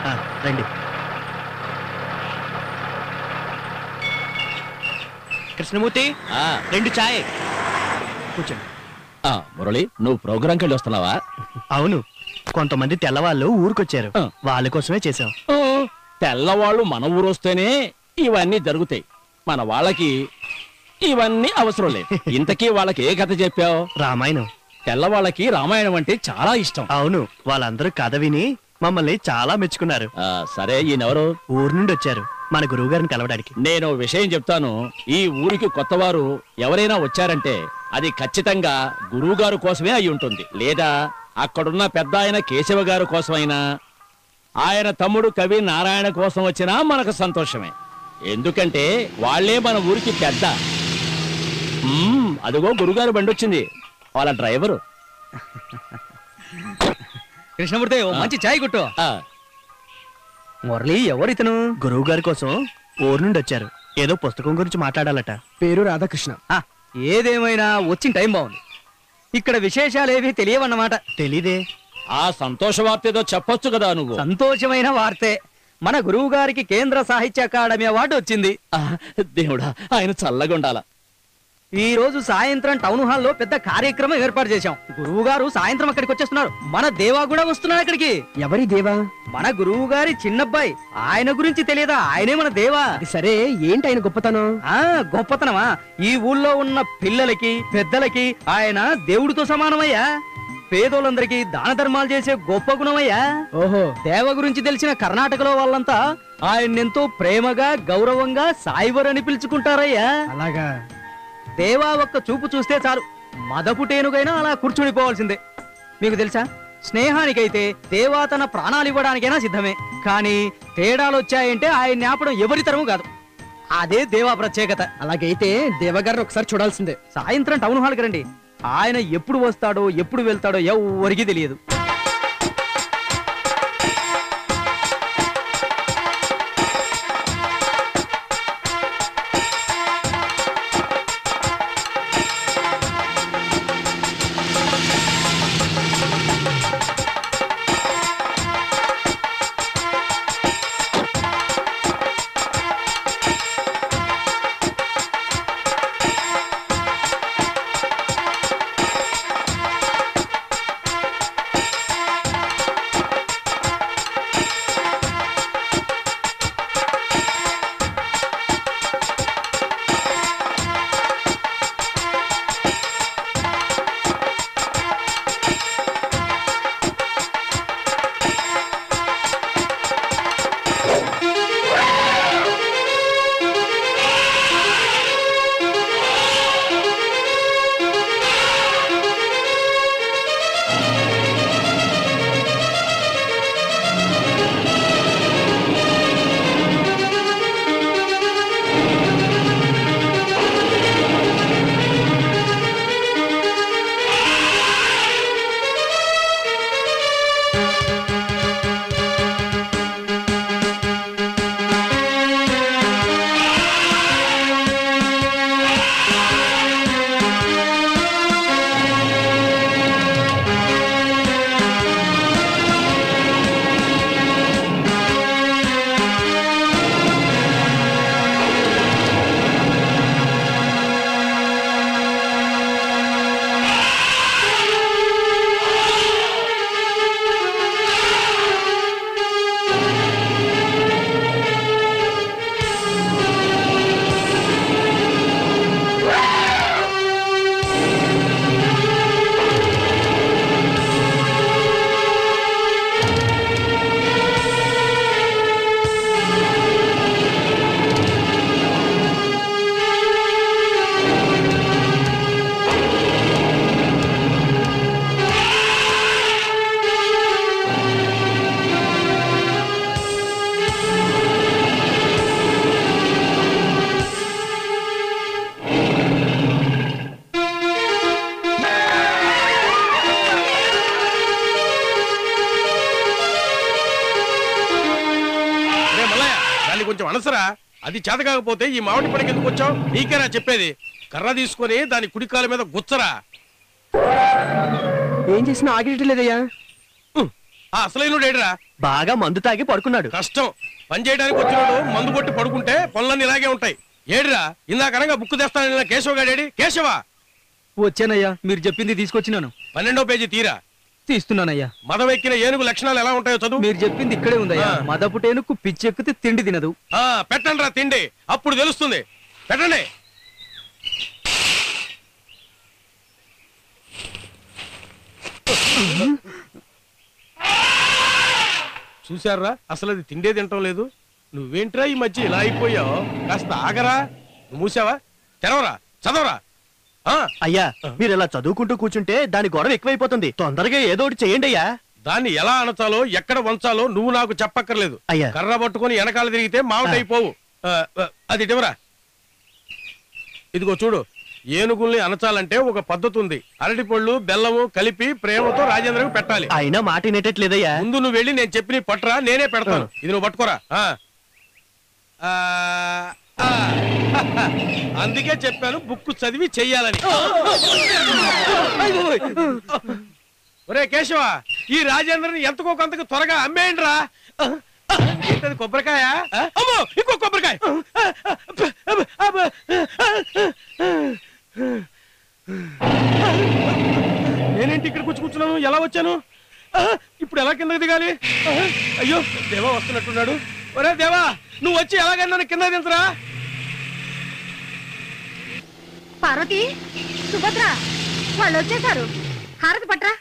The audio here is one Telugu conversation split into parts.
ఆ, రండి కృష్ణమూర్తి ఆ, రెండు ఛాయ్ కూర్చోండి ఆ, మురళి నువ్వు ప్రోగ్రాంకి వెళ్ళి వస్తున్నావా అవును కొంతమంది తెల్లవాళ్ళు ఊరికొచ్చారు ఆ. వాళ్ళ కోసమే చేసాం ఓ, తెల్లవాళ్ళు మన ఊరు వస్తేనే ఇవన్నీ జరుగుతాయి మన వాళ్ళకి ఇవన్నీ అవసరం లేదు ఇంతకీ వాళ్ళకి ఏ కథ చెప్పావు రామాయణం తెల్లవాళ్ళకి రామాయణం అంటే చాలా ఇష్టం అవును వాళ్ళందరూ కథ విని మమ్మల్ని చాలా మెచ్చుకున్నారు ఆ, సరే ఈయనెవరు ఊరు నుండి వచ్చారు మన గురువు గారిని కలవడానికి నేను ఓ విషయం చెప్తాను ఈ ఊరికి కొత్తవారు ఎవరైనా వచ్చారంటే అది ఖచ్చితంగా గురువు గారు కోసమే అయి ఉంటుంది లేదా అక్కడున్న పెద్ద ఆయన కేశవ గారు కోసమైనా ఆయన తమ్ముడు కవి నారాయణ కోసం వచ్చినా మనకు సంతోషమే ఎందుకంటే వాళ్ళే మన ఊరికి పెద్ద మ్మ్, అదిగో గురుగారు బండి వచ్చింది వాళ్ళ డ్రైవరు కృష్ణమూర్తి ఓ మంచి చాయ్ కొట్టు ఆ, మురళి ఎవరితను గురువు గారి కోసం ఊరు నుండి వచ్చారు ఏదో పుస్తకం గురించి మాట్లాడాలట పేరు రాధాకృష్ణ ఆ, ఏదేమైనా వచ్చిన టైం బాగుంది ఇక్కడ విశేషాలేవి తెలియవన్నమాట తెలీదే ఆ సంతోష వార్త ఏదో చెప్పొచ్చు కదా నువ్వు సంతోషమైన వార్తే మన గురువు గారికి కేంద్ర సాహిత్య అకాడమీ అవార్డు వచ్చింది ఆ, దేవుడా ఆయన చల్లగా ఉండాల ఈ రోజు సాయంత్రం టౌన్ హాల్లో పెద్ద కార్యక్రమం ఏర్పాటు చేశాం గురువు గారు సాయంత్రం అక్కడికి వచ్చేస్తున్నారు మన దేవా కూడా వస్తున్నారు అక్కడికి ఎవరి దేవా మన గురువు గారి చిన్నబ్బాయి ఆయన గురించి తెలియదా ఆయనే మన దేవా సరే ఏంటి ఆయన గొప్పతనం ఆ గొప్పతనమా ఈ ఊళ్ళో ఉన్న పిల్లలకి పెద్దలకి ఆయన దేవుడితో సమానమయ్యా పేదోళ్ళందరికీ దాన ధర్మాలు చేసే గొప్ప గుణమయ్యా ఓహో దేవ గురించి తెలిసిన కర్ణాటకలో వాళ్ళంతా ఆయన్నెంతో ప్రేమగా గౌరవంగా సాయివర్ అని పిలుచుకుంటారయ్యా అలాగా దేవా ఒక్క చూపు చూస్తే చాలు మదపుటేనుగైనా అలా కూర్చునిపోవాల్సిందే మీకు తెలుసా స్నేహానికైతే దేవా తన ప్రాణాలు ఇవ్వడానికైనా సిద్ధమే కానీ తేడాలు వచ్చాయంటే ఆయన జ్ఞాపడం ఎవరి తరము కాదు అదే దేవా ప్రత్యేకత అలాగైతే దేవగారిని ఒకసారి చూడాల్సిందే సాయంత్రం టౌన్ హాల్కి రండి ఆయన ఎప్పుడు వస్తాడో ఎప్పుడు వెళ్తాడో ఎవరికి తెలియదు రే మల్లయ్య దాన్ని కొంచెం అనసరా అది చేత కాకపోతే ఈ మామిడి పడికి ఎందుకు వచ్చావు నీకేనా చెప్పేది కర్ర తీసుకొని దాని కుడికాల మీద గుచ్చరా ఏం చేసినా ఆగేటట్టు లేదయ్యా ఆ అసలైన ఏడురా బాగా మందు తాగి పడుకున్నాడు కష్టం పని చేయడానికి వచ్చినాడు మందు కొట్టి పడుకుంటే పనులన్నీ ఇలాగే ఉంటాయి ఏడురా ఇందాకనగా బుక్ తెస్తానన్న కేశవ గాడేడి కేశవ వచ్చానయ్యా మీరు చెప్పింది తీసుకొచ్చినాను పన్నెండో పేజీ తీరా తీస్తున్నానయ్యా మదం ఎక్కిన ఏనుగు లక్షణాలు ఎలా ఉంటాయో చదువు మీరు చెప్పింది ఇక్కడే ఉందయ్యా ఆ. మదపుటేనుకు పిచ్చెక్కితే తిండి తినదు ఆ పెట్టండి రా తిండి అప్పుడు తెలుస్తుంది పెట్టండి చూశారా అసలు అది తిండే తింటం లేదు నువ్వేంట్రా ఈ మధ్య ఇలా అయిపోయావు కాస్త ఆగరా నువ్వు మూసావా తెరవరా చదవరా ఆ అయ్యా మీరు ఇలా చదువుకుంటూ కూర్చుంటే దాని గొడవ ఎక్కువైపోతుంది తొందరగా ఏదో ఒకటి చేయండి అయ్యా దాన్ని ఎలా అనచాలో ఎక్కడ వంచాలో నువ్వు నాకు చెప్పక్కర్లేదు అయ్యా. కర్ర పట్టుకొని వెనకాల తిరిగితే మామిడి అయిపోవు ఆ, ఆ, అది ఇటవరా ఇదిగో చూడు ఏనుగుల్ని అనచాలంటే ఒక పద్ధతి ఉంది అరటి పళ్ళు బెల్లము కలిపి ప్రేమతో రాజేంద్రకు పెట్టాలి అయినా మాట వినేటట్లేదయ్యా ముందు నువ్వు వెళ్ళి నేను చెప్పి నీ పట్టరా నేనే పెడతాను ఇది నువ్వు పట్టుకోరా ఆ. ఆ, ఆ. అందుకే చెప్పాను బుక్ చదివి చెయ్యాలని ఒరే కేశవ ఈ రాజేంద్రని ఎంతకో కొంతకు త్వరగా అమ్మేయండి రా ఏంటది కొబ్బరికాయ అమ్మో ఇంకో కొబ్బరికాయ నేనేంటి ఇక్కడ కూర్చు కూర్చున్నాను ఎలా వచ్చాను ఆ, ఇప్పుడు ఎలా కిందకి దిగాలి ఆ, అయ్యో దేవా వస్తున్నట్టున్నాడు ఒరే దేవా నువ్వు వచ్చి ఎలాగైనా నన్ను కింద దించరా పార్వతి సుభద్ర వాళ్ళు వచ్చేసారు హారతి పట్రా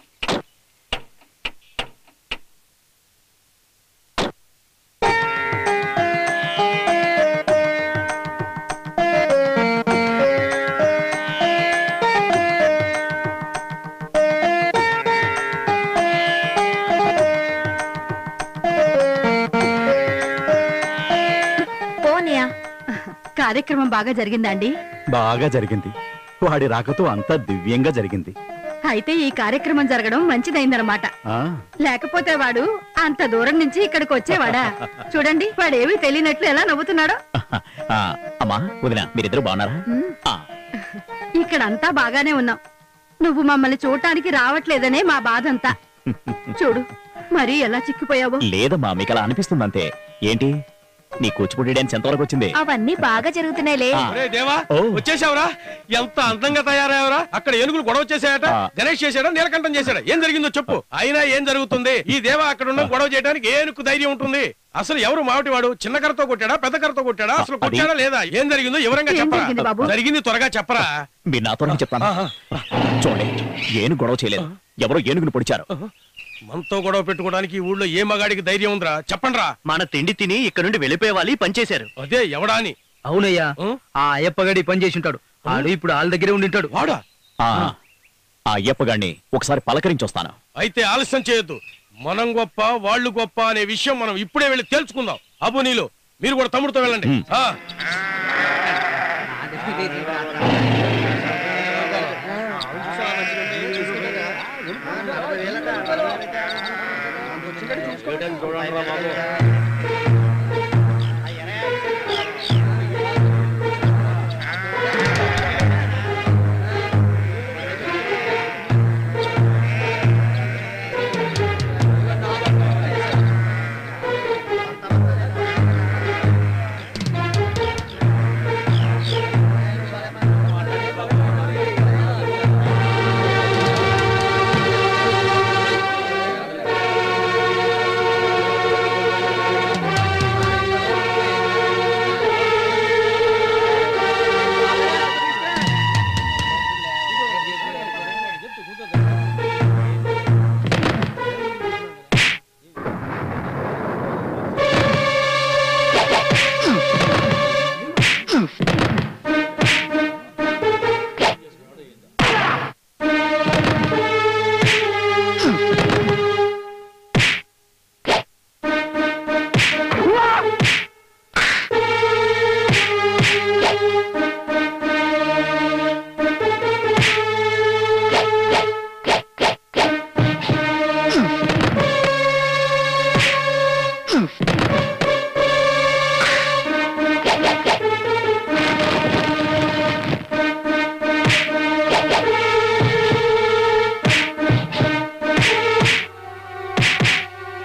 పోనీయా కార్యక్రమం బాగా జరిగిందండి బాగా జరిగింది వాడి రాకతో అంతా దివ్యంగా జరిగింది అయితే ఈ కార్యక్రమం జరగడం మంచిదైందనమాట ఆ లేకపోతే వాడు అంత దూరం నుంచి ఇక్కడికి వచ్చేవాడా చూడండి వాడేమీ తెలియనట్లు ఎలా నవ్వుతున్నాడో ఆ, అమ్మా వదిన మీరిద్దరు బాగున్నారా ఉమ్, ఆ, ఇక్కడంతా బాగానే ఉన్నాం నువ్వు మమ్మల్ని చూడటానికి రావట్లేదనే మా బాధంతా చూడు మరీ ఎలా చిక్కిపోయావో లేదమ్మా మీకు అలా అనిపిస్తుంది అంతే ఏంటి నీ కూచిపూడి డాన్స్ ఎంతవరకు వచ్చింది అవన్నీ బాగా జరుగుతున్నాయిలే ఆ, ఒరే దేవా ఓ. వచ్చేసావురా ఎంత అందంగా తయారయ్యావురా అక్కడ ఏనుగులు గొడవ చేశాయట ఆ. గణేష్ చేశాడా నీలకంఠం చేశాడా ఏం జరిగిందో చెప్పు అయినా ఏం జరుగుతుంది ఈ దేవా అక్కడ ఉన్న గొడవ చేయడానికి ఏనుకు ధైర్యం ఉంటుంది అసలు ఎవరు మావటివాడు చిన్న కర్రతో కొట్టాడా పెద్ద కర్రతో కొట్టాడా అసలు అది- కొట్టాడా లేదా ఏం జరిగిందో వివరంగా ఏం చెప్పరా జరిగింది బాబు? జరిగింది త్వరగా చెప్పరా మీరు నాతోనే చెప్తాను ఆహా. చూడండి ఏను గొడవ చేయలేదు ఎవరో ఏనుగుని పొడిచారు మనతో గొడవ పెట్టుకోవడానికి ఈ ఊళ్ళో ఏ మగాడికి ధైర్యం ఉందిరా చెప్పండ్రా మన తిండి తిని ఇక్కడ నుండి వెళ్ళిపోయేవాలి పనిచేశారు అదే ఎవడా అని అవునయ్యా ఉం? ఆ అయ్యప్పగడి పని చేసి ఉంటాడు ఆడు ఇప్పుడు వాళ్ళ దగ్గరే ఉండింటాడు వాడా ఆ ఆ అయ్యప్ప గారిని ఒకసారి పలకరించి వస్తాను అయితే ఆలస్యం చేయొద్దు మనం గొప్ప వాళ్ళు గొప్ప అనే విషయం మనం ఇప్పుడే వెళ్ళి తెలుసుకుందాం అబు నీలో మీరు కూడా తమ్ముడితో వెళ్ళండి ఉమ్. ఆ.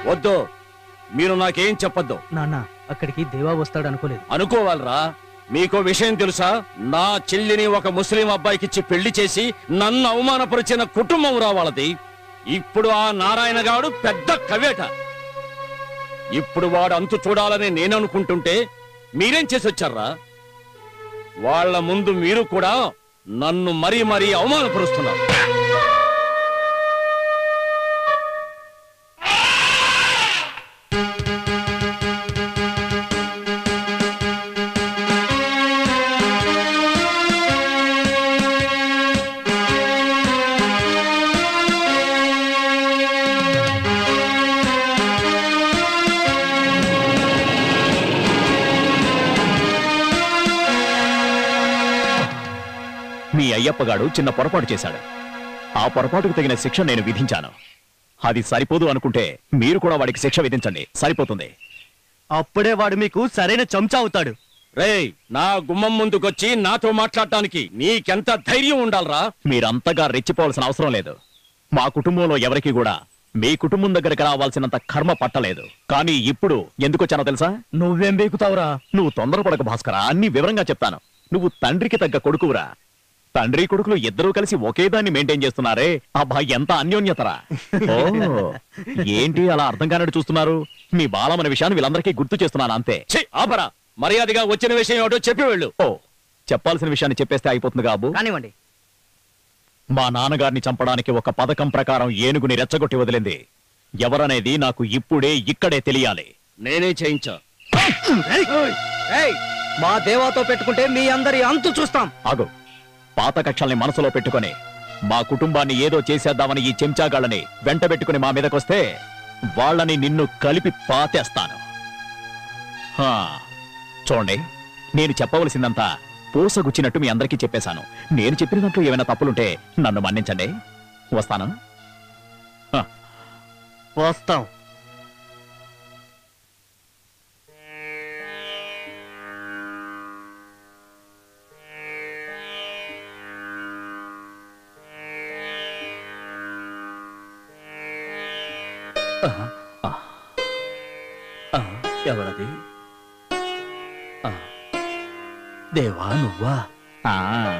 వద్దు మీరు నాకేం చెప్పొద్దు నాన్న అక్కడికి దేవా వస్తాడు అనుకోలేదు అనుకోవాలరా మీకో విషయం తెలుసా నా చెల్లిని ఒక ముస్లిం అబ్బాయికిచ్చి పెళ్లి చేసి నన్ను అవమానపరిచిన కుటుంబం రా వాళ్ళది ఇప్పుడు ఆ నారాయణ గాడు పెద్ద కవేట ఇప్పుడు వాడు అంతు చూడాలని నేను అనుకుంటుంటే మీరేం చేసి వచ్చారా వాళ్ళ ముందు మీరు కూడా నన్ను మరీ మరీ అవమానపరుస్తున్నారు మీ అయ్యప్పగాడు చిన్న పొరపాటు చేశాడు ఆ పొరపాటుకు తగిన శిక్ష నేను విధించాను అది సరిపోదు అనుకుంటే మీరు కూడా వాడికి శిక్ష విధించండి సరిపోతుంది అప్పుడే వాడు మీకు సరైన చెంచా అవుతాడు రేయ్ నా గుమ్మం ముందుకొచ్చి నాతో మాట్లాడటానికి నీకెంత ధైర్యం ఉండాలరా మీరంతగా రెచ్చిపోవాల్సిన అవసరం లేదు మా కుటుంబంలో ఎవరికి కూడా మీ కుటుంబం దగ్గరికి రావాల్సినంత కర్మ పట్టలేదు కానీ ఇప్పుడు ఎందుకొచ్చానో తెలుసా నువ్వేం బేకుతావురా నువ్వు తొందరపడక భాస్కర అన్ని వివరంగా చెప్తాను నువ్వు తండ్రికి తగ్గ కొడుకురా తండ్రి కొడుకులు ఇద్దరూ కలిసి ఒకే దాన్ని మెయింటైన్ చేస్తున్నారే అబ్బా ఎంత అన్యోన్యతరా ఓ ఏంటి అలా అర్థం కానట్టు చూస్తున్నారు మీ బాలమన విషయాన్ని వీళ్ళందరికీ గుర్తు చేస్తున్నాను అంతే ఛీ, ఆపరా మర్యాదగా వచ్చిన విషయం ఏమిటో చెప్పి వెళ్ళు ఓ చెప్పాల్సిన విషయాన్ని చెప్పేస్తే అయిపోతుంది కాబు కానివ్వండి మా నాన్నగారిని చంపడానికి ఒక పథకం ప్రకారం ఏనుగుని రెచ్చగొట్టి వదిలింది ఎవరనేది నాకు ఇప్పుడే ఇక్కడే తెలియాలి నేనే చేయించా ఏయ్ మా దేవాతో పెట్టుకుంటే మీ అందరి అంతు చూస్తాం ఆగు పాత కక్షల్ని మనసులో పెట్టుకొని మా కుటుంబాన్ని ఏదో చేసేద్దామని ఈ చెంచాగాళ్ళని వెంటబెట్టుకుని మా మీదకొస్తే వాళ్ళని నిన్ను కలిపి పాతేస్తాను హా, చూడండి నేను చెప్పవలసిందంతా పూసగుచ్చినట్టు మీ అందరికీ చెప్పేశాను నేను చెప్పిన దాంట్లో ఏమైనా తప్పులుంటే నన్ను మన్నించండి వస్తాను వస్తాం ఎవరది ఆ. దేవా నువ్వా ఆ,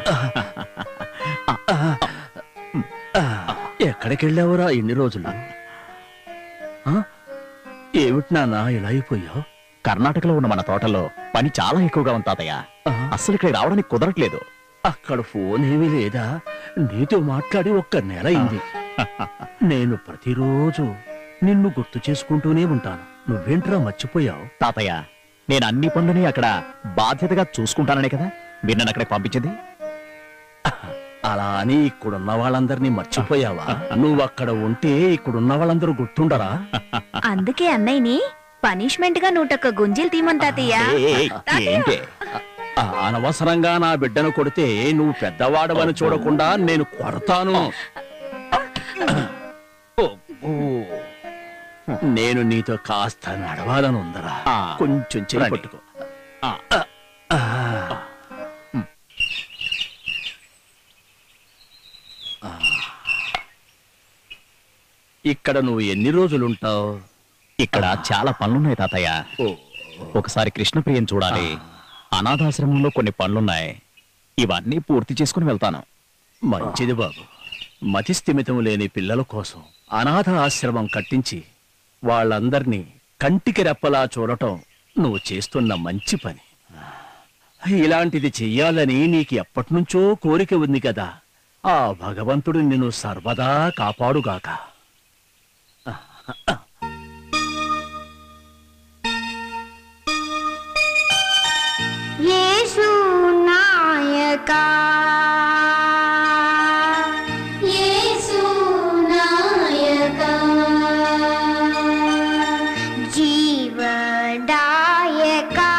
ఎక్కడికి వెళ్ళావురా ఇన్ని రోజులు ఆ? ఏమిటి నాన్న ఇలా అయిపోయావు కర్ణాటకలో ఉన్న మన తోటలో పని చాలా ఎక్కువగా ఉంది తాతయ్య అస్సలు ఇక్కడ రావడానికి కుదరట్లేదు అక్కడ ఫోన్ ఏమీ లేదా నీతో మాట్లాడి ఒక్క నెల అయింది నేను ప్రతిరోజు నిన్ను గుర్తు చేసుకుంటూనే ఉంటాను నువ్వేంట్రా మర్చిపోయావు తాతయ్య నేను అన్ని పనులని అక్కడ బాధ్యతగా చూసుకుంటాననే కదా మీరు నన్ను అక్కడికి పంపించింది అలా అని ఇక్కడున్న వాళ్ళందరినీ మర్చిపోయావా నువ్వు అక్కడ ఉంటే ఇక్కడున్న వాళ్ళందరూ గుర్తుండరా అందుకే అన్నయ్యని పనిష్మెంట్ గా నూటొక్క గుంజీలు తీమని తాతయ్య ఏయ్, ఏంటి ఆ, అనవసరంగా నా బిడ్డను కొడితే నువ్వు పెద్దవాడవని చూడకుండా నేను కొడతాను అబ్బో. నేను నీతో కాస్త నడవాలని ఉందరా ఆ, కొంచెం చెయ్యి రండి. పట్టుకో ఆ, ఆ. ఆ. ఇక్కడ నువ్వు ఎన్ని రోజులుంటావు ఇక్కడ చాలా పనులున్నాయి తాతయ్య ఒకసారి కృష్ణప్రియం చూడాలి అనాథాశ్రమంలో కొన్ని పనులున్నాయి ఇవన్నీ పూర్తి చేసుకుని వెళ్తాను మంచిది బాబు మతి స్థిమితం లేని పిల్లల కోసం అనాథ ఆశ్రమం కట్టించి వాళ్ళందర్నీ కంటికి రెప్పలా చూడటం నువ్వు చేస్తున్న మంచి పని ఇలాంటిది చెయ్యాలని నీకు ఎప్పటినుంచో కోరిక ఉంది కదా ఆ భగవంతుడు నిన్ను సర్వదా కాపాడుగాక యేసు నాయకా యేసు నాయకా జీవదాయకా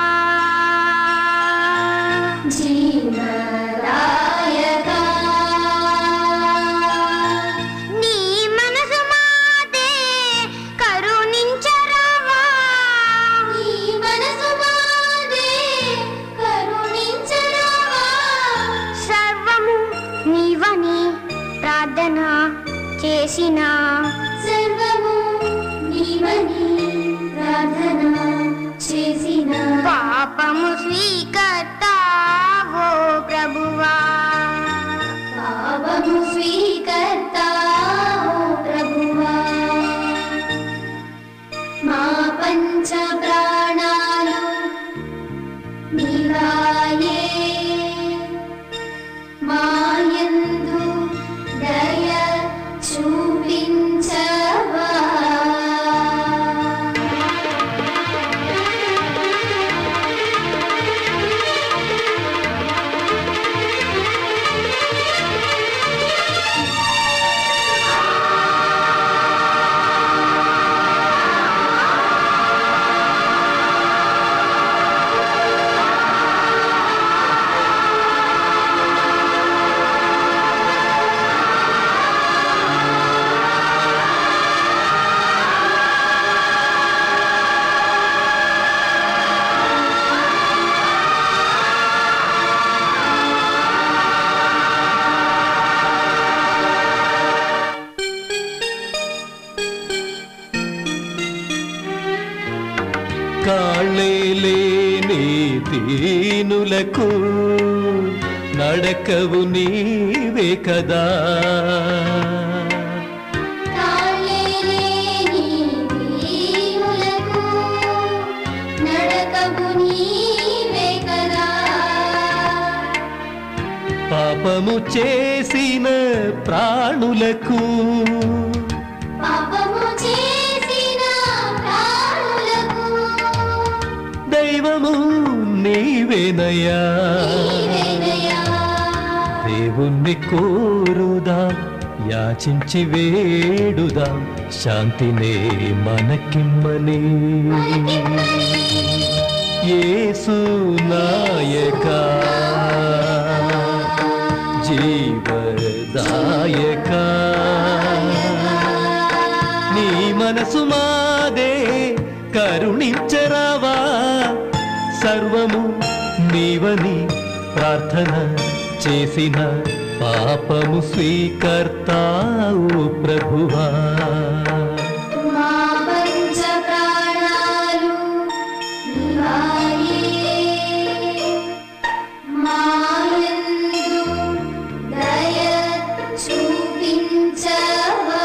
జీవదాయకా నీ మనసు మాదే పంచ ప్రాణాలు నీవాయే మాయందు దయ చూపించవా కాళ్ళేలేని దీనులకు నడకవు నీవే కదా తాళలేని దీనులకు నడకవు నీవే కదా పాపము చేసిన ప్రాణులకు పాపము చేసిన ప్రాణులకు దైవము నీవేనయ్యా నీవేనయ్యా. దేవుణ్ణి కోరుదా యాచించి వేడుదా శాంతినే మనకిమ్మని యేసు నాయక జీవదాయక నీ మనసు మాదే కరుణించరావా సర్వము నీవని ప్రార్థన చేసిన పాపము స్వీకర్తావు ప్రభువా మా పంచ ప్రాణాలు నీవాయే. మాయందు దయ చూపించవా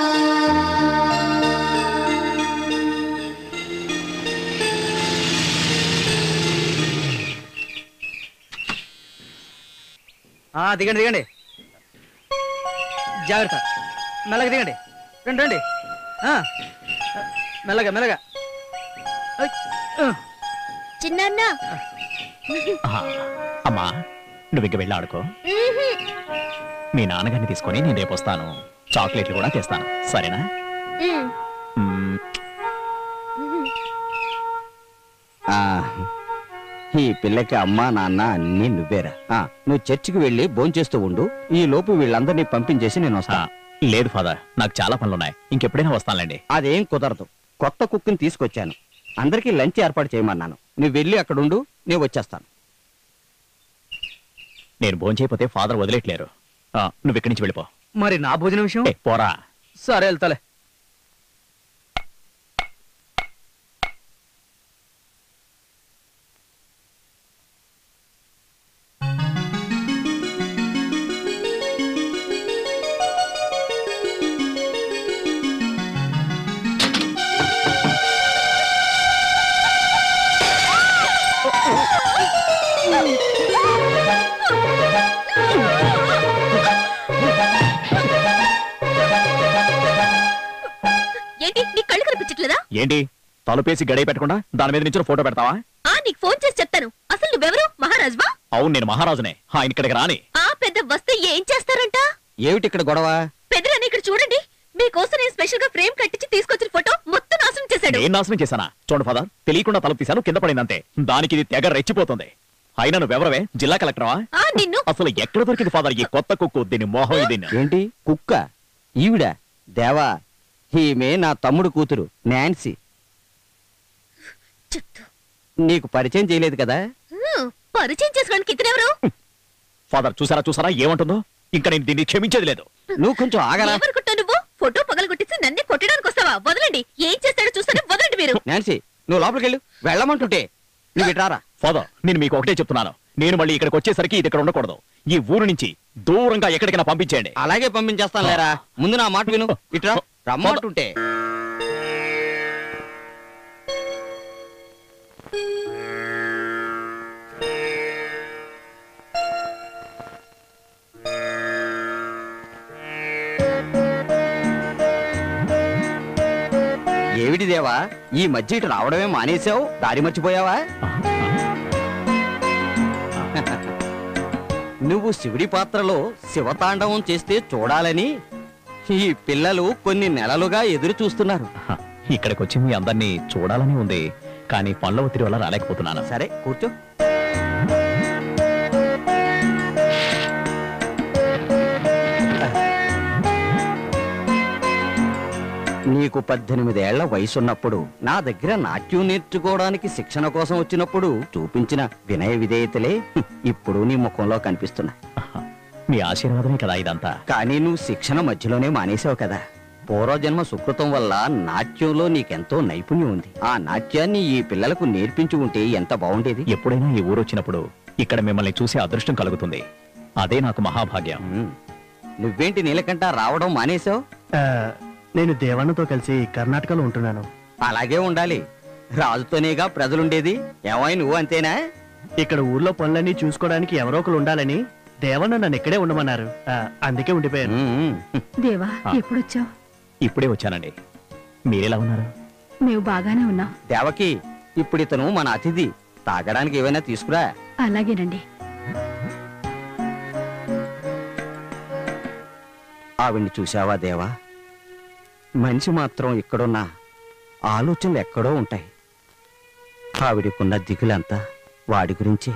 ఆ దిగండి దిగండి జాగ్రత్త మెల్లగా దిగండి రండి రండి ఆ, మెల్లగా మెల్లగా ఐ, ఆ. చిన్న ఆహా. అమ్మా నువ్వు ఇంక వెళ్ళి ఆడుకో మీ నాన్నగారిని తీసుకొని నేను రేపు వస్తాను చాక్లెట్లు కూడా తెస్తాను సరేనా మ్మ్. ఆ, ఈ పిల్లకి అమ్మా నాన్న అన్ని నువ్వేరా ఆ, నువ్వు చర్చికి వెళ్ళి భోంచేస్తూ ఉండు ఈ లోపు వీళ్ళందరినీ పంపించేసి నేను ఆ, వస్తా లేదు ఫాదర్ నాకు చాలా పనులున్నాయి ఇంకెప్పుడైనా వస్తానులేండి అదేం కుదరదు కొత్త కుక్కుని తీసుకొచ్చాను అందరికీ లంచ్ ఏర్పాటు చేయమన్నాను నువ్వు వెళ్ళి అక్కడ ఉండు నేను వచ్చేస్తాను నేను భోంచేయపోతే ఫాదర్ వదిలేట్లేరు ఆ, నువ్వు ఇక్కడి నుంచి వెళ్ళిపో మరి నా భోజన విషయం ఏ, పోరా సరే వెళ్తాలే ఏంటి నీ కళ్ళు కనిపించట్లేదా ఏంటి తలుపేసి గడియ పెట్టకుండా దాని మీద నుంచి ఫోటో పెడతావా ఆ నీకు ఫోన్ చేసి చెప్తాను అసలు నువ్వెవరు మహారాజువా అవును నేను మహారాజునే ఆయన ఇక్కడికి రాని ఆ పెద్ద వస్తే ఏం చేస్తారంట ఏమిటి ఇక్కడ గొడవ పెద్దరాని ఇక్కడ చూడండి మీకోసం నేను స్పెషల్ గా ఫ్రేమ్ కట్టించి తీసుకొచ్చిన ఫోటో మొత్తం నాశనం చేశాడు నేను నాశనం చేశానా చూడండి ఫాదర్ తెలియకుండా తలుపు తీశాను కింద పడిందంతే దానికి ఇది తెగ రెచ్చిపోతుంది అయినా నువ్వెవరవే జిల్లా కలెక్టరా ఆ నిన్ను అసలు ఎక్కడ దొరికింది ఫాదర్ ఈ కొత్త కుక్కు దీని మోహం ఇది ఏంటి కుక్క ఈవిడ దేవా ఈమె నా తమ్ముడు కూతురు నాన్సీ చెప్తూ నీకు పరిచయం చేయలేదు కదా హ్మ్, పరిచయం చేసుకోవడానికి ఇతనెవరు ఫాదర్ చూసారా చూసారా ఏమంటుందో ఇంకా నేను దీన్ని క్షమించేది లేదు నువ్వు కొంచెం ఆగరా ఏమనుకుంటావు నువ్వు ఫోటో పగలగొట్టేసి నన్నే కొట్టడానికి వస్తావా వదలండి ఏం చేస్తాడో చూస్తానే వదలండి మీరు నాన్సీ నువ్వు లోపలికి వెళ్ళు వెళ్ళమంటుంటే నువ్వు ఇటారా ఫాదర్ నేను మీకు ఒకటే చెప్తున్నాను నేను మళ్ళీ ఇక్కడికి వచ్చేసరికి ఇది ఇక్కడ ఉండకూడదు ఈ ఊరు నుంచి దూరంగా ఎక్కడికైనా పంపించేయండి అలాగే పంపించేస్తాను లేరా ముందు నా మాట విను ఇట్రా రమ్మంటుంటే దేవా ఈ మధ్య ఇటు రావడమే మానేశావు దారి మర్చిపోయావా నువ్వు శివుడి పాత్రలో శివతాండవం చేస్తే చూడాలని ఈ పిల్లలు కొన్ని నెలలుగా ఎదురు చూస్తున్నారు హ, ఇక్కడికి వచ్చి మీ అందరినీ చూడాలని ఉంది కానీ పనుల ఒత్తిడి వల్ల రాలేకపోతున్నాను సరే కూర్చో నీకు పద్దెనిమిదేళ్ల వయసున్నప్పుడు నా దగ్గర నాట్యం నేర్చుకోవడానికి శిక్షణ కోసం వచ్చినప్పుడు చూపించిన వినయ విధేయతలే హ్మ్, ఇప్పుడు నీ ముఖంలో కనిపిస్తున్నా హ, మీ ఆశీర్వాదమే కదా ఇదంతా కానీ నువ్వు శిక్షణ మధ్యలోనే మానేశావు కదా పూర్వజన్మ సుకృతం వల్ల నాట్యంలో నీకెంతో నైపుణ్యం ఉంది ఆ నాట్యాన్ని ఈ పిల్లలకు నేర్పించి ఉంటే ఎంత బాగుండేది ఎప్పుడైనా ఈ ఊరు వచ్చినప్పుడు ఇక్కడ మిమ్మల్ని చూసే అదృష్టం కలుగుతుంది అదే నాకు మహాభాగ్యం ఉమ్. నువ్వేంటి నీలకంట రావడం మానేశావు ఆ, నేను దేవన్నతో కలిసి కర్ణాటకలో ఉంటున్నాను అలాగే ఉండాలి రాజుతోనేగా ప్రజలుండేది ఏమై నువ్వు అంతేనా ఇక్కడ ఊర్లో పనులన్నీ చూసుకోవడానికి ఎవరో ఒకరు ఉండాలని దేవన్న నన్ను ఇక్కడే ఉండమన్నారు ఆ, అందుకే ఉండిపోయాను ఉమ్. దేవా ఆ. ఎప్పుడొచ్చావు ఇప్పుడే వచ్చానండి మీరెలా ఉన్నారు మేము బాగానే ఉన్నాం దేవకి ఇప్పుడు ఇతను మన అతిథి తాగడానికి ఏమైనా తీసుకురా అలాగేనండి ఆవిడ్ని చూశావా దేవా మనిషి మాత్రం ఇక్కడున్నా ఆలోచనలు ఎక్కడో ఉంటాయి ఆవిడకున్న దిగులంతా వాడి గురించి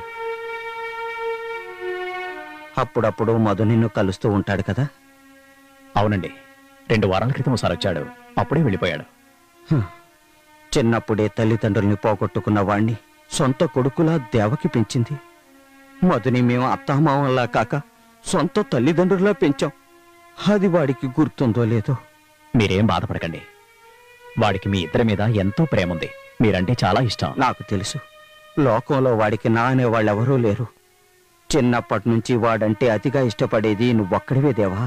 అప్పుడప్పుడు మధు నిన్ను కలుస్తూ ఉంటాడు కదా అవునండి రెండు వారాల క్రితం ఒకసారి వచ్చాడు అప్పుడే వెళ్ళిపోయాడు చిన్నప్పుడే తల్లిదండ్రుల్ని పోగొట్టుకున్న వాణ్ణి సొంత కొడుకులా దేవకి పెంచింది మధుని మేము అత్తామామల్లా కాక సొంత తల్లిదండ్రులా పెంచాం అది వాడికి గుర్తుందో లేదో మీరేం బాధపడకండి వాడికి మీ ఇద్దరి మీద ఎంతో ప్రేమ ఉంది మీరంటే చాలా ఇష్టం నాకు తెలుసు లోకంలో వాడికి నా అనే వాళ్ళెవరూ లేరు చిన్నప్పటి నుంచి వాడంటే అతిగా ఇష్టపడేది నువ్వొక్కడివే దేవా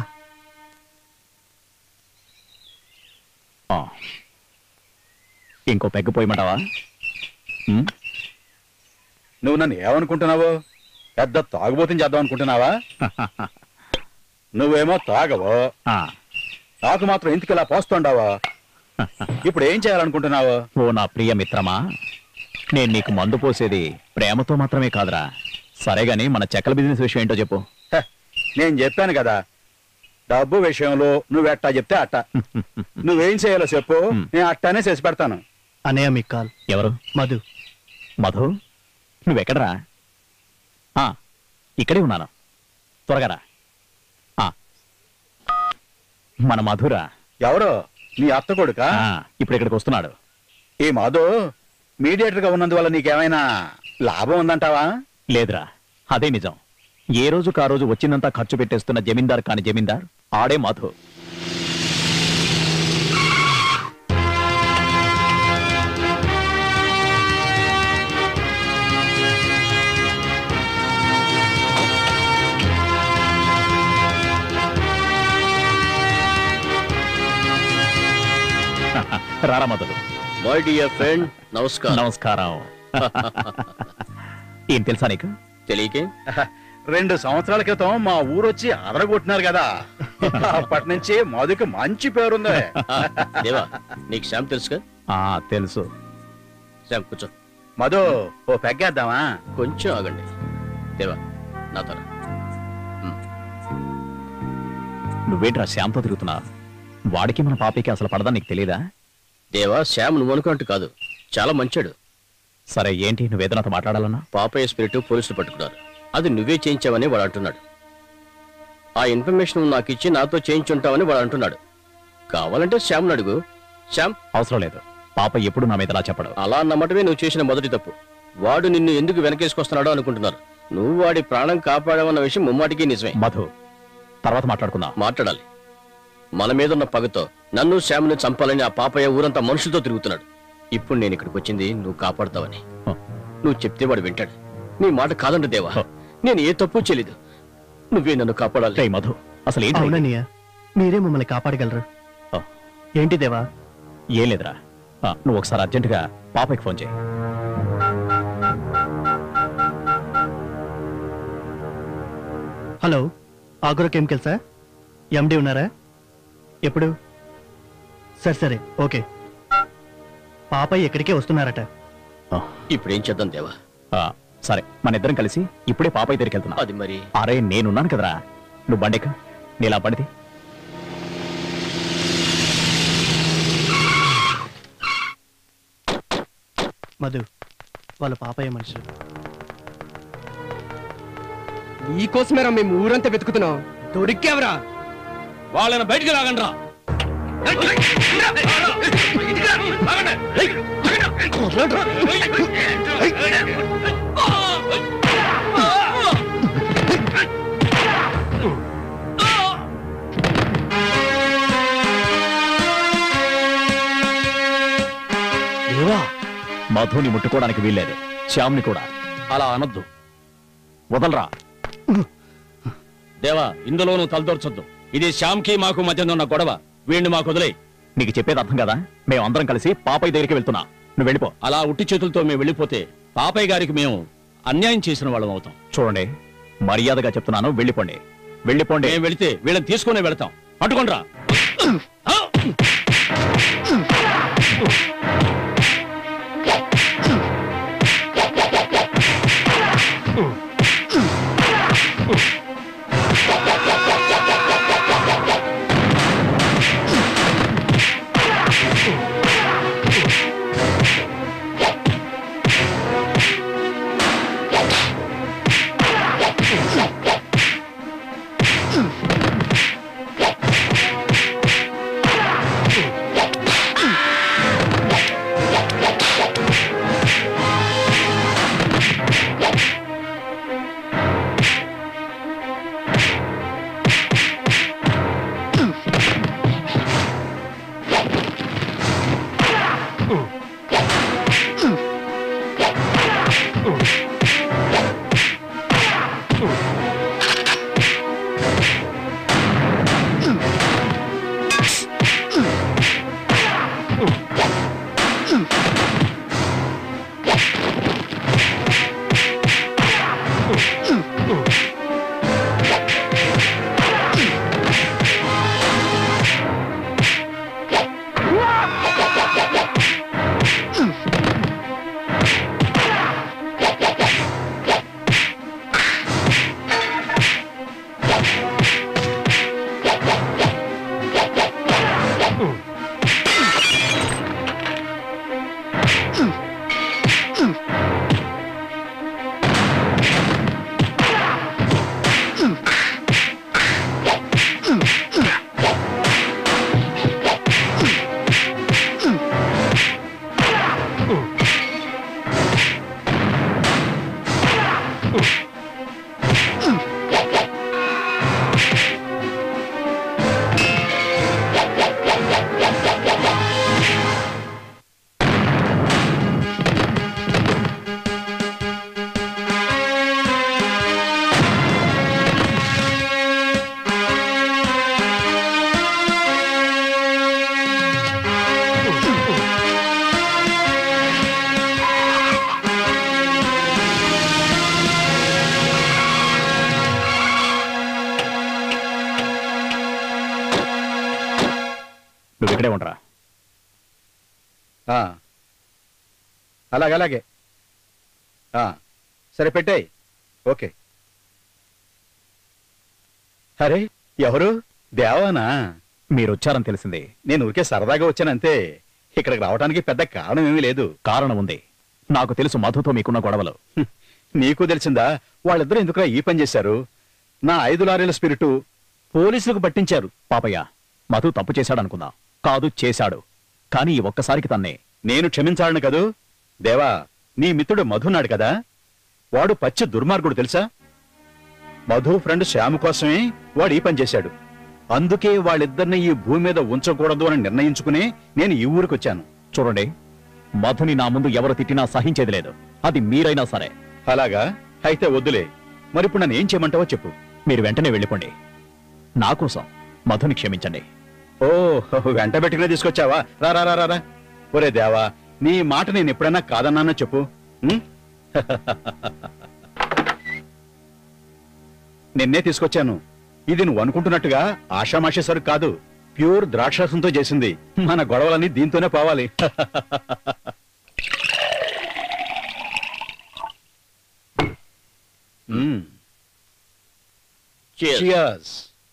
ఆ. ఇంకో పెగ్గు పోయమంటావా ఉమ్, నువ్వు నన్ను ఏమనుకుంటున్నావు పెద్ద తాగుబోతుని చేద్దాం అనుకుంటున్నావా నువ్వేమో తాగవు ఆ, నాకు మాత్రం ఇంటికి ఇలా పోస్తుండావా ఇప్పుడు ఏం చేయాలనుకుంటున్నావు ఓ నా ప్రియ మిత్రమా నేను నీకు మందు పోసేది ప్రేమతో మాత్రమే కాదురా సరే గాని మన చెక్కల బిజినెస్ విషయం ఏంటో చెప్పు హ, నేను చెప్పాను కదా డబ్బు విషయంలో నువ్వు ఎట్టా చెప్తే అట్ట నువ్వేం చేయాలో చెప్పు నేను అట్టానే చేసి పెడతాను అనయ్య మీకు కాల్ ఎవరు మధు మధు నువ్వెక్కడరా ఆ, ఇక్కడే ఉన్నాను త్వరగా రా ఆ. మన మధురా ఎవరు నీ అత్త కొడుక ఆ, ఇప్పుడు ఇక్కడికి వస్తున్నాడు ఈ మాధు మీడియేటర్ గా ఉన్నందువల్ల నీకేమైనా లాభం ఉందంటావా లేదురా అదే నిజం ఏ రోజుకు ఆ రోజు వచ్చిందంతా ఖర్చు పెట్టేస్తున్న జమీందార్ కాని జమీందార్ ఆడే మధు రారా మధు మై డియర్ ఫ్రెండ్ నమస్కారం నమస్కారం ఏం తెలుసా నీకు తెలియకే రెండు సంవత్సరాల క్రితం మా ఊరొచ్చి అదరగొట్టినారు కదా అప్పటి నుంచి మధుకి మంచి పేరుంది దేవా నీకు శ్యామ్ తెలుసుగా ఆ తెలుసు శ్యామ్ కూర్చో మధు ఓ పెగ్గేద్దామా కొంచెం ఆగండి దేవా నా తర నువ్వేంట్రా శ్యామ్తో తిరుగుతున్నా వాడికి మన పాపకి అసలు పడదా నీకు తెలియదా దేవా శ్యామ్ నువ్వు అనుకున్నట్టు కాదు చాలా మంచాడు సరే ఏంటి నువ్వేదో నాతో మాట్లాడాలన్నా పాపయ్య స్పిరిట్ పోలీసులు పట్టుకున్నారు అది నువ్వే చేయించావని వాడు అంటున్నాడు ఆ ఇన్ఫర్మేషన్ నువ్వు నాకు ఇచ్చి నాతో చేయించుంటావని వాడు అంటున్నాడు కావాలంటే శ్యామ్ని అడుగు శ్యామ్ అవసరం లేదు పాప ఎప్పుడు నా మీద అలా చెప్పడు అలా నమ్మటమే నువ్వు చేసిన మొదటి తప్పు వాడు నిన్ను ఎందుకు వెనకేసుకొస్తున్నాడో అనుకుంటున్నారు నువ్వు వాడి ప్రాణం కాపాడావన్న విషయం ముమ్మాటికి నిజమే మధు తర్వాత మాట్లాడుకుందాం మాట్లాడాలి మన మీదున్న పగతో నన్ను శ్యామ్ని చంపాలని ఆ పాపయ్య ఊరంతా మనుషులతో తిరుగుతున్నాడు ఇప్పుడు నేను ఇక్కడికి వచ్చింది నువ్వు కాపాడుతావని హ. నువ్వు చెప్తే వాడు వింటాడు నీ మాట కాదండి దేవా నేను ఏ తప్పు చేయలేదు నువ్వే నన్ను కాపాడాలి రేయ్ మధు అసలు ఏంటి ఇది? అవునన్నయ్య మీరే మమ్మల్ని కాపాడగలరు ఆ, ఏంటి దేవా ఏం లేదురా ఆ, నువ్వు ఒకసారి అర్జెంటుగా పాపకి ఫోన్ చేయి హలో ఆగ్రో కెమికల్సా ఎండి ఉన్నారా ఎప్పుడు సరే సరే ఓకే పాపయ్య ఇక్కడికే వస్తున్నారట ఇప్పుడేం చేద్దాం దేవా సరే మన ఇద్దరం కలిసి ఇప్పుడే పాపయ్య దగ్గరికి వెళ్తున్నా అది మరి అరే నేనున్నాను కదరా నువ్వు బండిక నీలా బండిది మధు వాళ్ళ పాపయ్య మనుషులు నీకోసమేరా మేము ఊరంతా వెతుకుతున్నాం దొరికావరా వాళ్ళని బయటికి లాగండి రా దేవా మధుని ముట్టుకోవడానికి వీల్లేదు శ్యామ్ని కూడా అలా అనొద్దు వదలరా దేవా ఇందులోనూ తలదొరచొద్దు ఇది శ్యామ్కి మాకు మధ్య ఉన్న గొడవ వీడిని మాకు వదిలే నీకు చెప్పేది అర్థం కదా మేము అందరం కలిసి పాపయ్య దగ్గరికి వెళ్తున్నా నువ్వు వెళ్ళిపో అలా ఉట్టి చేతులతో మేము వెళ్ళిపోతే పాపయ్య గారికి మేము అన్యాయం చేసిన వాళ్ళం అవుతాం చూడండి మర్యాదగా చెప్తున్నాను వెళ్ళిపోండి వెళ్ళిపోండి మేము వెళితే వీళ్ళని తీసుకునే వెళతాం పట్టుకోండిరా నువ్వు ఇక్కడే ఉండరా ఆ. అలాగే అలాగే ఆ, సరే పెట్టాయి ఓకే అరే ఎవరు దేవానా మీరు వచ్చారని తెలిసింది నేను ఊరికే సరదాగా వచ్చానంతే ఇక్కడికి రావడానికి పెద్ద కారణం ఏమీ లేదు కారణం ఉంది నాకు తెలుసు మధుతో మీకున్న గొడవలు నీకు తెలిసిందా వాళ్ళిద్దరూ ఎందుకురా ఈ పని చేశారు నా ఐదు లారీల స్పిరిటు పోలీసులకు పట్టించారు పాపయ్య మధు తప్పు చేశాడనుకుందాం కాదు చేశాడు కానీ ఈ ఒక్కసారికి తన్నే నేను క్షమించాలను కదూ దేవా నీ మిత్రుడు మధున్నాడు కదా వాడు పచ్చి దుర్మార్గుడు తెలుసా మధు ఫ్రెండ్ శ్యామ్ కోసమే వాడు ఈ పని చేశాడు అందుకే వాళ్ళిద్దరిని ఈ భూమి మీద ఉంచకూడదు అని నిర్ణయించుకుని నేను ఈ ఊరికొచ్చాను చూడండి మధుని నా ముందు ఎవరు తిట్టినా సహించేది లేదు అది మీరైనా సరే అలాగా అయితే వద్దులే మరిప్పుడు నన్ను ఏం చేయమంటావో చెప్పు మీరు వెంటనే వెళ్ళిపోండి నా కోసం మధుని క్షమించండి ఓ వెంట పెట్టుకునే తీసుకొచ్చావా రా రా రా రా, రా ఒరే దేవా నీ మాట నేను ఎప్పుడైనా కాదన్నానో చెప్పు ఉం? నిన్నే తీసుకొచ్చాను ఇది నువ్వు అనుకుంటున్నట్టుగా ఆషామాషి సరుకు కాదు ప్యూర్ ద్రాక్షరసంతో చేసింది మన గొడవలన్నీ దీంతోనే పోవాలి Cheers.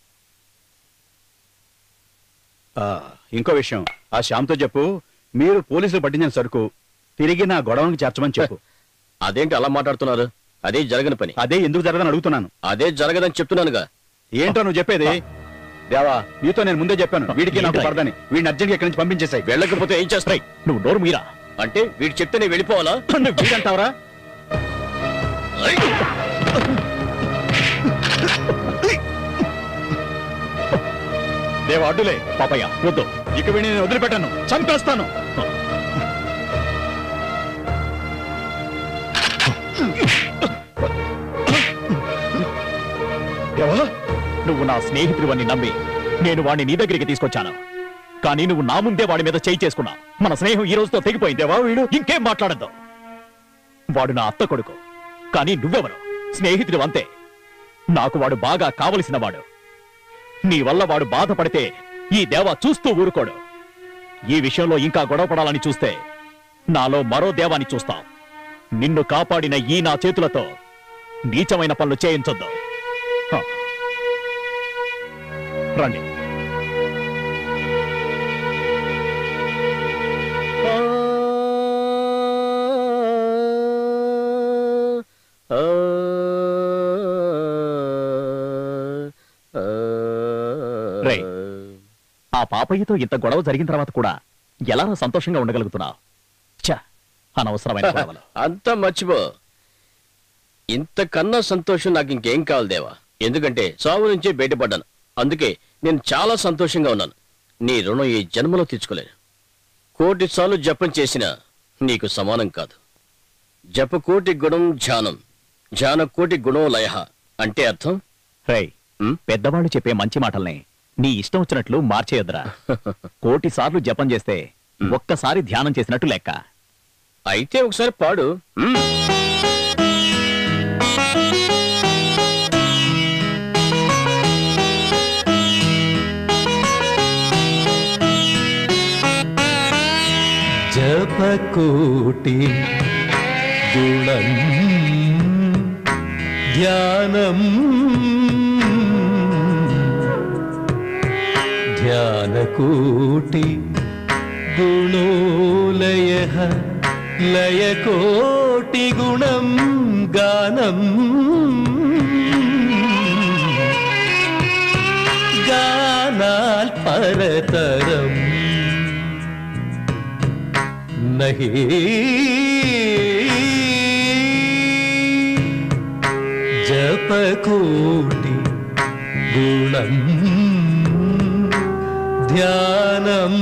ఆ, ఇంకో విషయం ఆ శ్యామ్తో చెప్పు మీరు పోలీసులు పట్టించిన సరుకు తిరిగి నా గొడవకి చేర్చమని చెప్పు అదేంటి అలా మాట్లాడుతున్నారు అదే జరగని పని అదే ఎందుకు జరగదని అడుగుతున్నాను అదే జరగదని చెప్తున్నానుగా ఏంటో నువ్వు చెప్పేది దేవా నీతో నేను ముందే చెప్పాను వీడికి నాకు ఏంట్రా? పడదని వీడిని అర్జెంట్ ఇక్కడి నుంచి పంపించేసాయి వెళ్ళకపోతే ఏం చేస్తాయి నువ్వు నోరు మీరా అంటే వీడు చెప్తే నేను వెళ్ళిపోవాలా నువ్వు వీడంటావరా దేవా అడ్డులే పాపయ్య వద్దు ఇక వీడిని నేను వదిలిపెట్టాను చంపేస్తాను దేవా నువ్వు నా స్నేహితుడివని నమ్మి నేను వాడిని నీ దగ్గరికి తీసుకొచ్చాను కానీ నువ్వు నా ముందే వాడి మీద చేయి చేసుకున్నా మన స్నేహం ఈ రోజుతో తెగిపోయిందేవా వీడు ఇంకేం మాట్లాడద్దు వాడు నా అత్త కొడుకు కానీ నువ్వెవరు స్నేహితుడు అంతే నాకు వాడు బాగా కావలసిన వాడు నీ వల్ల వాడు బాధపడితే ఈ దేవ చూస్తూ ఊరుకోడు ఈ విషయంలో ఇంకా గొడవపడాలని చూస్తే నాలో మరో దేవాన్ని చూస్తాం నిన్ను కాపాడిన ఈ నా చేతులతో నీచమైన పనులు చేయించొద్దు హ. రండి రేయ్, ఆ పాపయ్యతో ఇంత గొడవ జరిగిన తర్వాత కూడా ఎలా సంతోషంగా ఉండగలుగుతున్నావు ఛ అనవసరమైన గొడవలు అంతా మర్చిపో ఇంతకన్నా సంతోషం నాకు ఇంకేం కావాలి దేవా ఎందుకంటే సాగు నుంచే బయటపడ్డాను అందుకే నేను చాలా సంతోషంగా ఉన్నాను నీ రుణం ఈ జన్మలో తీర్చుకోలేను కోటి సార్లు జపం చేసినా నీకు సమానం కాదు జప కోటి గుణం ధ్యానం ధ్యాన కోటి గుణం లయ అంటే అర్థం రేయ్ పెద్దవాళ్ళు చెప్పే మంచి మాటల్ని నీ ఇష్టం వచ్చినట్లు మార్చేయొద్దురా కోటి సార్లు జపం చేస్తే ఒక్కసారి ధ్యానం చేసినట్టు లెక్క అయితే ఒకసారి పాడు మ్మ్. జపకోటి గుణం ధ్యానం ధ్యానకోటి గుణోలయ లయకోటి గుణం గానం గానాల్ పరతరం నహి జపకోటి గుణం ధ్యానం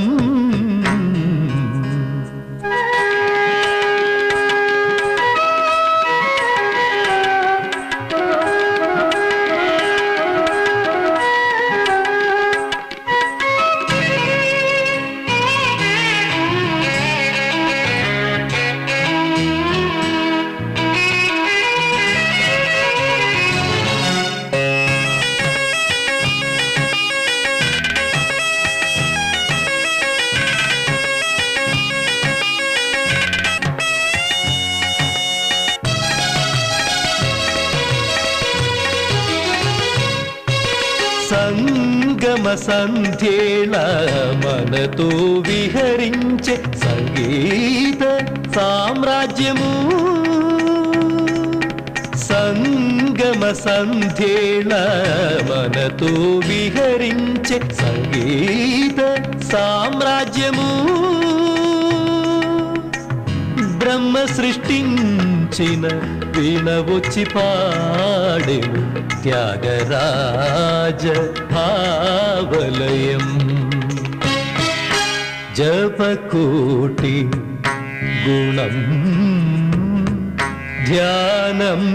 సంగమ సంధ్యేళ మనతో విహరించే సంగీత సామ్రాజ్యము సంగమ సంధ్యేళ మనతో విహరించే సంగీత సామ్రాజ్యము బ్రహ్మ సృష్టించిన వినవొచ్చి పాడెను త్యాగరాజ భావలయం జపకోటి గుణం ధ్యానం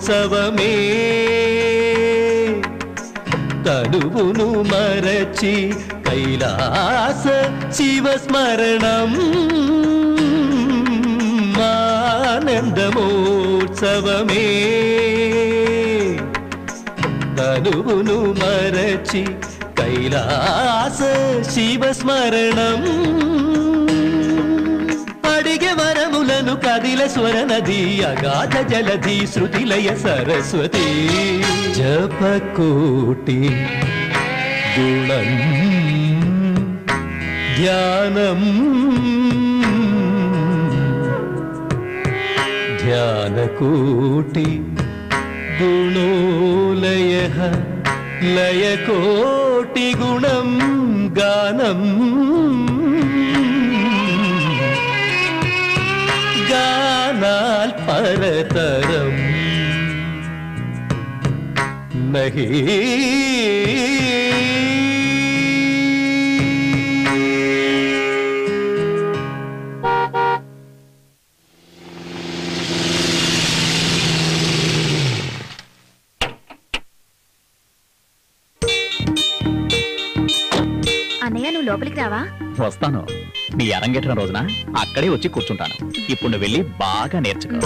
ధ్యానముత్సవమే తనువును మరచి కైలాస శివస్మరణం ఆనందమోత్సవమే తనువును మరచి కైలాస శివస్మరణం అడిగే వరములను కదిల స్వర నది అగాధ జలధి శృతిలయ సరస్వతి జపకోటి గుణం ధ్యానం ధ్యానకోటి గుణోలయ లయకోటి గుణం గానం గానాల్ పరతరం నహి అన్నయ్య నువ్వు లోపలికి రావా వస్తాను నీ అరంగేట్రం రోజున అక్కడే వచ్చి కూర్చుంటాను ఇప్పుడు నువ్వు వెళ్ళి బాగా నేర్చుకో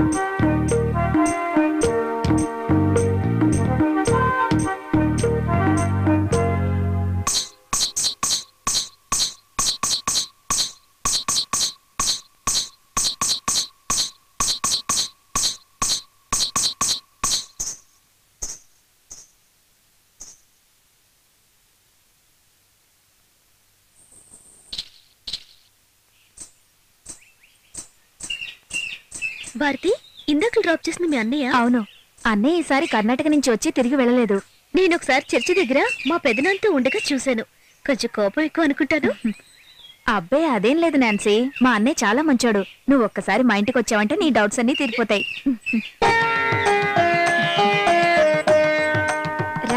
భారతి ఇందాక డ్రాప్ చేసిన మీ అన్నయ్య అవును అన్నయ్య ఈసారి కర్ణాటక నుంచి వచ్చి తిరిగి వెళ్ళలేదు నేను ఒకసారి చర్చి దగ్గర మా పెదనాన్నతో ఉండగా చూశాను కొంచెం కోపం ఎక్కువ అనుకుంటాను అబ్బే అదేం లేదు నాన్సీ మా అన్నయ్య చాలా మంచోడు నువ్వు ఒక్కసారి మా ఇంటికి వచ్చావంటే నీ డౌట్స్ అన్నీ తీరిపోతాయి రా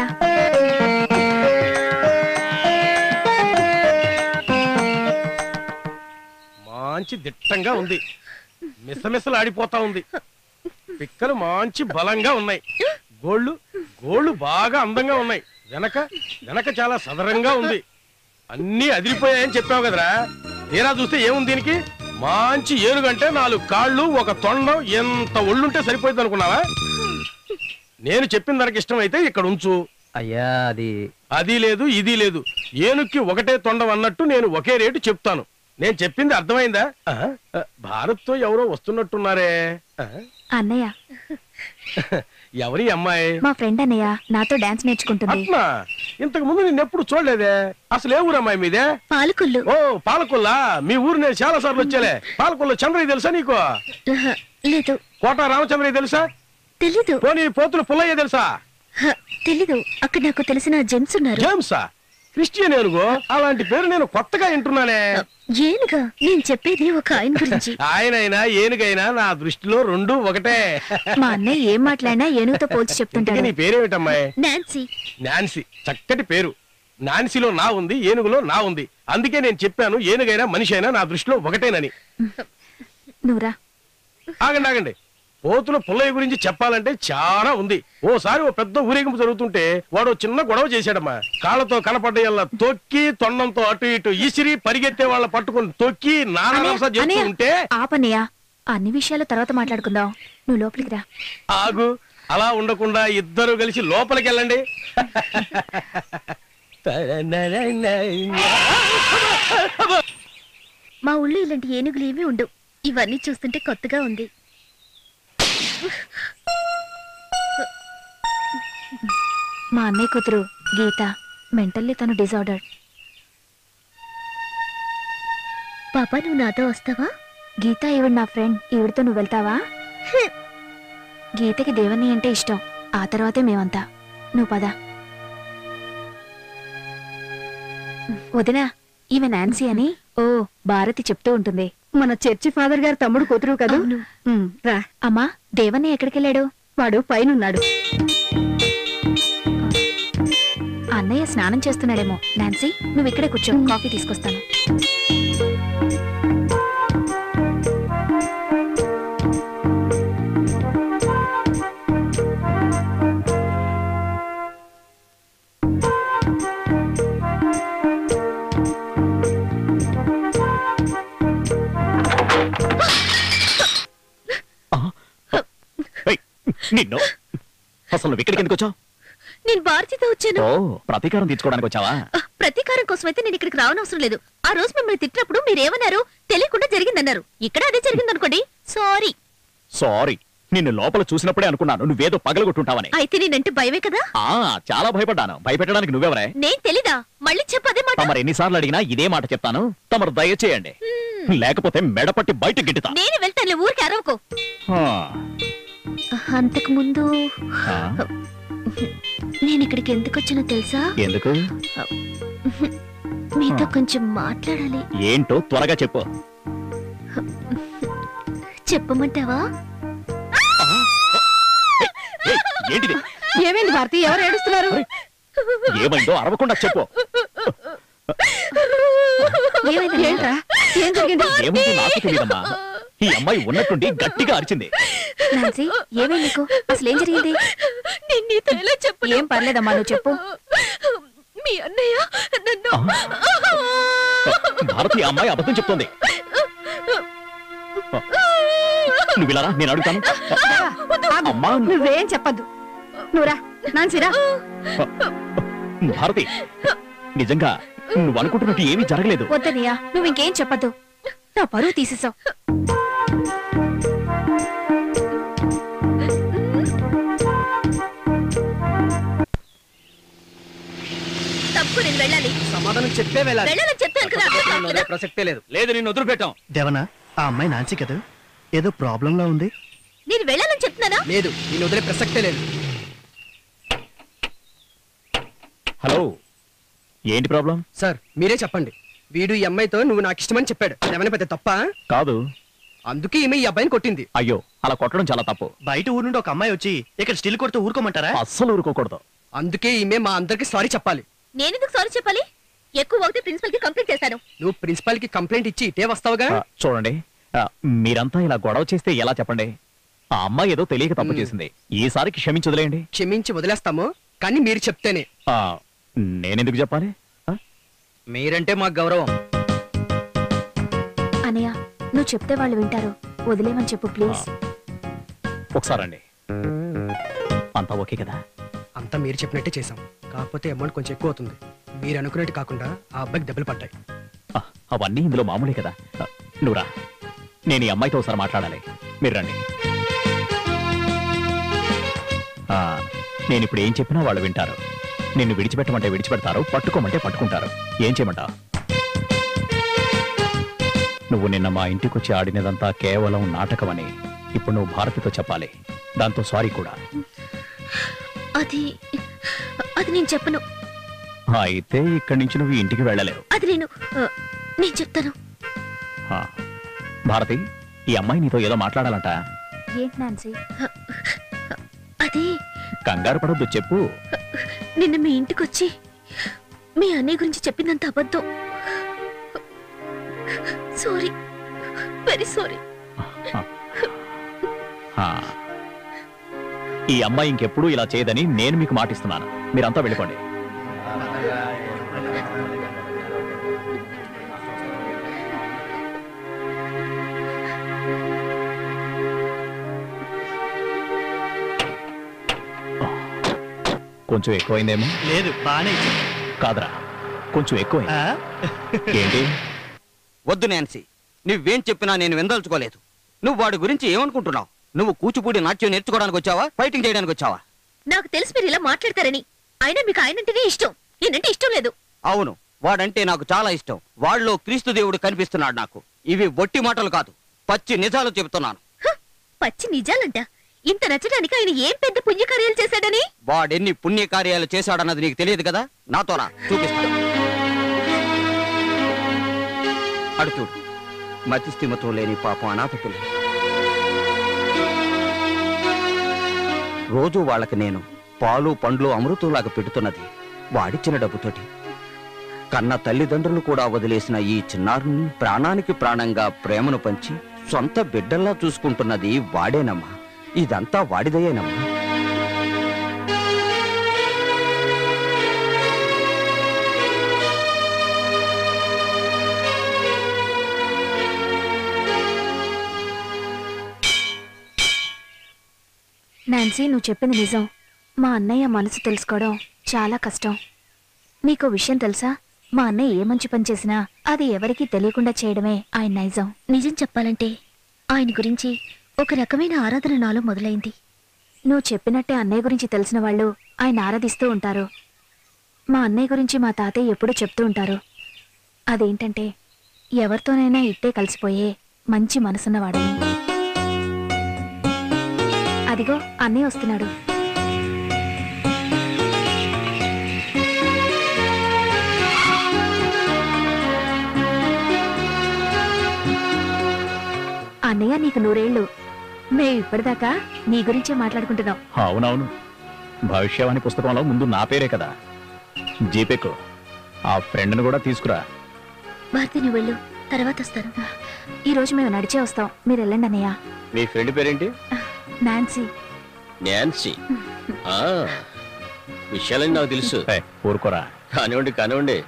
మంచి దిట్టంగా ఉంది మిసమిసలు ఆడిపోతా ఉంది పిక్కలు మంచి బలంగా ఉన్నాయి గోళ్ళు గోళ్ళు బాగా అందంగా ఉన్నాయి వెనక వెనక చాలా సదరంగా ఉంది అన్నీ అదిరిపోయాయని చెప్పావు కదరా తీరా చూస్తే ఏముంది దీనికి మంచి ఏనుగంటే నాలుగు కాళ్ళు ఒక తొండం ఎంత ఒళ్ళుంటే సరిపోయింది అనుకున్నావా నేను చెప్పిన దానికి ఇష్టం అయితే ఇక్కడ ఉంచు అయ్యా అది అది లేదు ఇది లేదు ఏనుక్కి ఒకటే తొండం అన్నట్టు నేను ఒకే రేటు చెప్తాను నేను చెప్పింది అర్థమైందా భారత్ తో ఎవరో వస్తున్నట్టున్నారే ఆ? అన్నయ్య ఎవరి అమ్మాయి మా ఫ్రెండ్ అన్నయ్య నాతో డాన్స్ నేర్చుకుంటుంది అట్లా ఇంతకు ముందు నేను ఎప్పుడు చూడలేదే అసలు ఏ ఊరు అమ్మాయి మీదే పాలకొల్లు ఓ పాలకొల్లా మీ ఊరు నేను చాలా సార్లు వచ్చేలే పాలకొల్లు చంద్రయ్య తెలుసా నీకు లేదు కోట రామచంద్రయ్య తెలుసా తెలీదు పోనీ పోతులు పుల్లయ్య తెలుసా హ, తెలీదు అక్కడ నాకు తెలిసిన జెంట్స్ ఉన్నారు జేమ్సా క్రిస్టియన్ ఏనుగో అలాంటి పేరు నేను కొత్తగా వింటున్నానే ఏనుగా నేను చెప్పేది ఒక ఆయన గురించి ఆయనైనా ఏనుగైనా నా దృష్టిలో రెండు ఒకటే మా అన్నయ్య ఏం మాట్లాడినా ఏనుగుతో పోల్చి ఇంతకీ చెప్తుంటాడు నీ పేరేమిటమ్మాయి నాన్సీ నాన్సీ చక్కటి పేరు నాన్సీలో నా ఉంది ఏనుగులో నా ఉంది అందుకే నేను చెప్పాను ఏనుగైనా మనిషి అయినా నా దృష్టిలో ఒకటేనని నువ్వురా ఆగండి ఆగండి పోతుల పుల్లయ్య గురించి చెప్పాలంటే చాలా ఉంది ఓసారి ఓ పెద్ద ఊరేగింపు జరుగుతుంటే వాడు ఓ చిన్న గొడవ చేశాడమ్మా కాళ్ళతో కనపడ్డయల్లా తొక్కి తొండంతో అటు ఇటు ఈసిరి పరిగెత్తే వాళ్ళ పట్టుకుని తొక్కి నానాంస చేస్తూ అన్నయ్య, ఉంటే ఆపన్నయ్య అన్ని విషయాలు తర్వాత మాట్లాడుకుందాం నువ్వు లోపలికి రా ఆగు అలా ఉండకుండా ఇద్దరు కలిసి లోపలికి వెళ్ళండి మా ఊళ్ళో ఇలాంటి ఏనుగులు ఏమీ ఉండవు ఇవన్నీ చూస్తుంటే కొత్తగా ఉంది మా అన్నయ్య కూతురు గీత మెంటల్లీ తను డిజార్డర్ పాపా నువ్వు నాతో వస్తావా గీత ఈవిడ నా ఫ్రెండ్ ఈవిడతో నువ్వు వెళ్తావా గీతకి దేవని అంటే ఇష్టం ఆ తర్వాతే మేమంతా నువ్వు పద వదినా ఈమె నాన్సీ అని ఓ భారతి చెప్తూ ఉంటుంది మన చర్చి ఫాదర్ గారు తమ్ముడు కూతురు కదా ఉమ్, రా అమ్మా దేవని ఎక్కడికెళ్ళాడు వాడు పైనున్నాడు అన్నయ్య స్నానం చేస్తున్నాడేమో నాన్సీ నువ్వు ఇక్కడే కూర్చో కాఫీ తీసుకొస్తాను నిన్ను అసలు నువ్వు ఇక్కడికి ఎందుకు వచ్చావు నేను భారతితో వచ్చాను ఓ ప్రతీకారం తీర్చుకోవడానికి వచ్చావా ఆ, ప్రతీకారం కోసం అయితే నేను ఇక్కడికి రావనవసరం లేదు ఆ రోజు మిమ్మల్ని తిట్టినప్పుడు మీరేమన్నారు తెలియకుండా జరిగిందన్నారు ఇక్కడ అదే జరిగిందనుకోండి సారీ సారీ నిన్ను లోపల చూసినప్పుడే అనుకున్నాను నువ్వేదో పగలగొట్టుంటావని అయితే నేనంటే భయమే కదా ఆ చాలా భయపడ్డాను భయపెట్టడానికి నువ్వెవరే నేను తెలీదా మళ్ళీ చెప్పదే మాట తమరు ఎన్నిసార్లు అడిగినా ఇదే మాట చెప్తాను తమరు దయచేయండి లేకపోతే మెడపట్టి బయట గిట్టుతా నేను వెళ్తానులే ఊరికి అరవకు ఆ, అంతకు ముందు ఆ, నేను ఇక్కడికి ఎందుకు వచ్చానో తెలుసా ఎందుకు మీతో కొంచెం మాట్లాడాలి ఏంటో త్వరగా చెప్పు చెప్పమంటావా ఏయ్, ఏంటిది ఏమైంది భారతి ఎవరు ఏడుస్తున్నారు ఏమైందో అరవకుండా చెప్పు ఏంట్రా ఏం జరిగింది ఏముంది నాకు తెలియదమ్మా ఈ అమ్మాయి ఉన్నట్టుండి గట్టిగా అరిచింది నాన్సీ ఏమైంది నీకు అసలు ఏం జరిగింది నేను నీతో ఎలా చెప్పు ఏం పర్లేదమ్మా నువ్వు చెప్పు మీ అన్నయ్య నన్ను భారతి ఆ అమ్మాయి అబద్ధం చెప్తోంది నువ్వు ఇలా రా, నేను అడుగుతాను ఆగు. అమ్మా నువ్వేం చెప్పద్దు నువ్వురా నాన్సిరా భారతి నిజంగా నువ్వు అనుకుంటున్నట్టు ఏమీ జరగలేదు వద్దనయ్యా నువ్వు ఇంకేం చెప్పద్దు నా పరువు తీసేసావు తప్పు నేను వెళ్ళాలి సమాధానం చెప్పే వెళ్ళాలి వెళ్ళాలని చెప్తాను కదా నిన్ను వదిలే ప్రసక్తే లేదు లేదు నిన్ను వదిలిపెట్టాం దేవనా ఆ అమ్మాయి నాన్సీ కదా ఏదో ప్రాబ్లంలా ఉంది నేను వెళ్ళాలని చెప్తున్నానా లేదు నేను వదిలే ప్రసక్తే లేదు హలో ఏంటి ప్రాబ్లం సార్ మీరే చెప్పండి వీడు ఈ అమ్మాయితో నువ్వు నాకు ఇష్టమని చెప్పాడు ఏమైనా పెద్ద తప్ప కాదు అందుకే ఈమె ఈ అబ్బాయిని కొట్టింది అయ్యో అలా కొట్టడం చాలా తప్పు బయట ఊరు నుండి ఒక అమ్మాయి వచ్చి ఇక్కడ స్టిల్ కొడుతూ ఊరుకోమంటారా అస్సలు ఊరుకోకూడదు అందుకే ఈమె మా అందరికి సారీ చెప్పాలి నేనెందుకు సారీ చెప్పాలి ఎక్కువ అవుతే ప్రిన్సిపల్ కి కంప్లైంట్ చేస్తాను నువ్వు ప్రిన్సిపాల్ కి కంప్లైంట్ ఇచ్చి ఇటే వస్తావుగా ఆ, చూడండి ఆ, మీరంతా ఇలా గొడవ చేస్తే ఎలా చెప్పండి ఆ అమ్మాయి ఏదో తెలియక తప్పు మ్. చేసింది ఈసారికి క్షమించి వదిలేయండి క్షమించి వదిలేస్తాము కానీ మీరు చెప్తేనే ఆ, నేనెందుకు చెప్పాలి ఆ? మీరంటే మాకు గౌరవం అనయ్య నువ్వు చెప్తే వాళ్ళు వింటారు వదిలేమని చెప్పు ప్లీజ్ ఒకసారండి అంతా ఓకే కదా అంతా మీరు చెప్పినట్టే చేసాం కాకపోతే అమౌంట్ కొంచెం ఎక్కువ అవుతుంది మీరు అనుకున్నట్టు కాకుండా ఆ అబ్బాయికి దెబ్బలు పడ్డాయి ఆ, అవన్నీ ఇందులో మామూలే కదా ఆ, నువ్వురా నేను ఈ అమ్మాయితో ఒకసారి మాట్లాడాలి మీరు రండి ఆ, నేను ఇప్పుడు ఏం చెప్పినా వాళ్ళు వింటారు నిన్ను విడిచిపెట్టమంటే విడిచిపెడతారు పట్టుకోమంటే పట్టుకుంటారు ఏం చేయమంటావు నువ్వు నిన్న మా ఇంటికి వచ్చి ఆడినదంతా కేవలం నాటకమని ఇప్పుడు నువ్వు భారతితో చెప్పాలి దాంతో సారీ కూడా అది అది నేను చెప్పను అయితే ఇక్కడి నుంచి నువ్వు ఇంటికి వెళ్ళలేవు అది నేను ఆ, నేను చెప్తాను ఆ, భారతి ఈ అమ్మాయి నీతో ఏదో మాట్లాడాలంట ఏంటి నాన్సీ అది కంగారు పడొద్దు చెప్పు నిన్న మీ ఇంటికి వచ్చి మీ అన్నయ్య గురించి చెప్పిందంత అబద్ధం సారీ వెరీ సారీ ఆ. ఈ అమ్మాయి ఇంకెప్పుడు ఇలా చేయదని నేను మీకు మాటిస్తున్నాను మీరంతా వెళ్ళిపోండి కొంచెం ఎక్కువైందేమో లేదు బానే ఇచ్చింది. కాదరా కొంచెం ఎక్కువైంది ఆ? ఏంటి వద్దు నాన్సీ నువ్వేం చెప్పినా నేను విందల్చుకోలేదు నువ్వు వాడి గురించి ఏమనుకుంటున్నావు నువ్వు కూచిపూడి నాట్యం నేర్చుకోవడానికి వచ్చావా ఫైటింగ్ చేయడానికి వచ్చావా నాకు తెలుసు మీరు ఇలా మాట్లాడతారని అయినా మీకు ఆయనంటేనే ఇష్టం నేనంటే ఇష్టం లేదు అవును వాడంటే నాకు చాలా ఇష్టం వాళ్ళలో క్రీస్తు దేవుడు కనిపిస్తున్నాడు నాకు ఇవి బొట్టి మాటలు కాదు పచ్చి నిజాలు చెబుతున్నాను హ! పచ్చి నిజాలంట ఇంత నచ్చడానికి ఆయన ఏం పెద్ద పుణ్యకార్యాలు చేశాడని వాడెన్ని పుణ్యకార్యాలు చేశాడన్నది నీకు తెలియదు కదా నాతోనా చూపిస్తా అడు చూడు మతిస్థిమతో లేని పాపం అనాథ పిల్ల రోజు వాళ్ళకి నేను పాలు పండ్లు అమృతంలాగా పెడుతున్నది వాడిచ్చిన డబ్బుతోటి కన్న తల్లిదండ్రులు కూడా వదిలేసిన ఈ చిన్నారుని ప్రాణానికి ప్రాణంగా ప్రేమను పంచి సొంత బిడ్డల్లా చూసుకుంటున్నది వాడేనమ్మా ఇదంతా వాడిదయేనమ్మా నాన్సీ నువ్వు చెప్పింది నిజం మా అన్నయ్య మనసు తెలుసుకోవడం చాలా కష్టం నీకో విషయం తెలుసా మా అన్నయ్య ఏ మంచి పని చేసినా అది ఎవరికీ తెలియకుండా చేయడమే ఆయన నైజం నిజం చెప్పాలంటే ఆయన గురించి ఒక రకమైన ఆరాధన నాలో మొదలైంది నువ్వు చెప్పినట్టే అన్నయ్య గురించి తెలిసిన వాళ్ళు ఆయన ఆరాధిస్తూ ఉంటారు మా అన్నయ్య గురించి మా తాతయ్య ఎప్పుడూ చెప్తూ ఉంటారు అదేంటంటే ఎవరితోనైనా ఇట్టే కలిసిపోయే మంచి మనసున్నవాడని అదిగో అన్నయ్య వస్తున్నాడు అన్నయ్య నీకు నూరేళ్ళు మేము ఇప్పటిదాకా నీ గురించే మాట్లాడుకుంటున్నాం అవునవును భవిష్యవాణి పుస్తకంలో ముందు నా పేరే కదా జీపేకు ఆ ఫ్రెండ్ను కూడా తీసుకురా భారతి నువ్వు వెళ్ళు తర్వాత వస్తాను ఈ రోజు మేము నడిచే వస్తాం మీరు వెళ్ళండి అన్నయ్య మీ ఫ్రెండ్ పేరేంటి నాన్సీ నాన్సీ ఆ, విషయాలని నాకు తెలుసు ఊరుకోరా కానివ్వండి కానివ్వండి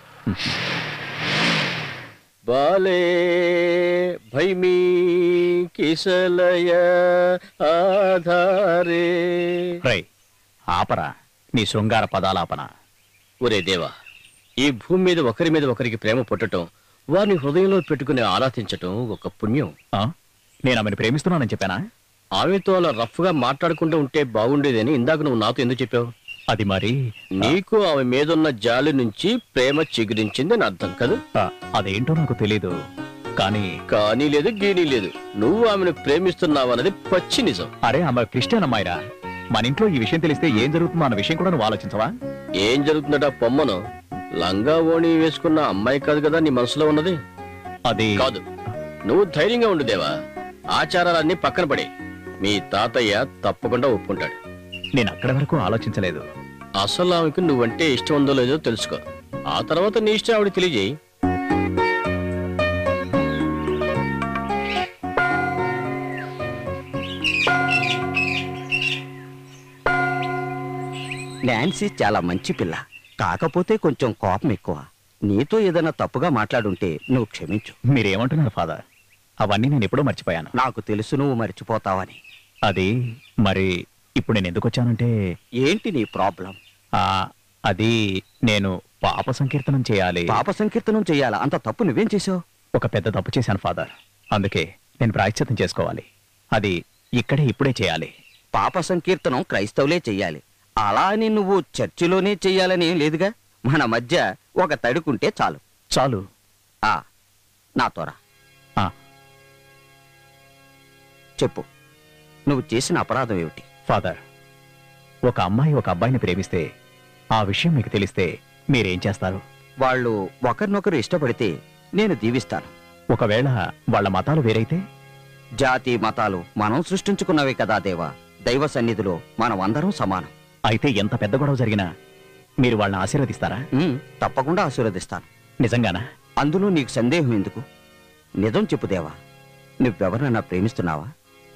బాలే భైమీ కిసలయ ఆధారే రై ఆపరా నీ శృంగార పదాలాపన ఒరే దేవా ఈ భూమి మీద ఒకరి మీద ఒకరికి ప్రేమ పుట్టటం వారిని హృదయంలో పెట్టుకుని ఆరాధించటం ఒక పుణ్యం ఆ? నేను ఆమెను ప్రేమిస్తున్నానని చెప్పానా ఆమెతో అలా రఫ్ గా మాట్లాడుకుంటూ ఉంటే బాగుండేదని ఇందాక నువ్వు నాతో ఎందుకు చెప్పావు అది మరి నీకు ఆమె మీదున్న జాలి నుంచి ప్రేమ చిగురించింది అని అర్థం కదా ఆ, అదేంటో నాకు తెలీదు కానీ కానీ లేదు గీనీ లేదు నువ్వు ఆమెను ప్రేమిస్తున్నావన్నది పచ్చి నిజం అరే ఆమె క్రిస్టియన్ అమ్మాయిరా మన ఇంట్లో ఈ విషయం తెలిస్తే ఏం జరుగుతుందో అన్న విషయం కూడా నువ్వు ఆలోచించవా ఏం జరుగుతుందట పొమ్మను లంగా ఓణి వేసుకున్న అమ్మాయి కాదు కదా నీ మనసులో ఉన్నది అది కాదు నువ్వు ధైర్యంగా ఉండు దేవా ఆచారాలన్నీ పక్కన పడే మీ తాతయ్య తప్పకుండా ఒప్పుకుంటాడు నేను అక్కడి వరకు ఆలోచించలేదు అసలు ఆమెకు నువ్వంటే ఇష్టం ఉందో లేదో తెలుసుకో ఆ తర్వాత నీ ఇష్టం ఆవిడ తెలియజేయి నాన్సీ చాలా మంచి పిల్ల కాకపోతే కొంచెం కోపం ఎక్కువ నీతో ఏదైనా తప్పుగా మాట్లాడుంటే నువ్వు క్షమించు మీరేమంటున్నారు ఫాదర్ అవన్నీ నేను ఎప్పుడో మర్చిపోయాను నాకు తెలుసు నువ్వు మర్చిపోతావని అది మరి ఇప్పుడు నేను ఎందుకు వచ్చానంటే ఏంటి నీ ప్రాబ్లం ఆ అది నేను పాప సంకీర్తనం చేయాలి పాప సంకీర్తనం చెయ్యాలా అంత తప్పు నువ్వేం చేసావు ఒక పెద్ద తప్పు చేశాను ఫాదర్ అందుకే నేను ప్రాయశ్చిత్తం చేసుకోవాలి అది ఇక్కడే ఇప్పుడే చేయాలి పాప సంకీర్తనం క్రైస్తవులే చెయ్యాలి అలా అని నువ్వు చర్చిలోనే చెయ్యాలని ఏం లేదుగా మన మధ్య ఒక తడుకుంటే చాలు చాలు ఆ నాతోరా ఆ. చెప్పు నువ్వు చేసిన అపరాధం ఏమిటి ఫాదర్ ఒక అమ్మాయి ఒక అబ్బాయిని ప్రేమిస్తే ఆ విషయం మీకు తెలిస్తే మీరేం చేస్తారు వాళ్ళు ఒకరినొకరు ఇష్టపడితే నేను దీవిస్తాను ఒకవేళ వాళ్ళ మతాలు వేరైతే జాతి మతాలు మనం సృష్టించుకున్నవే కదా దేవా దైవ సన్నిధిలో మనం అందరం సమానం అయితే ఎంత పెద్ద గొడవ జరిగినా మీరు వాళ్ళని ఆశీర్వదిస్తారా ఉమ్, తప్పకుండా ఆశీర్వదిస్తాను నిజంగానా అందులో నీకు సందేహం ఎందుకు నిజం చెప్పు దేవా నువ్వెవరన్నా ప్రేమిస్తున్నావా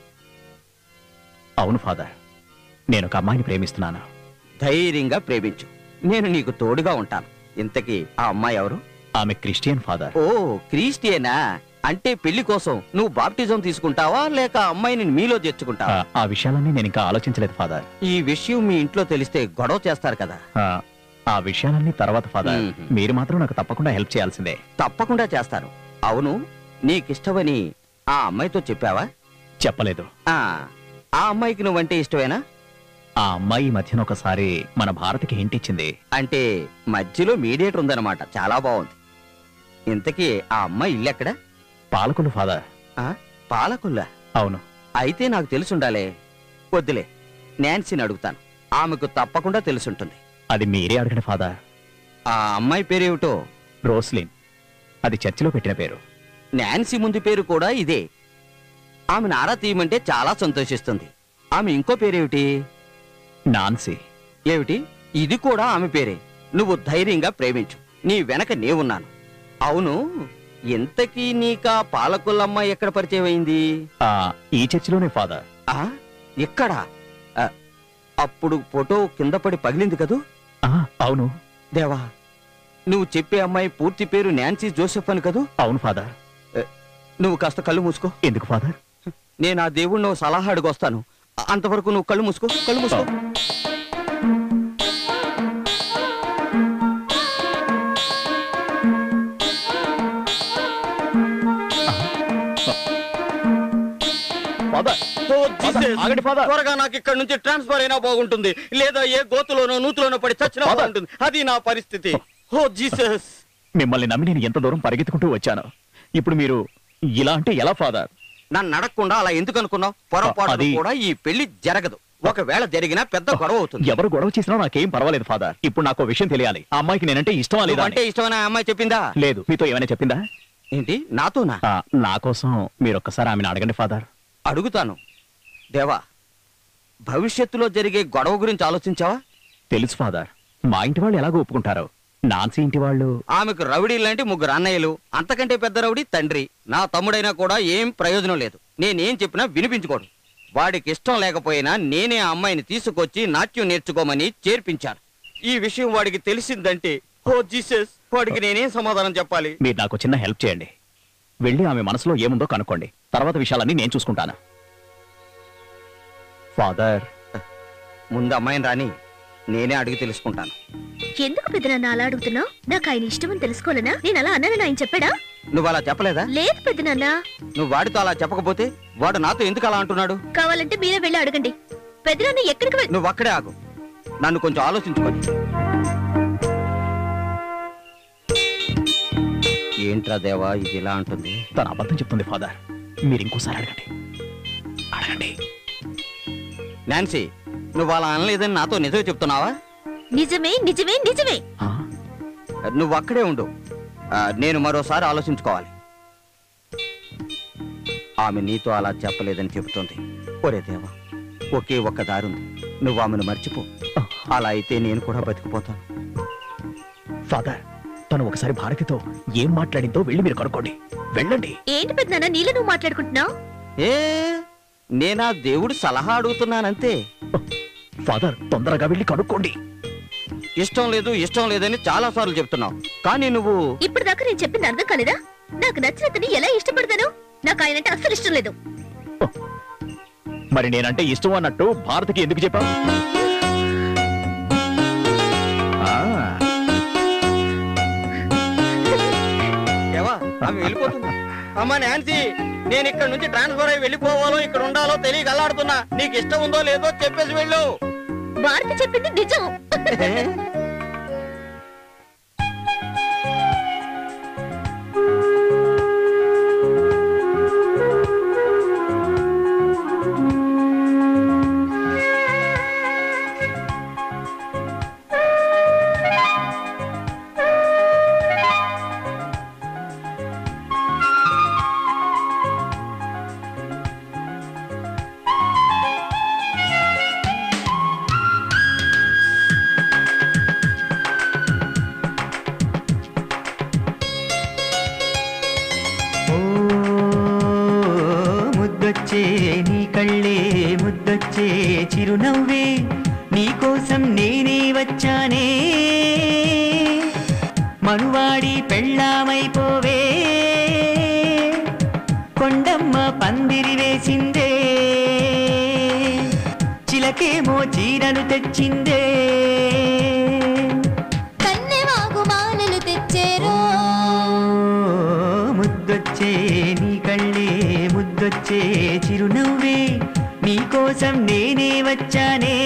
అవును ఫాదర్ నేను ఒక అమ్మాయిని ప్రేమిస్తున్నాను ధైర్యంగా ప్రేమించు నేను నీకు తోడుగా ఉంటాను ఇంతకీ ఆ అమ్మాయి ఎవరు ఆమె క్రిస్టియన్ ఫాదర్ ఓ క్రీస్టియనా అంటే పెళ్లి కోసం నువ్వు బాప్టిజం తీసుకుంటావా లేక ఆ అమ్మాయిని మీలో చేర్చుకుంటావా ఆ- ఆ విషయాలన్నీ నేను ఇంకా ఆలోచించలేదు ఫాదర్ ఈ విషయం మీ ఇంట్లో తెలిస్తే గొడవ చేస్తారు కదా ఆ, ఆ విషయాలన్నీ తర్వాత ఫాదర్ మ్మ్. మీరు మాత్రం నాకు తప్పకుండా హెల్ప్ చేయాల్సిందే తప్పకుండా చేస్తాను అవును నీకిష్టమని ఆ అమ్మాయితో చెప్పావా చెప్పలేదు ఆ ఆ అమ్మాయికి నువ్వంటే ఇష్టమేనా ఆ అమ్మాయి ఈ మధ్యన ఒకసారి మన భారత్కి హింట్ ఇచ్చింది అంటే మధ్యలో మీడియేటర్ ఉందన్నమాట చాలా బాగుంది ఇంతకీ ఆ అమ్మాయి ఇల్లు ఎక్కడ పాలకులు ఫాదర్ ఆ, పాలకుల్లా అవును అయితే నాకు తెలుసుండాలే వద్దులే నాన్సీని అడుగుతాను ఆమెకు తప్పకుండా తెలుసుంటుంది అది మీరే అడగండి ఫాదర్ ఆ అమ్మాయి పేరేమిటో రోస్లిన్ అది చర్చిలో పెట్టిన పేరు నాన్సీ ముందు పేరు కూడా ఇదే ఆమెను ఆరా తీయమంటే చాలా సంతోషిస్తుంది ఆమె ఇంకో పేరేమిటి నాన్సీ ఏమిటి ఇది కూడా ఆమె పేరే నువ్వు ధైర్యంగా ప్రేమించు నీ వెనక నేనున్నాను అవును ఇంతకీ నీకా పాలకుల్లమ్మ ఎక్కడ పరిచయం అయింది ఆ, ఈ చర్చిలోనే ఫాదర్ ఆ ఎక్కడ ఆ, అప్పుడు ఫోటో కింద పడి పగిలింది కదూ ఆ, అవును దేవా నువ్వు చెప్పే అమ్మాయి పూర్తి పేరు నాన్సీ జోసెఫ్ అని కదూ అవును ఫాదర్ నువ్వు కాస్త కళ్ళు మూసుకో ఎందుకు ఫాదర్ నేను ఆ దేవుణ్ణి ఓ సలహా అడుగొస్తాను అంతవరకు నువ్వు కళ్ళు మూసుకో కళ్ళు మూసుకో ఫాదర్ ఓ జీసస్. ఆగండి ఫాదర్ త్వరగా నాకు ఇక్కడ నుంచి ట్రాన్స్ఫర్ అయినా బాగుంటుంది లేదా ఏ గోతులోనో నూతులోనో పడి చచ్చినా Father. బాగుంటుంది అది నా పరిస్థితి ఓ జీసస్ మిమ్మల్ని నమ్మి నేను ఎంత దూరం పరిగెత్తుకుంటూ వచ్చాను ఇప్పుడు మీరు ఇలా అంటే ఎలా ఫాదర్ నన్ను అడగకుండా అలా ఎందుకు అనుకున్నావు పొరపాటు అది- కూడా ఈ పెళ్లి జరగదు ఒకవేళ జరిగినా పెద్ద గొడవ అవుతుంది ఎవరు గొడవ చేసినా నాకేం పర్వాలేదు ఫాదర్ ఇప్పుడు నాకు ఓ విషయం తెలియాలి ఆ అమ్మాయికి నేనంటే ఇష్టమా లేదా అంటే ఇష్టమైన ఆ అమ్మాయి చెప్పిందా లేదు మీతో ఏమైనా చెప్పిందా ఏంటి నాతోనా ఆ, నా కోసం మీరు ఒక్కసారి ఆమెను అడగండి ఫాదర్ అడుగుతాను దేవా భవిష్యత్తులో జరిగే గొడవ గురించి ఆలోచించావా తెలుసు ఫాదర్ మా ఇంటి వాళ్ళు ఎలాగో ఒప్పుకుంటారు నాన్సీ ఇంటి వాళ్ళు ఆమెకు రౌడీ లాంటి ముగ్గురు అన్నయ్యలు అంతకంటే పెద్ద రౌడీ తండ్రి నా తమ్ముడైనా కూడా ఏం ప్రయోజనం లేదు నేనేం చెప్పినా వినిపించుకోడు వాడికి ఇష్టం లేకపోయినా నేనే ఆ అమ్మాయిని తీసుకొచ్చి నాట్యం నేర్చుకోమని చేర్పించాను ఈ విషయం వాడికి తెలిసిందంటే ఓ జీసస్ వాడికి నేనేం సమాధానం చెప్పాలి మీరు నాకు చిన్న హెల్ప్ చేయండి వెళ్ళి ఆమె మనసులో ఏముందో కనుక్కోండి తర్వాత విషయాలన్నీ నేను చూసుకుంటాను ఫాదర్ ముందు అమ్మాయిని రాని నేనే అడిగి తెలుసుకుంటాను ఎందుకు పెద్దనాన్న అలా అడుగుతున్నావు నాకు ఆయన ఇష్టమని తెలుసుకోలేనా నేను అలా అన్నానని ఆయన చెప్పాడా నువ్వు అలా చెప్పలేదా లేదు పెద్దనాన్న నువ్వు వాడితో అలా చెప్పకపోతే వాడు నాతో ఎందుకు అలా అంటున్నాడు కావాలంటే మీరే వెళ్ళి అడగండి పెద్దనాన్న ఎక్కడికి వెళ్- నువ్వు అక్కడే ఆగు నన్ను కొంచెం ఆలోచించుకొని ఏంట్రా దేవా ఇది ఇలా అంటుంది తన అబద్ధం చెప్తుంది ఫాదర్ మీరు ఇంకోసారి అడగండి అడగండి నాన్సీ నువ్వు అలా అనలేదని నాతో నిజమే చెప్తున్నావా నిజమే నిజమే నిజమే నువ్వు అక్కడే ఉండు ఆ, నేను మరోసారి ఆలోచించుకోవాలి ఆమె నీతో అలా చెప్పలేదని చెబుతోంది ఒరే దేవా ఒకే ఒక్క దారుంది నువ్వు ఆమెను మర్చిపో అలా అయితే నేను కూడా బతికిపోతాను ఫాదర్ తను ఒకసారి భారతితో ఏం మాట్లాడిందో వెళ్ళి మీరు కనుక్కోండి వెళ్ళండి ఏంటి పెద్దనాన్న నీళ్ళు నువ్వు మాట్లాడుకుంటున్నావు ఏ నేనా దేవుడు సలహా అడుగుతున్నానంతే ఫాదర్ తొందరగా వెళ్ళి కనుక్కోండి ఇష్టం లేదు ఇష్టం లేదని చాలా సార్లు చెప్తున్నావు కానీ నువ్వు ఇప్పుడు దాకా నేను చెప్పింది అర్థం కాలేదా నాకు నచ్చినతని ఎలా ఇష్టపడతాను నాకు ఆయన అంటే అస్సలు ఇష్టం లేదు మరి నేనంటే ఇష్టం అన్నట్టు భారతికి ఎందుకు చెప్పావు ఆ, దేవా ఆమె వెళ్ళిపోతుంది అమ్మా నాన్సీ నేను ఇక్కడ నుంచి ట్రాన్స్ఫర్ అయి వెళ్ళిపోవాలో ఇక్కడ ఉండాలో తెలియక అల్లాడుతున్నా నీకు ఇష్టం ఉందో లేదో చెప్పేసి వెళ్ళు భారతి చెప్పింది నిజం ముద్దొచ్చే నీ కళ్ళే ముద్దొచ్చే చిరునవ్వే నీకోసం నేనే వచ్చానే మనువాడి పెళ్ళామైపోవే కొండమ్మ పందిరి వేసిందే చిలకేమో చీరను తెచ్చిందే కన్నెవాగు మాలలు తెచ్చేరో ముద్దొచ్చే నీ కళ్ళే ముద్దొచ్చే చిరునవ్వే నీకోసం నేనే వచ్చానే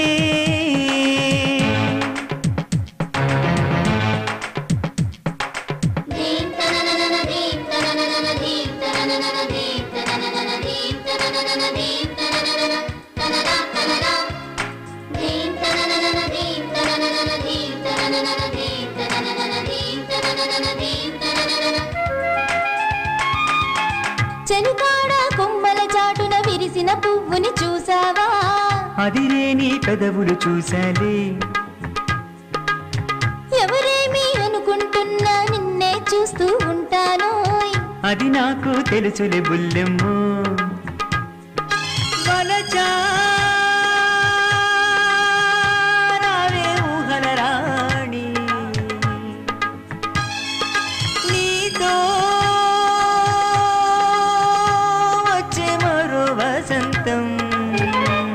దీం తనననన దీం తనననన దీం తనననన దీం తనననన దీం తనననన దీం తనననన తననా తననా దీం తనననన దీం తనననన దీం తనననన దీం తనననన దీం తనననన దీం తనననన చెనుకాడ కొమ్మల చాటున విరిసిన పువ్వుని చూసావా అదిరే నీ పెదవులు చూసాలే ఎవరేమీ అనుకుంటున్నా నిన్నే చూస్తూ ఉంటానోయ్ అది నాకు తెలుసులే బుల్లెమ్మో వలచా రావే ఊహల రాణి నీతో వచ్చే మరో వసంతం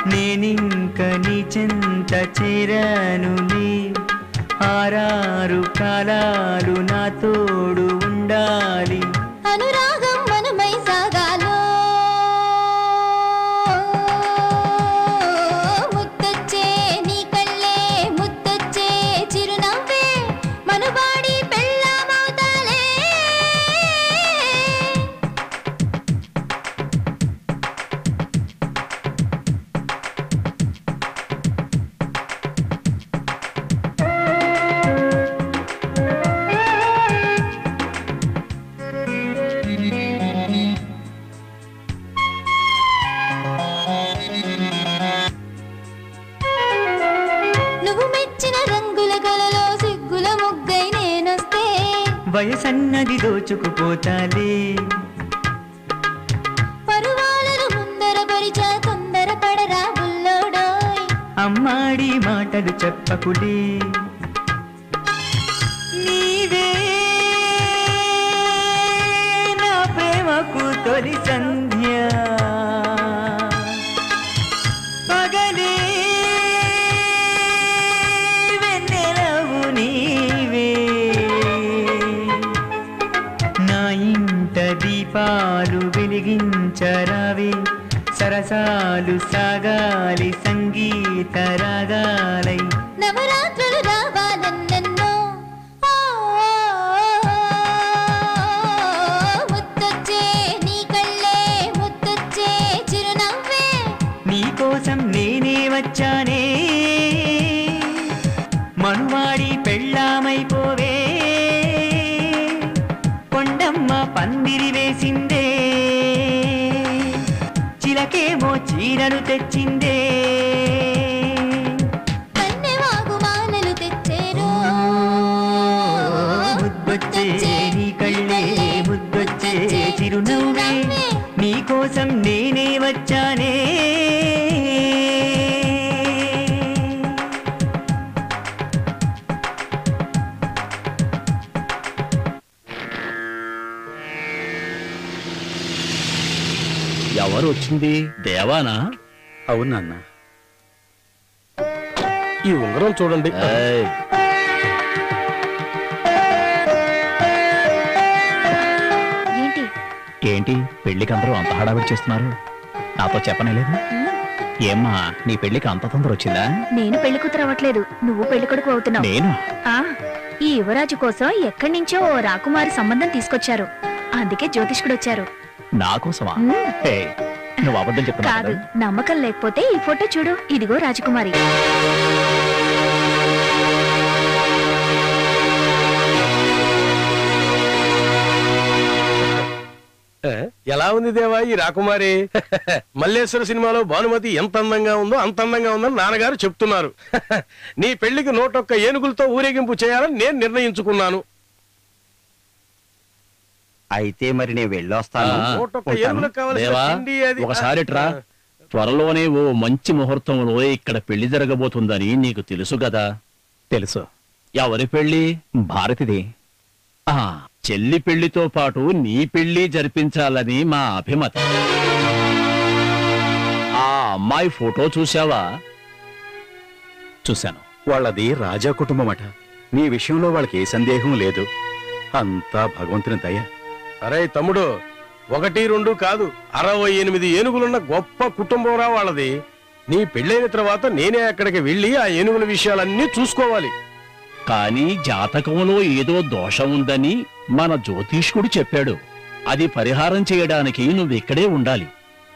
నేనింక నీ చెంత చేరానులే ఆరారు కాలాలు నా తోడు ఉండాలి అనురాగం మనమై సాగాలో ముద్దొచ్చే నీ కళ్ళే ముద్దొచ్చే చిరునవ్వే మనువాడి పెళ్ళామవుతాలే నువ్వు మెచ్చిన రంగుల కలలో సిగ్గుల ముగ్గై నేనొస్తే వయసన్నది దోచుకుపోతాలే పరువాలను ముందర పరిచా తొందర పడరా బుల్లోడోయ్ అమ్మాడి మాటలు చెప్పకులే నీవే నా ప్రేమకు తొలి సంధ్య పగలే వెన్నెలవు నీవే నా ఇంట దీపాలు వెలిగించరావే సరసాలు సాగాలి సంగీత రాగాలై నవరాత్రులు రావాలన్నెన్నో ఓ, ముద్దొచ్చే నీ కళ్ళే ముద్దొచ్చే చిరునవ్వే నీకోసం నేనే వచ్చానే మనువాడి పెళ్ళామైపోవే కొండమ్మ పందిరి వేసిందే చిలకేమో చీరలు తెచ్చిందే కన్నెవాగు మాలలు తెచ్చేరు ముద్దొచ్చే నీ కళ్ళే ముద్దొచ్చే చిరునవ్వే నీకోసం నేనే వచ్చానే ఎవరు వచ్చింది దేవానా అవును నాన్న ఈ ఉంగరం చూడండి ఏంటి ఏంటి పెళ్లికి అందరూ అంత హడావిడి చేస్తున్నారు నాతో చెప్పనేలేదు ఏమ్మా నీ పెళ్లికి అంత తొందర వచ్చిందా నేను పెళ్లి కూతురు అవ్వట్లేదు నువ్వు పెళ్లి కొడుకు అవుతున్నావు నేను ఆ, ఈ యువరాజు కోసం ఎక్కడి నుంచో ఓ రాకుమారి సంబంధం తీసుకొచ్చారు అందుకే జ్యోతిష్కుడు వచ్చారు నా కోసమా మ్మ్. హే, నువ్వు అబద్ధం చెప్తున్నావు కాదు కదా? నమ్మకం లేకపోతే ఈ ఫోటో చూడు ఇదిగో రాజకుమారి ఏ, ఎలా ఉంది దేవా ఈ రాకుమారి మల్లేశ్వర సినిమాలో భానుమతి ఎంత అందంగా ఉందో అంత అందంగా ఉందని నాన్నగారు చెప్తున్నారు నీ పెళ్లికి నూటొక్క ఏనుగులతో ఊరేగింపు చేయాలని నేను నిర్ణయించుకున్నాను అయితే మరి నేను వెళ్ళొస్తాను ఆ, నూటొక్క ఉంటాను. ఏనుగులకు కావలసిన దేవా తిండి అది ఒకసారి ట్రా త్వరలోనే ఓ మంచి ముహూర్తంలో ఇక్కడ పెళ్లి జరగబోతుందని నీకు తెలుసు కదా తెలుసు ఎవరి పెళ్లి భారతిది ఆ చెల్లి పెళ్లితో పాటు నీ పెళ్లి జరిపించాలని మా అభిమతి ఆ అమ్మాయి ఫోటో చూశావా చూశాను వాళ్ళది రాజా కుటుంబం అట నీ విషయంలో వాళ్ళకి ఏ సందేహం లేదు అంతా భగవంతుని దయ అరే తమ్ముడు ఒకటి రెండు కాదు అరవై ఎనిమిది ఏనుగులున్న గొప్ప కుటుంబంరా వాళ్ళది నీ పెళ్ళైన తర్వాత నేనే అక్కడికి వెళ్ళి ఆ ఏనుగుల విషయాలన్నీ చూసుకోవాలి కానీ జాతకంలో ఏదో దోషం ఉందని మన జ్యోతిష్కుడు చెప్పాడు అది పరిహారం చేయడానికి నువ్వు ఇక్కడే ఉండాలి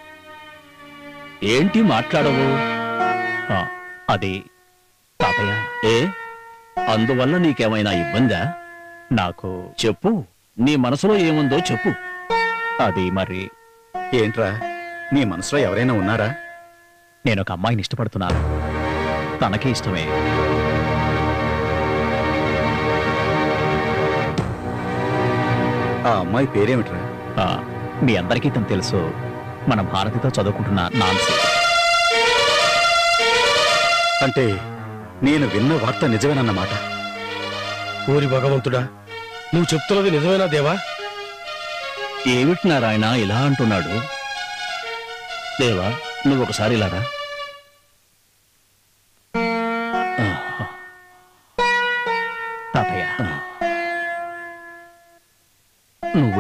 ఏంటి మాట్లాడవు ఆ, అది తాతయ్య ఏ అందువల్ల నీకేమైనా ఇబ్బందా నాకు చెప్పు నీ మనసులో ఏముందో చెప్పు అది మరి ఏంట్రా నీ మనసులో ఎవరైనా ఉన్నారా నేను ఒక అమ్మాయిని ఇష్టపడుతున్నాను తనకే ఇష్టమే ఆ అమ్మాయి పేరేమిట్రా ఆ, మీ అందరికీ తను తెలుసు మన భారతితో చదువుకుంటున్న నాన్సీ అంటే నేను విన్న వార్త నిజమేనన్నమాట ఊరి భగవంతుడా నువ్వు చెప్తున్నది నిజమేనా దేవా ఏమిటి నారాయణ ఇలా అంటున్నాడు దేవా నువ్వు ఒకసారి ఇలారా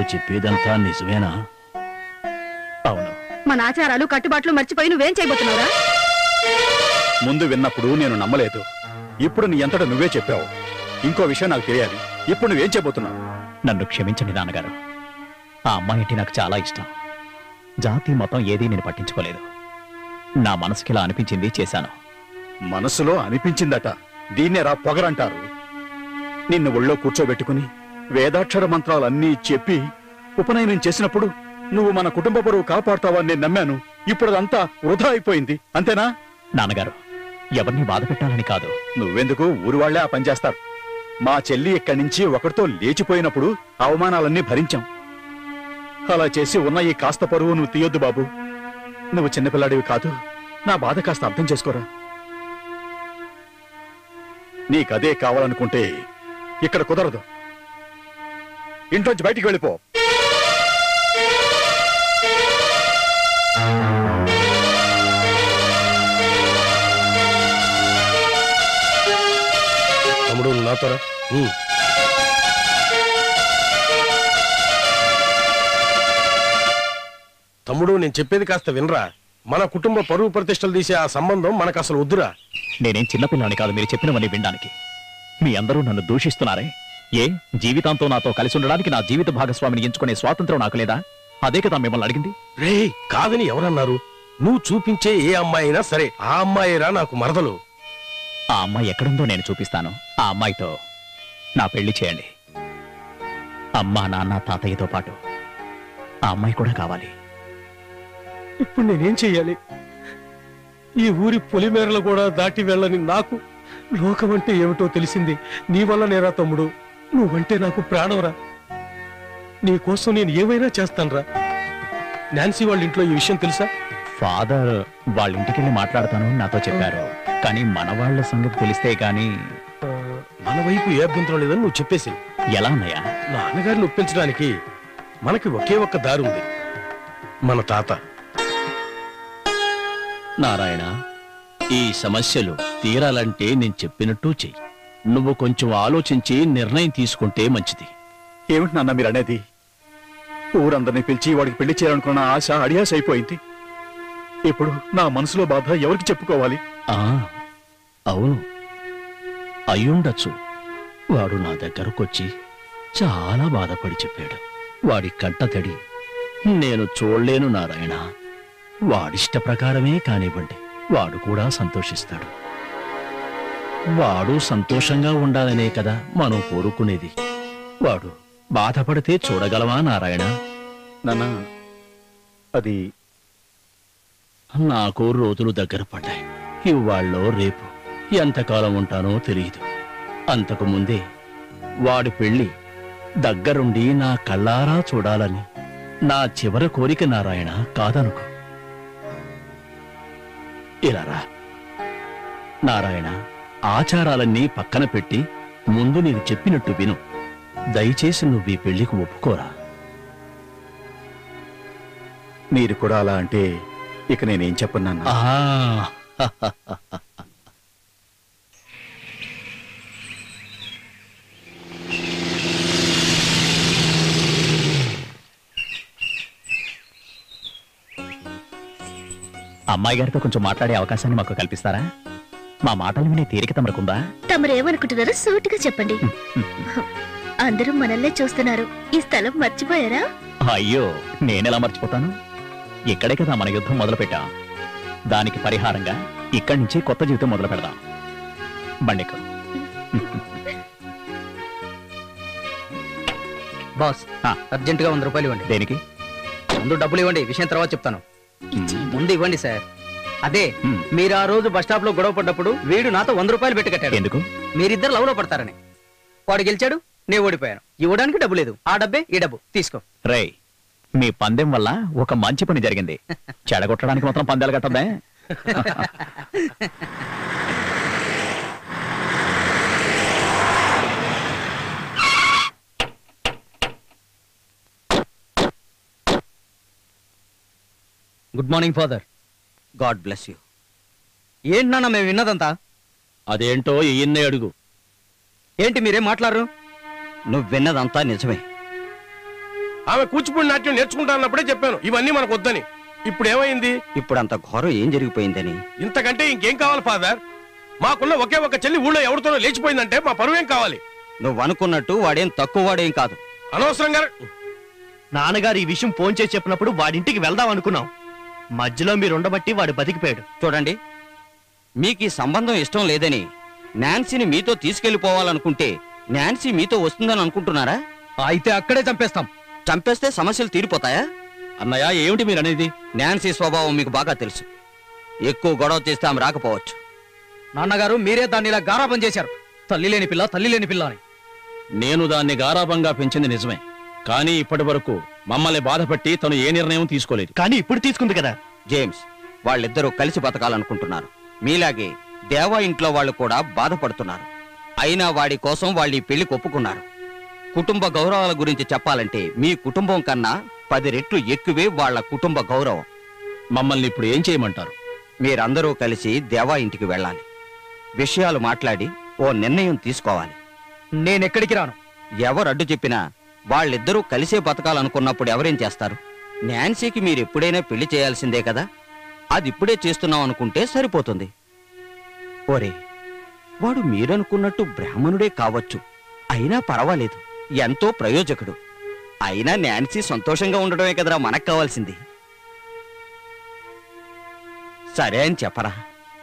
చెప్పేదంతా నిజమేనా అవును మన ఆచారాలు కట్టుబాట్లు మర్చిపోయి నువ్వేం చేయబోతున్నావురా ముందు విన్నప్పుడు నేను నమ్మలేదు ఇప్పుడు నీ ఎంతట నువ్వే చెప్పావు ఇంకో విషయం నాకు తెలియాలి ఇప్పుడు నువ్వేం చేయబోతున్నావు నన్ను క్షమించండి నాన్నగారు ఆ అమ్మాయి అంటే నాకు చాలా ఇష్టం జాతి మతం ఏదీ నేను పట్టించుకోలేదు నా మనసుకి ఇలా అనిపించింది చేశాను మనసులో అనిపించిందట దీన్నే రా పొగరంటారు నిన్ను ఒళ్ళో కూర్చోబెట్టుకుని వేదాక్షర మంత్రాలన్నీ చెప్పి ఉపనయనం చేసినప్పుడు నువ్వు మన కుటుంబ పరువు కాపాడుతావని నేను నమ్మాను ఇప్పుడు అదంతా వృధా అయిపోయింది అంతేనా నాన్నగారు ఎవరిని బాధ పెట్టాలని కాదు నువ్వెందుకు ఊరు వాళ్లే ఆ పని చేస్తారు మా చెల్లి ఇక్కడి నుంచి ఒకరితో లేచిపోయినప్పుడు అవమానాలన్నీ భరించాం అలా చేసి ఉన్న ఈ కాస్త పరువు నువ్వు తీయొద్దు బాబు నువ్వు చిన్నపిల్లాడివి కాదు నా బాధ కాస్త అర్థం చేసుకోరా నీకదే కావాలనుకుంటే ఇక్కడ కుదరదు ఇంట్లోంచి బయటికి వెళ్ళిపో తమ్ముడు నువ్వు నాతోరా ఉమ్. తమ్ముడు నేను చెప్పేది కాస్త వినరా మన కుటుంబ పరువు ప్రతిష్టలు తీసే ఆ సంబంధం మనకు అసలు వద్దురా నేనేం చిన్నపిల్లని కాదు మీరు చెప్పినవన్నీ వినడానికి మీ అందరూ నన్ను దూషిస్తున్నారే ఏ జీవితాంతో నాతో కలిసి ఉండడానికి నా జీవిత భాగస్వామిని ఎంచుకునే స్వాతంత్రం నాకు లేదా అదే కదా మిమ్మల్ని అడిగింది రే కాదని ఎవరన్నారు నువ్వు చూపించే ఏ అమ్మాయి అయినా సరే ఆ అమ్మాయిరా నాకు మరదలు ఆ అమ్మాయి ఎక్కడుందో నేను చూపిస్తాను ఆ అమ్మాయితో నా పెళ్లి చేయండి అమ్మా నాన్న తాతయ్యతో పాటు ఆ అమ్మాయి కూడా కావాలి ఇప్పుడు నేనేం చెయ్యాలి ఈ ఊరి పొలిమేరలు కూడా దాటి వెళ్ళని నాకు లోకమంటే ఏమిటో తెలిసింది నీ వల్ల నేరా తమ్ముడు నువ్వంటే నాకు ప్రాణంరా నీ కోసం నేను ఏమైనా చేస్తానురా నాన్సీ వాళ్ళ ఇంట్లో ఈ విషయం తెలుసా ఫాదర్ వాళ్ళ ఇంటికి వెళ్ళి మాట్లాడతాను అని నాతో చెప్పారు కానీ మన వాళ్ళ సంగతి తెలిస్తే గాని మన వైపు ఏ అభ్యంతరం లేదని నువ్వు చెప్పేసి ఎలా అన్నయ్యా నాన్నగారిని ఒప్పించడానికి మనకి ఒకే ఒక్క దారి ఉంది మన తాత నారాయణ ఈ సమస్యలు తీరాలంటే నేను చెప్పినట్టు చెయ్యి నువ్వు కొంచెం ఆలోచించి నిర్ణయం తీసుకుంటే మంచిది ఏమిటి నాన్న మీరు అనేది ఊరందరినీ పిలిచి వాడికి పెళ్లి చేయాలనుకున్న ఆశ అడియాస అయిపోయింది ఇప్పుడు నా మనసులో బాధ ఎవరికి చెప్పుకోవాలి ఆ అవును అయ్యుండొచ్చు వాడు నా దగ్గరకొచ్చి చాలా బాధపడి చెప్పాడు వాడి కంట తడి నేను చూడలేను నారాయణ వాడిష్ట ప్రకారమే కానివ్వండి వాడు కూడా సంతోషిస్తాడు వాడు సంతోషంగా ఉండాలనే కదా మనం కోరుకునేది వాడు బాధపడితే చూడగలవా నారాయణ నాన్న అది నాకు రోజులు దగ్గర పడ్డాయి ఇవాళ్ళో రేపు ఎంతకాలం ఉంటానో తెలియదు అంతకు ముందే వాడి పెళ్లి దగ్గరుండి నా కళ్ళారా చూడాలని నా చివరి కోరిక నారాయణ కాదనుకో ఇలా రా నారాయణ ఆచారాలన్నీ పక్కన పెట్టి ముందు నేను చెప్పినట్టు విను దయచేసి నువ్వు ఈ పెళ్లికి ఒప్పుకోరా మీరు కూడా అలా అంటే ఇక నేనేం చెప్పను నాన్న ఆ అమ్మాయి గారితో కొంచెం మాట్లాడే అవకాశాన్ని మాకు కల్పిస్తారా మా మాటలు వినే తీరిక తమరకుందా తమరేమనుకుంటున్నారో సూటిగా చెప్పండి అందరూ మనల్నే చూస్తున్నారు ఈ స్థలం మర్చిపోయారా అయ్యో నేనెలా మర్చిపోతాను ఇక్కడే కదా మన యుద్ధం మొదలు పెట్టాం దానికి పరిహారంగా ఇక్కడి నుంచి కొత్త జీవితం మొదలు పెడదాం బండికు బాస్ అర్జెంట్ గా వంద రూపాయలు ఇవ్వండి దేనికి ముందు డబ్బులు ఇవ్వండి విషయం తర్వాత చెప్తాను ముందు ఇవ్వండి సార్ అదే మీరు ఆ రోజు బస్ స్టాప్ లో గొడవ పడ్డప్పుడు వీడు నాతో వంద రూపాయలు పెట్టి కట్టాడు ఎందుకు మీరిద్దరు లవ్ లో పడతారని వాడు గెలిచాడు నేను ఓడిపోయాను ఇవ్వడానికి డబ్బు లేదు ఆ డబ్బే ఈ డబ్బు తీసుకో రేయ్ మీ పందెం వల్ల ఒక మంచి పని జరిగింది చెడగొట్టడానికి మాత్రం పందాలు కట్టద్దే good morning father God bless you ఏంటి నాన్న మేము విన్నదంతా అదేంటో ఈయన్నే అడుగు ఏంటి మీరేం మాట్లాడరు నువ్వు విన్నదంతా నిజమే ఆమె కూచిపూడి నాట్యం నేర్చుకుంటా అన్నప్పుడే చెప్పాను ఇవన్నీ మనకు వద్దని ఇప్పుడు ఏమైంది ఇప్పుడు అంత ఘోరం ఏం జరిగిపోయిందని ఇంతకంటే ఇంకేం కావాలి ఫాదర్ మాకున్న ఒకే ఒక చెల్లి ఊళ్ళో ఎవరితోనో లేచిపోయిందంటే మా పరువేం కావాలి నువ్వు అనుకున్నట్టు వాడేం తక్కువ వాడేం కాదు అనవసరంగా నాన్నగారు ఈ విషయం ఫోన్ చేసి చెప్పినప్పుడు వాడింటికి వెళ్దాం అనుకున్నాం మధ్యలో మీరు ఉండబట్టి వాడు బతికిపోయాడు చూడండి మీకు ఈ సంబంధం ఇష్టం లేదని నాన్సీని మీతో తీసుకెళ్లిపోవాలనుకుంటే నాన్సీ మీతో వస్తుందని అనుకుంటున్నారా అయితే అక్కడే చంపేస్తాం చంపేస్తే సమస్యలు తీరిపోతాయా అన్నయ్య ఏమిటి మీరు అనేది నాన్సీ స్వభావం మీకు బాగా తెలుసు ఎక్కువ గొడవ చేస్తే ఆమె రాకపోవచ్చు నాన్నగారు మీరే దాన్ని ఇలా గారాబం చేశారు తల్లి లేని పిల్ల తల్లి లేని పిల్ల అని నేను దాన్ని గారాభంగా పెంచింది నిజమే కానీ ఇప్పటి వరకు మమ్మల్ని బాధపట్టి తను ఏ నిర్ణయం తీసుకోలేదు కానీ ఇప్పుడు తీసుకుంది కదా జేమ్స్ వాళ్ళిద్దరూ కలిసి బతకాలనుకుంటున్నారు మీలాగే దేవా ఇంట్లో వాళ్ళు కూడా బాధపడుతున్నారు అయినా వాడి కోసం వాళ్ళు ఈ పెళ్లికి ఒప్పుకున్నారు కుటుంబ గౌరవాల గురించి చెప్పాలంటే మీ కుటుంబం కన్నా పది రెట్లు ఎక్కువే వాళ్ళ కుటుంబ గౌరవం మమ్మల్ని ఇప్పుడు ఏం చేయమంటారు మీరందరూ కలిసి దేవా ఇంటికి వెళ్ళాలి విషయాలు మాట్లాడి ఓ నిర్ణయం తీసుకోవాలి నేనెక్కడికి రాను ఎవరు అడ్డు చెప్పినా వాళ్ళిద్దరూ కలిసే బతకాలనుకున్నప్పుడు ఎవరేం చేస్తారు నాన్సీకి మీరు ఎప్పుడైనా పెళ్లి చేయాల్సిందే కదా అది ఇప్పుడే చేస్తున్నాం అనుకుంటే సరిపోతుంది ఓరే వాడు మీరనుకున్నట్టు బ్రాహ్మణుడే కావచ్చు అయినా పర్వాలేదు ఎంతో ప్రయోజకుడు అయినా నాన్సీ సంతోషంగా ఉండడమే కదరా మనకు కావాల్సింది సరే అని చెప్పరా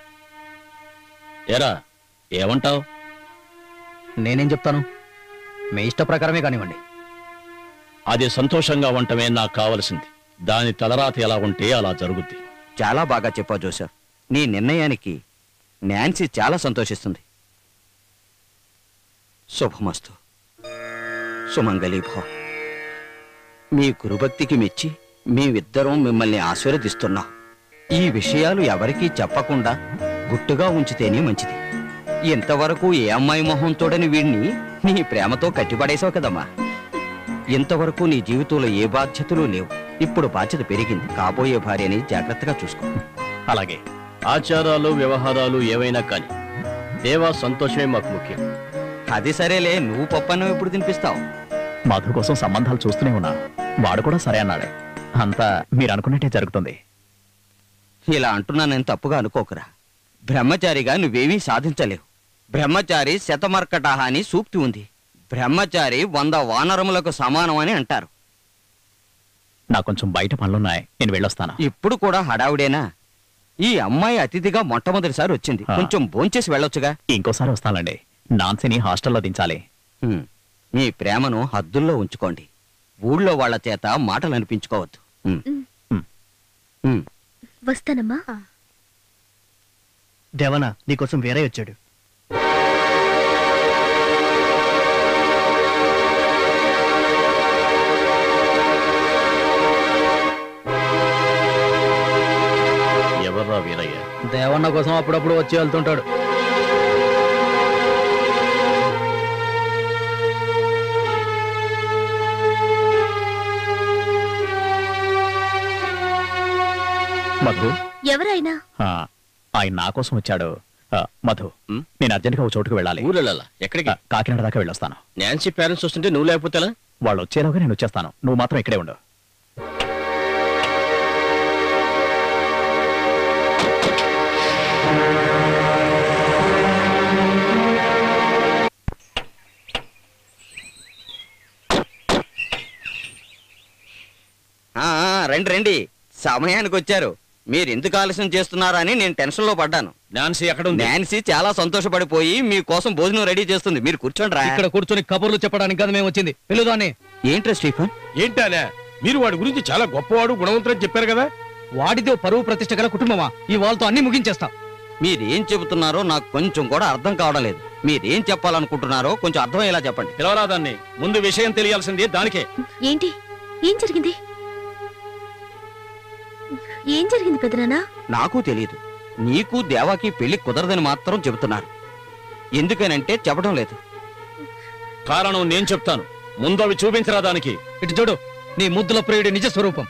ఎరా ఏమంటావ్ నేనేం చెప్తాను మీ ఇష్ట ప్రకారమే కానివ్వండి అది సంతోషంగా ఉండటమే నాకు కావలసింది దాని తలరాత ఎలా ఉంటే అలా జరుగుద్ది చాలా బాగా చెప్పావు జోసెఫ్ నీ నిర్ణయానికి నాన్సీ చాలా సంతోషిస్తుంది శుభమస్తు సుమంగళీ భవ మీ గురుభక్తికి మెచ్చి మేమిద్దరం మిమ్మల్ని ఆశీర్వదిస్తున్నాం ఈ విషయాలు ఎవరికీ చెప్పకుండా గుట్టుగా ఉంచితేనే మంచిది ఇంతవరకు ఏ అమ్మాయి మొహం తోడని వీడిని నీ ప్రేమతో కట్టిపడేశావు కదమ్మా ఇంతవరకు నీ జీవితంలో ఏ బాధ్యతలు లేవు ఇప్పుడు బాధ్యత పెరిగింది కాబోయే భార్యని జాగ్రత్తగా చూసుకో అలాగే ఆచారాలు వ్యవహారాలు ఏవైనా కానీ దేవా సంతోషమే మాకు ముఖ్యం అది సరేలే నువ్వు పప్పన్నం ఎప్పుడు తినిపిస్తావు మధు కోసం సంబంధాలు చూస్తూనే ఉన్నా వాడు కూడా సరే అన్నాడు అంతా మీరు అనుకున్నట్టే జరుగుతుంది ఇలా అంటున్నానని తప్పుగా అనుకోకురా బ్రహ్మచారిగా నువ్వేమీ సాధించలేవు బ్రహ్మచారి శతమర్కటహ అని సూక్తి ఉంది బ్రహ్మచారి వంద వానరములకు సమానం అని అంటారు నాకు కొంచెం బయట పనులున్నాయి నేను వెళ్ళొస్తాను ఇప్పుడు కూడా హడావుడేనా ఈ అమ్మాయి అతిథిగా మొట్టమొదటిసారి వచ్చింది ఆ. కొంచెం భోంచేసి వెళ్ళొచ్చుగా ఇంకోసారి వస్తానండి నాన్సీని హాస్టల్లో దించాలి హ్మ్. మీ ప్రేమను హద్దుల్లో ఉంచుకోండి ఊళ్ళో వాళ్ళ చేత మాటలు అనిపించుకోవద్దు హ్మ్. హ్మ్. వస్తానమ్మా దేవన నీకోసం వేరే వచ్చాడు ఎవర్రా వీరయ్య దేవన్న కోసం అప్పుడప్పుడు వచ్చి వెళ్తుంటాడు మధు ఎవరైనా ఆ, ఆయన నా కోసం వచ్చాడు ఆ, మధు నేను అర్జెంట్గా ఒక చోటుకు వెళ్ళాలి ఊరెళ్ళాలా ఎక్కడికి కాకినాడ దాకా వెళ్ళొస్తాను నాన్సీ పేరెంట్స్ వస్తుంటే నువ్వు లేకపోతే ఎలా? వాళ్ళు వచ్చేలోగా నేను వచ్చేస్తాను నువ్వు మాత్రం ఇక్కడే ఉండు ఆ, ఆ, రండి రండి సమయానికి వచ్చారు మీరు ఎందుకు ఆలస్యం చేస్తున్నారా అని నేను టెన్షన్ లో పడ్డాను నాన్సీ ఎక్కడ ఉంది నాన్సీ చాలా సంతోషపడిపోయి మీకోసం భోజనం రెడీ చేస్తుంది మీరు కూర్చోండి రా ఇక్కడ కూర్చొని కబుర్లు చెప్పడానికి కదా మేము వచ్చింది పిలుదాన్ని ఏంట్రా స్టీఫన్ ఏంటానే మీరు వాడి గురించి చాలా గొప్పవాడు గుణవంతుడని చెప్పారు కదా వాడితో పరువు ప్రతిష్ట గల కుటుంబమా ఈ వాళ్ళతో అన్ని ముగించేస్తా మీరేం చెబుతున్నారో నాకు కొంచెం కూడా అర్థం కావడం లేదు మీరేం చెప్పాలనుకుంటున్నారో కొంచెం అర్థమయ్యేలా చెప్పండి పిలవరా దాన్ని ముందు విషయం తెలియాల్సింది దానికే ఏంటి ఏం జరిగింది ఏం జరిగింది పెదనానా నాకు తెలియదు నీకు దేవాకి పెళ్లి కుదరదని మాత్రం చెబుతున్నారు ఎందుకనంటే చెప్పడం లేదు కారణం నేను చెప్తాను ముందు అవి చూపించరా దానికి ఇటు చూడు నీ ముద్దుల ప్రియుడి నిజ స్వరూపం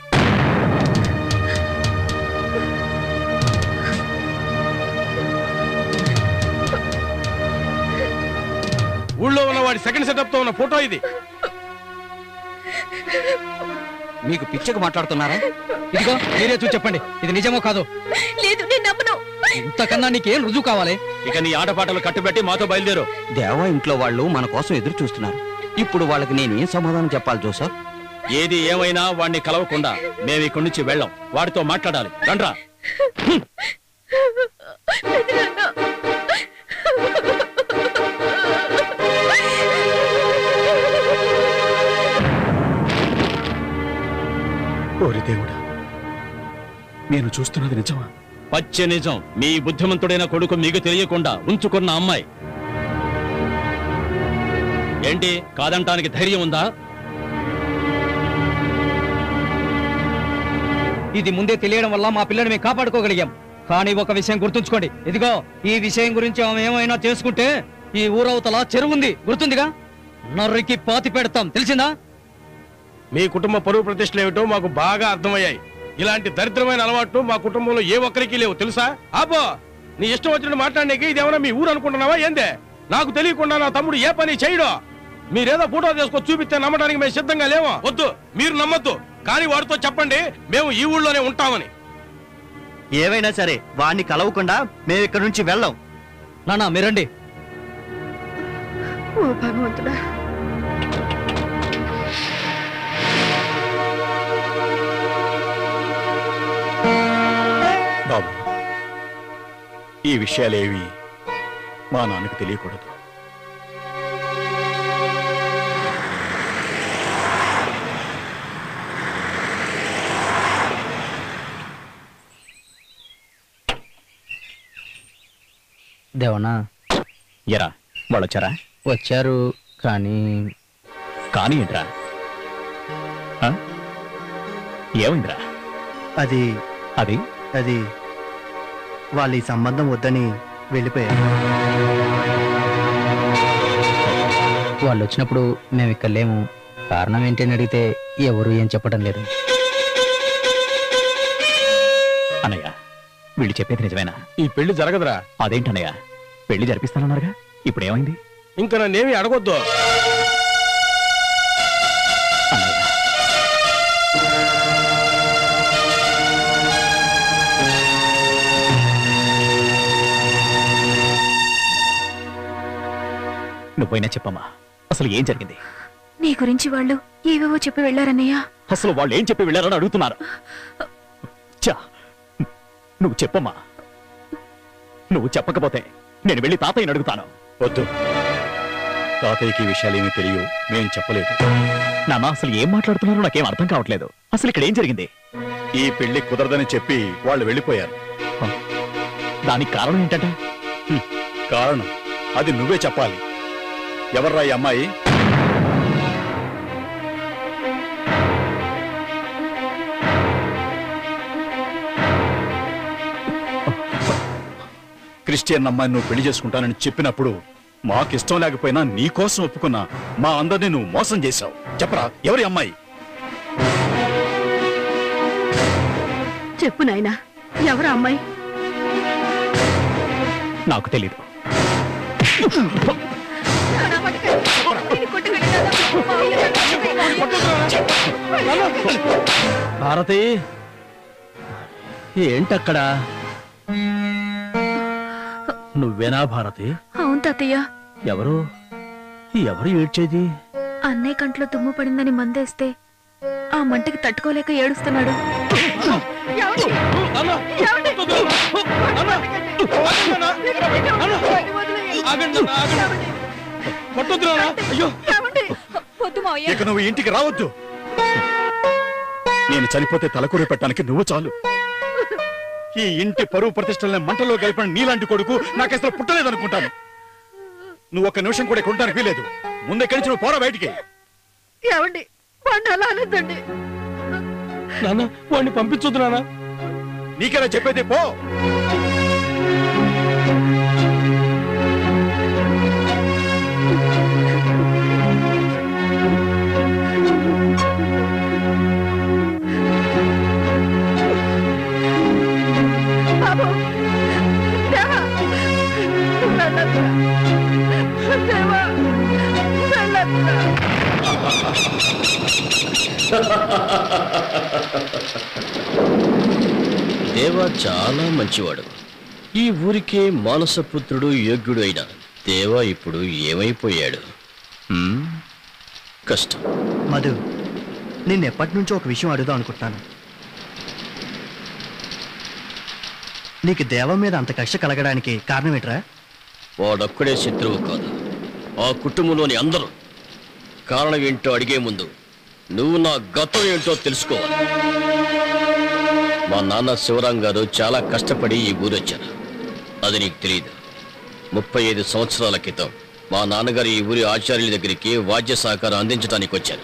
ఊళ్ళో ఉన్న వాడి సెకండ్ సెటప్ తో ఉన్న ఫోటో ఇది మీకు పిచ్చకు మాట్లాడుతున్నారా ఇదిగో మీరే చూసి చెప్పండి ఇది నిజమో కాదు లేదు నేను నమ్మను ఇంతకన్నా నీకేం రుజువు కావాలి ఇక నీ ఆటపాటలు కట్టుబెట్టి మాతో బయలుదేరు దేవా ఇంట్లో వాళ్ళు మన కోసం ఎదురు చూస్తున్నారు ఇప్పుడు వాళ్ళకి నేనేం సమాధానం చెప్పాలి జోసఫ్ ఏది ఏమైనా వాడిని కలవకుండా మేము ఇక్కడి నుంచి వెళ్ళాం వాడితో మాట్లాడాలి రండ్రా ఓరి దేవుడా నేను చూస్తున్నది నిజమా పచ్చ నిజం మీ బుద్ధిమంతుడైన కొడుకు మీకు తెలియకుండా ఉంచుకున్న అమ్మాయి ఏంటి కాదంటానికి ధైర్యం ఉందా ఇది ముందే తెలియడం వల్ల మా పిల్లని మేము కాపాడుకోగలిగాం కానీ ఒక విషయం గుర్తుంచుకోండి ఇదిగో ఈ విషయం గురించి ఆమె ఏమైనా చేసుకుంటే ఈ ఊరవతల చెరువుంది గుర్తుందిగా నర్రికి పాతి పెడతాం తెలిసిందా మీ కుటుంబ పరువు ప్రతిష్టలు ఏమిటో మాకు బాగా అర్థమయ్యాయి ఇలాంటి దరిద్రమైన అలవాట్లు మా కుటుంబంలో ఏ ఒక్కరికి లేవు తెలుసా ఆపో నీ ఇష్టం వచ్చినట్టు మాట్లాడడానికి ఇదేమన్నా మీ ఊరు అనుకుంటున్నావా ఏందే నాకు తెలియకుండా నా తమ్ముడు ఏ పని చేయడు మీరేదో ఫోటో తీసుకొని చూపిస్తే నమ్మడానికి మేము సిద్ధంగా లేమో వద్దు మీరు నమ్మొద్దు కానీ వాడితో చెప్పండి మేము ఈ ఊళ్ళోనే ఉంటామని ఏవైనా సరే వాణ్ణి కలవకుండా మేము ఇక్కడి నుంచి వెళ్ళాం నానా మీరండి ఓ భగవంతుడా బాబు ఈ విషయాలేవి మా నాన్నకు తెలియకూడదు దేవనా ఎరా వాళ్ళు వచ్చారా వచ్చారు కానీ కానీ ఏంట్రా ఆ? ఏమైందిరా అది అది అది వాళ్ళ ఈ సంబంధం వద్దని వెళ్ళిపోయారు వాళ్ళు వచ్చినప్పుడు మేము ఇక్కడ లేము కారణం ఏంటని అడిగితే ఎవరు ఏం చెప్పడం లేదు అన్నయ్య వీళ్ళు చెప్పేది నిజమేనా ఈ పెళ్లి జరగదురా అదేంటన్నయ్య పెళ్లి జరిపిస్తానన్నారుగా ఇప్పుడు ఏమైంది ఇంకా నన్నేమి అడగొద్దు నువ్వైనా చెప్పమ్మా అసలు ఏం జరిగింది నీ గురించి వాళ్ళు ఏవేవో చెప్పి వెళ్ళారన్నయ్య అసలు వాళ్ళు ఏం చెప్పి వెళ్ళారని అడుగుతున్నారు చా నువ్వు చెప్పమ్మా నువ్వు చెప్పకపోతే నేను వెళ్ళి తాతయ్యని అడుగుతాను వద్దు తాతయ్యకి ఈ విషయాలేమీ తెలియవు మేం చెప్పలేదు నాన్న అసలు ఏం మాట్లాడుతున్నారో నాకేం అర్థం కావట్లేదు అసలు ఇక్కడ ఏం జరిగింది ఈ పెళ్లి కుదరదని చెప్పి వాళ్ళు వెళ్ళిపోయారు దానికి కారణం ఏంటంటే హ్మ్, కారణం అది నువ్వే చెప్పాలి ఎవర్రా ఈ అమ్మాయి క్రిస్టియన్ అమ్మాయిని నువ్వు పెళ్లి చేసుకుంటానని చెప్పినప్పుడు మాకిష్టం లేకపోయినా నీ కోసం ఒప్పుకున్నా మా అందరినీ నువ్వు మోసం చేశావు చెప్పరా ఎవరి అమ్మాయి చెప్పు నాయనా ఎవరు అమ్మాయి నాకు తెలీదు భారతి ఏంటక్కడ నువ్వేనా భారతి అవును తాతయ్య ఎవరు ఎవరు ఏడ్చేది అన్నయ్య కంట్లో తుమ్ము పడిందని మందేస్తే ఆ మంటకి తట్టుకోలేక ఏడుస్తున్నాడు వద్దు మావయ్య ఇక నువ్వు ఇంటికి రావద్దు నేను చనిపోతే తలకూర పెట్టడానికి నువ్వు చాలు ఈ ఇంటి పరువు ప్రతిష్టలని మంటలో కలిపిన నీలాంటి కొడుకు నాకు అసలు పుట్టలేదనుకుంటాను నువ్వు ఒక్క నిమిషం కూడా ఇక్కడ ఉండడానికి వీలేదు ముందెక్కడి నుంచి నువ్వు పోరా బయటికి ఏమండి వాడిని అలా అనొద్దండి నాన్న వాడిని పంపించొద్దు నాన్న నీకేనా చెప్పేది పో బాబు దేవా వెళ్ళొద్దురా. దేవా వెళ్ళొద్దురా. దేవా చాలా మంచివాడు ఈ ఊరికే మానసపుత్రుడు యోగ్యుడు అయిన దేవా ఇప్పుడు ఏమైపోయాడు హ్మ్? కష్టం మధు నిన్న ఎప్పటి నుంచో ఒక విషయం అడుగుదాం అనుకుంటున్నాను నీకు దేవం మీద అంత కక్ష కలగడానికి కారణం ఏంట్రా వాడొక్కడే శత్రువు కాదు ఆ కుటుంబంలోని అందరూ కారణం ఏంటో అడిగే ముందు నువ్వు నా గతం ఏంటో తెలుసుకోవాలి మా నాన్న శివరాం గారు చాలా కష్టపడి ఈ ఊరొచ్చారు అది నీకు తెలియదు ముప్పై ఐదు సంవత్సరాల క్రితం మా నాన్నగారు ఈ ఊరి ఆచార్యుల దగ్గరికి వాద్య సహకారం అందించడానికి వచ్చారు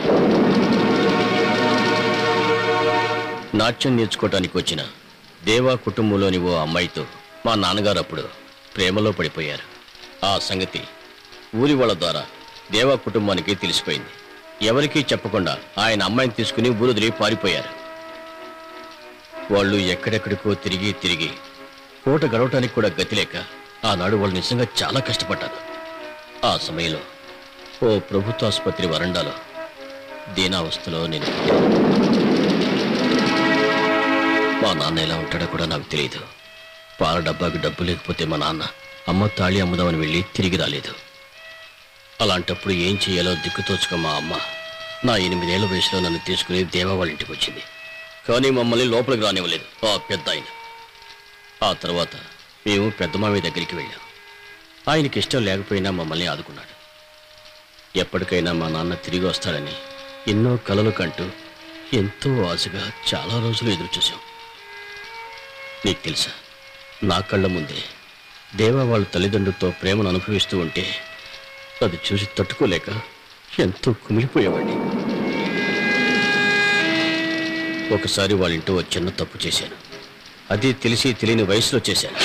నాట్యం నేర్చుకోవటానికి వచ్చిన దేవా కుటుంబంలోని ఓ అమ్మాయితో మా నాన్నగారు అప్పుడు ప్రేమలో పడిపోయారు ఆ సంగతి ఊరి వాళ్ళ ద్వారా దేవా కుటుంబానికి తెలిసిపోయింది ఎవరికీ చెప్పకుండా ఆయన అమ్మాయిని తీసుకుని ఊరుదిరి పారిపోయారు వాళ్ళు ఎక్కడెక్కడికో తిరిగి తిరిగి పూట గడవటానికి కూడా గతి లేక ఆనాడు వాళ్ళు నిజంగా చాలా కష్టపడ్డారు ఆ సమయంలో ఓ ప్రభుత్వ ఆసుపత్రి వరండాలో దీనావస్థలో నేను మా నాన్న ఎలా ఉంటాడో కూడా నాకు తెలియదు పాల డబ్బాకి డబ్బు లేకపోతే మా నాన్న అమ్మ తాళి అమ్ముదామని వెళ్ళి తిరిగి రాలేదు అలాంటప్పుడు ఏం చేయాలో దిక్కుతోచుక మా అమ్మ నా ఎనిమిదేళ్ల వయసులో నన్ను తీసుకుని దేవా వాళ్ళ ఇంటికి వచ్చింది కానీ మమ్మల్ని లోపలికి రానివ్వలేదు ఆ పెద్ద ఆయన ఆ తర్వాత మేము పెద్ద మామయ్య దగ్గరికి వెళ్ళాం ఆయనకి ఇష్టం లేకపోయినా మమ్మల్ని ఆదుకున్నాడు ఎప్పటికైనా మా నాన్న తిరిగి వస్తాడని ఎన్నో కలలు కంటూ ఎంతో ఆశగా చాలా రోజులు ఎదురు చూశాం నీకు తెలుసా నా కళ్ళ ముందే దేవా వాళ్ళ తల్లిదండ్రులతో ప్రేమను అనుభవిస్తూ ఉంటే అది చూసి తట్టుకోలేక ఎంతో కుమిలిపోయేవాడిని ఒకసారి వాళ్ళ ఇంట్లో ఓ చిన్న తప్పు చేశాను అది తెలిసి తెలియని వయసులో చేశాను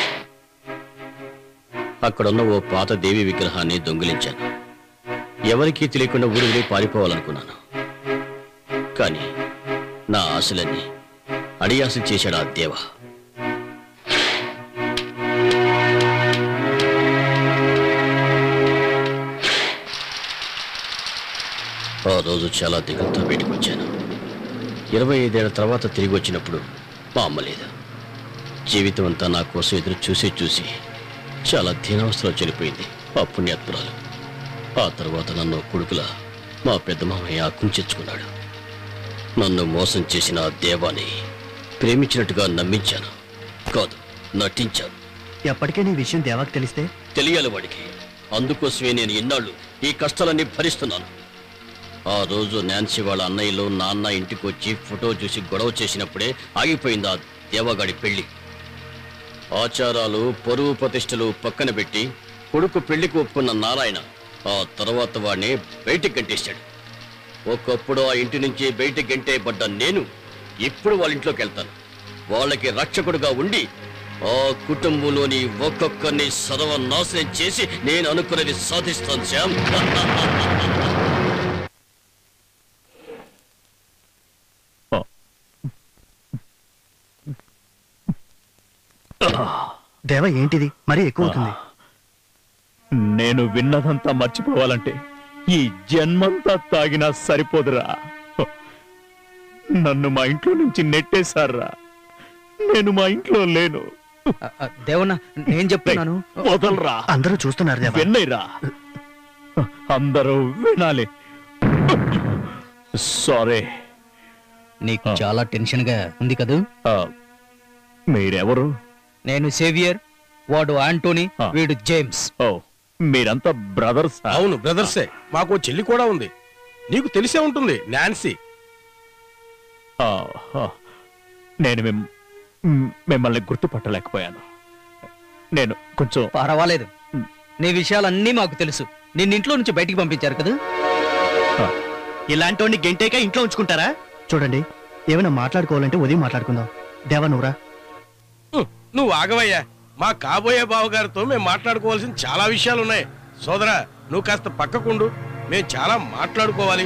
అక్కడున్న ఓ పాత దేవి విగ్రహాన్ని దొంగిలించాను ఎవరికీ తెలియకుండా ఊరు వెళ్ళి పారిపోవాలనుకున్నాను కానీ నా ఆశలన్నీ అడియాస చేశాడు ఆ దేవ ఆ రోజు చాలా దిగులతో బయటకు వచ్చాను ఇరవై ఐదేళ్ల తర్వాత తిరిగి వచ్చినప్పుడు మా అమ్మ లేదు జీవితం అంతా నా కోసం ఎదురు చూసి చూసి చాలా దీనావస్థలో చనిపోయింది ఆ పుణ్యాత్మురాలు ఆ తర్వాత నన్ను కొడుకులా మా పెద్ద మామయ్య కుంచెచ్చుకున్నాడు నన్ను మోసం చేసిన ఆ దేవాన్ని ప్రేమించినట్టుగా నమ్మించాను కాదు నటించాను ఎప్పటికే నీ విషయం దేవాకి తెలిస్తే తెలియాలి వాడికి అందుకోసమే నేను ఇన్నాళ్ళు ఈ కష్టాలన్నీ భరిస్తున్నాను ఆ రోజు నాన్సీ వాళ్ళ అన్నయ్యలు నాన్న ఇంటికి వచ్చి ఫోటో చూసి గొడవ చేసినప్పుడే ఆగిపోయింది ఆ దేవగాడి పెళ్లి ఆచారాలు పరువు ప్రతిష్టలు పక్కన పెట్టి కొడుకు పెళ్లికి ఒప్పుకున్న నారాయణ ఆ తర్వాత వాడిని బయటికి గంటేశాడు ఒకప్పుడు ఆ ఇంటి నుంచి బయటికి గంటేయబడ్డ నేను ఇప్పుడు వాళ్ళ ఇంట్లోకి వెళ్తాను వాళ్ళకి రక్షకుడుగా ఉండి ఆ కుటుంబంలోని ఒక్కొక్కరిని సర్వనాశనం చేసి నేను అనుకున్నది సాధిస్తాను శ్యామ్ దేవ ఏంటిది మరీ ఎక్కువ అవుతుంది నేను విన్నదంతా మర్చిపోవాలంటే ఈ జన్మంతా తాగినా సరిపోదురా నన్ను మా ఇంట్లో నుంచి నెట్టేశారా నేను మా ఇంట్లో లేను దేవన్న నేను చెప్తున్నాను వదలరా అందరూ చూస్తున్నారు దేవ విన్నైరా అందరూ వినాలి సారీ నీకు చాలా టెన్షన్ గా ఉంది కదూ మీరెవరు నేను సేవియర్ వాడు ఆంటోనీ వీడు జేమ్స్ ఓ మీరంతా బ్రదర్స్ అవును బ్రదర్సే మాకు ఓ చెల్లి కూడా ఉంది నీకు తెలిసే ఉంటుంది నాన్సీ నేను మిమ్- మ్, మిమ్మల్ని గుర్తుపట్టలేకపోయాను నేను కొంచెం పర్వాలేదు నీ విషయాలన్నీ మాకు తెలుసు నిన్న ఇంట్లో నుంచి బయటికి పంపించారు కదా ఇలాంటి గెంటేక ఇంట్లో ఉంచుకుంటారా చూడండి ఏమైనా మాట్లాడుకోవాలంటే ఉదయం మాట్లాడుకుందాం దేవా నువ్వురా ఉహ్, నువ్వు ఆగవయ్యా మా కాబోయే బావగారితో మేము మాట్లాడుకోవాల్సిన చాలా విషయాలు ఉన్నాయి సోదరా నువ్వు కాస్త పక్కకుండు మేము చాలా మాట్లాడుకోవాలి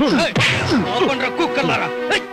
కుక్కలారా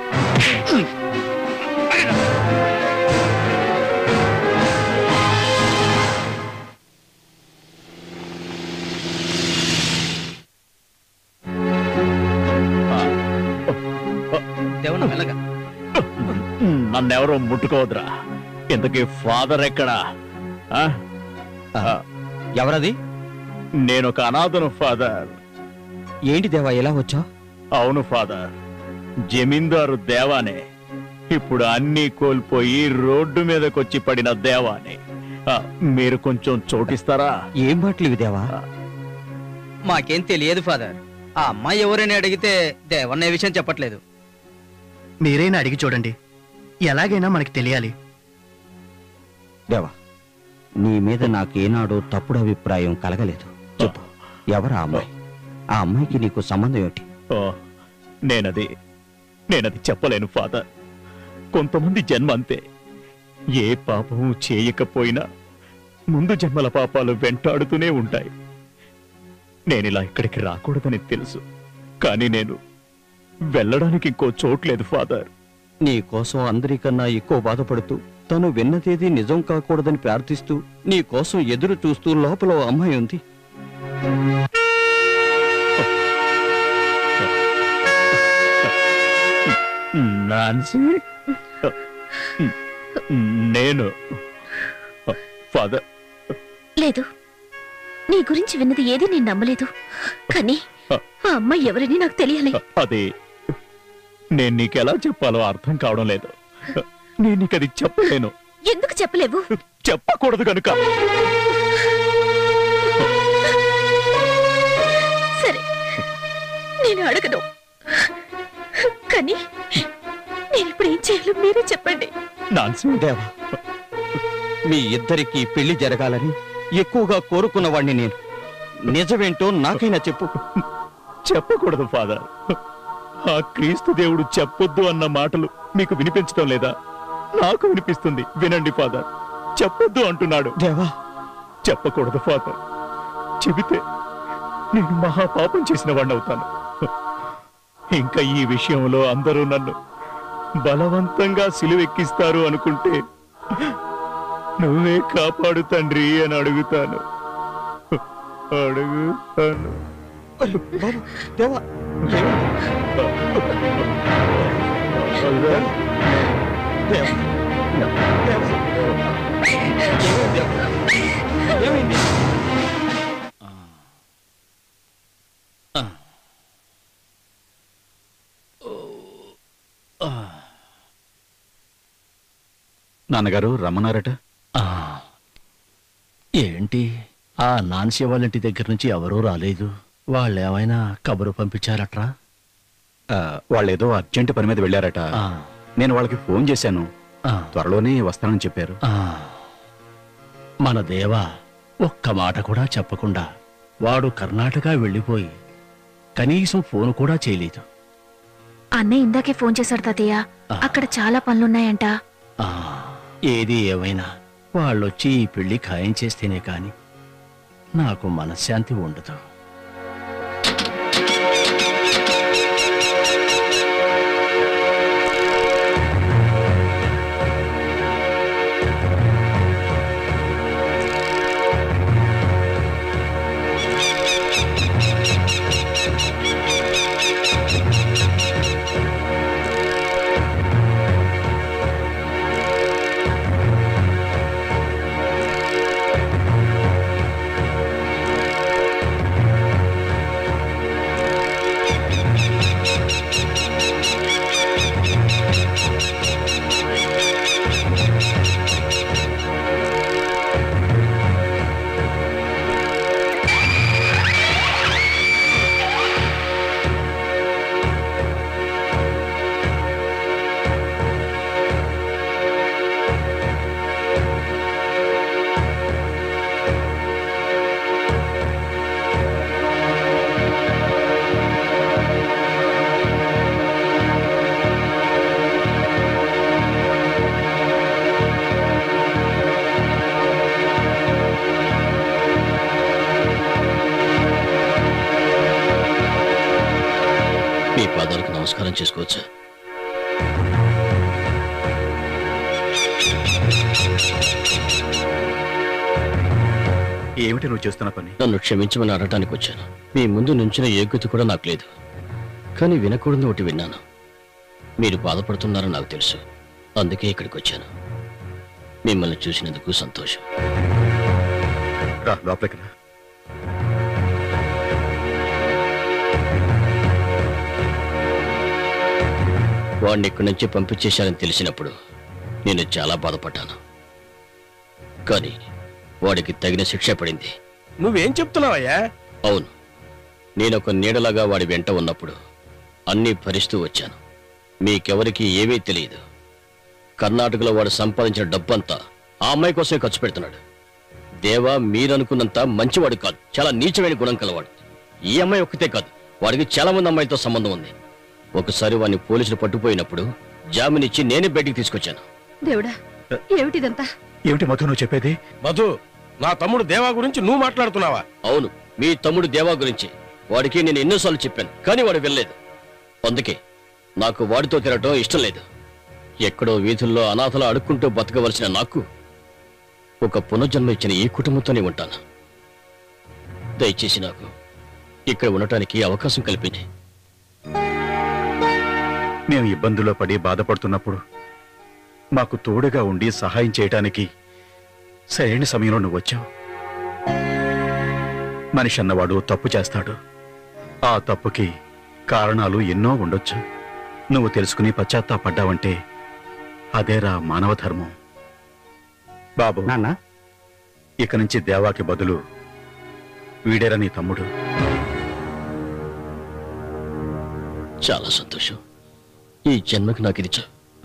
దేవుని మెల్లగా నన్నెవరో ముట్టుకోవద్దురా ఇంతకీ ఫాదర్ ఎక్కడా ఆ? ఆ, ఎవరది నేను ఒక అనాథను ఫాదర్ ఏంటి దేవా ఎలా వచ్చా అవును ఫాదర్ జమీందారు దేవానే ఇప్పుడు అన్నీ కోల్పోయి రోడ్డు మీదకొచ్చి పడిన దేవానే ఆ, మీరు కొంచెం చోటిస్తారా ఏం మాటలు ఇవి దేవా మాకేం తెలియదు ఫాదర్ ఆ అమ్మాయి ఎవరైనా అడిగితే దేవన్న ఏ విషయం చెప్పట్లేదు మీరైనా అడిగి చూడండి ఎలాగైనా మనకి తెలియాలి దేవా నీ మీద నాకేనాడో తప్పుడు అభిప్రాయం కలగలేదు చెప్పు ఎవరా అమ్మాయి ఆ అమ్మాయికి నీకు సంబంధం ఏమిటి ఓ, నేనది నేనది చెప్పలేను ఫాదర్ కొంతమంది జన్మ అంతే ఏ పాపము చేయకపోయినా ముందు జన్మల పాపాలు వెంటాడుతూనే ఉంటాయి నేనిలా ఇక్కడికి రాకూడదని తెలుసు కానీ నేను వెళ్ళడానికి ఇంకో చోట్లేదు ఫాదర్ నీ కోసం అందరికన్నా ఎక్కువ బాధపడుతూ తను విన్నదేది నిజం కాకూడదని ప్రార్థిస్తూ నీ కోసం ఎదురు చూస్తూ లోపల ఓ అమ్మాయి ఉంది నాన్సీ నేను ఫాదర్ లేదు నీ గురించి విన్నది ఏది నేను నమ్మలేదు కానీ ఆ అమ్మాయి ఎవరని నాకు తెలియాలి అది నేను నీకెలా చెప్పాలో అర్థం కావడం లేదు నేను నీకు అది చెప్పలేను ఎందుకు చెప్పలేవు చెప్పకూడదు కనుక సరే నేను అడగను కానీ నేను ఇప్పుడు ఏం చేయాలో మీరే చెప్పండి నాన్సీ దేవా మీ ఇద్దరికి పెళ్లి జరగాలని ఎక్కువగా కోరుకున్నవాణ్ణి నేను నిజమేంటో నాకైనా చెప్పు చెప్పకూడదు ఫాదర్ ఆ క్రీస్తు దేవుడు చెప్పొద్దు అన్న మాటలు మీకు వినిపించడం లేదా నాకు వినిపిస్తుంది వినండి ఫాదర్ చెప్పొద్దు అంటున్నాడు దేవా చెప్పకూడదు ఫాదర్ చెబితే నేను మహాపాపం చేసిన వాడిని అవుతాను ఇంకా ఈ విషయంలో అందరూ నన్ను బలవంతంగా సిలువెక్కిస్తారు అనుకుంటే నువ్వే కాపాడు తండ్రి అని అడుగుతాను అడుగుతాను దేవా నాన్నగారు రమ్మన్నారట ఆ, ఏంటి ఆ నాన్సీ వాళ్ళ ఇంటి దగ్గర నుంచి ఎవరూ రాలేదు వాళ్ళు ఏమైనా కబురు పంపించారట్రా ఆ, వాళ్ళేదో అర్జెంట్ పని మీద వెళ్ళారట ఆ. నేను వాళ్ళకి ఫోన్ చేశాను ఆ. త్వరలోనే వస్తానని చెప్పారు ఆ, మన దేవ ఒక్క మాట కూడా చెప్పకుండా వాడు కర్ణాటక వెళ్ళిపోయి కనీసం ఫోన్ కూడా చేయలేదు అన్నయ్య ఇందాకే ఫోన్ చేశాడు తాతయ్య అక్కడ చాలా పనులున్నాయంట ఆ, ఏది ఏమైనా వాళ్ళొచ్చి ఈ పెళ్లి ఖాయం చేస్తేనే కాని నాకు మనశ్శాంతి ఉండదు ఆ మీ పాదాలకు నమస్కారం చేసుకోవచ్చా ఏమిటి నువ్వు చేస్తున్న పని నన్ను క్షమించమని అడగటానికి వచ్చాను మీ ముందు నుంచిన యోగ్యత కూడా నాకు లేదు కానీ వినకూడదు ఒకటి విన్నాను మీరు బాధపడుతున్నారని నాకు తెలుసు అందుకే ఇక్కడికి వచ్చాను మిమ్మల్ని చూసినందుకు సంతోషం రా లోపలికి రా వాడిని ఇక్కడి నుంచి పంపించేశారని తెలిసినప్పుడు నేను చాలా బాధపడ్డాను కానీ వాడికి తగిన శిక్ష పడింది నువ్వేం చెప్తున్నావయ్యా అవును నేను ఒక నీడలాగా వాడి వెంట ఉన్నప్పుడు అన్నీ భరిస్తూ వచ్చాను మీకెవరికి ఏమీ తెలియదు కర్ణాటకలో వాడు సంపాదించిన డబ్బంతా ఆ అమ్మాయి కోసమే ఖర్చు పెడుతున్నాడు దేవా మీరనుకున్నంత మంచివాడు కాదు చాలా నీచమైన గుణం కలవాడు ఈ అమ్మాయి ఒక్కతే కాదు వాడికి చాలా మంది అమ్మాయితో సంబంధం ఉంది ఒకసారి వాడిని పోలీసులు పట్టుపోయినప్పుడు జామీన్ ఇచ్చి నేనే బయటికి తీసుకొచ్చాను దేవుడా ఏమిటిదంతా ఏమిటి మధు నువ్వు చెప్పేది మధు నా తమ్ముడు దేవా గురించి నువ్వు మాట్లాడుతున్నావా అవును మీ తమ్ముడు దేవా గురించి వాడికి నేను ఎన్నోసార్లు చెప్పాను కానీ వాడు వెళ్ళలేదు అందుకే నాకు వాడితో తిరగటం ఇష్టం లేదు ఎక్కడో వీధుల్లో అనాథలు అడుక్కుంటూ బతకవలసిన నాకు ఒక పునర్జన్మ ఇచ్చిన ఈ కుటుంబంతోనే ఉంటాను దయచేసి నాకు ఇక్కడ ఉండటానికి అవకాశం కల్పించి మేము ఇబ్బందుల్లో పడి బాధపడుతున్నప్పుడు మాకు తోడుగా ఉండి సహాయం చేయటానికి సరైన సమయంలో నువ్వు వచ్చావు మనిషి అన్నవాడు తప్పు చేస్తాడు ఆ తప్పుకి కారణాలు ఎన్నో ఉండొచ్చు నువ్వు తెలుసుకుని పశ్చాత్తాపడ్డావంటే అదేరా మానవ ధర్మం బాబు నాన్న ఇక నుంచి దేవాకి బదులు వీడేరా నీ తమ్ముడు చాలా సంతోషం ఈ జన్మకి నాకు ఇది చా-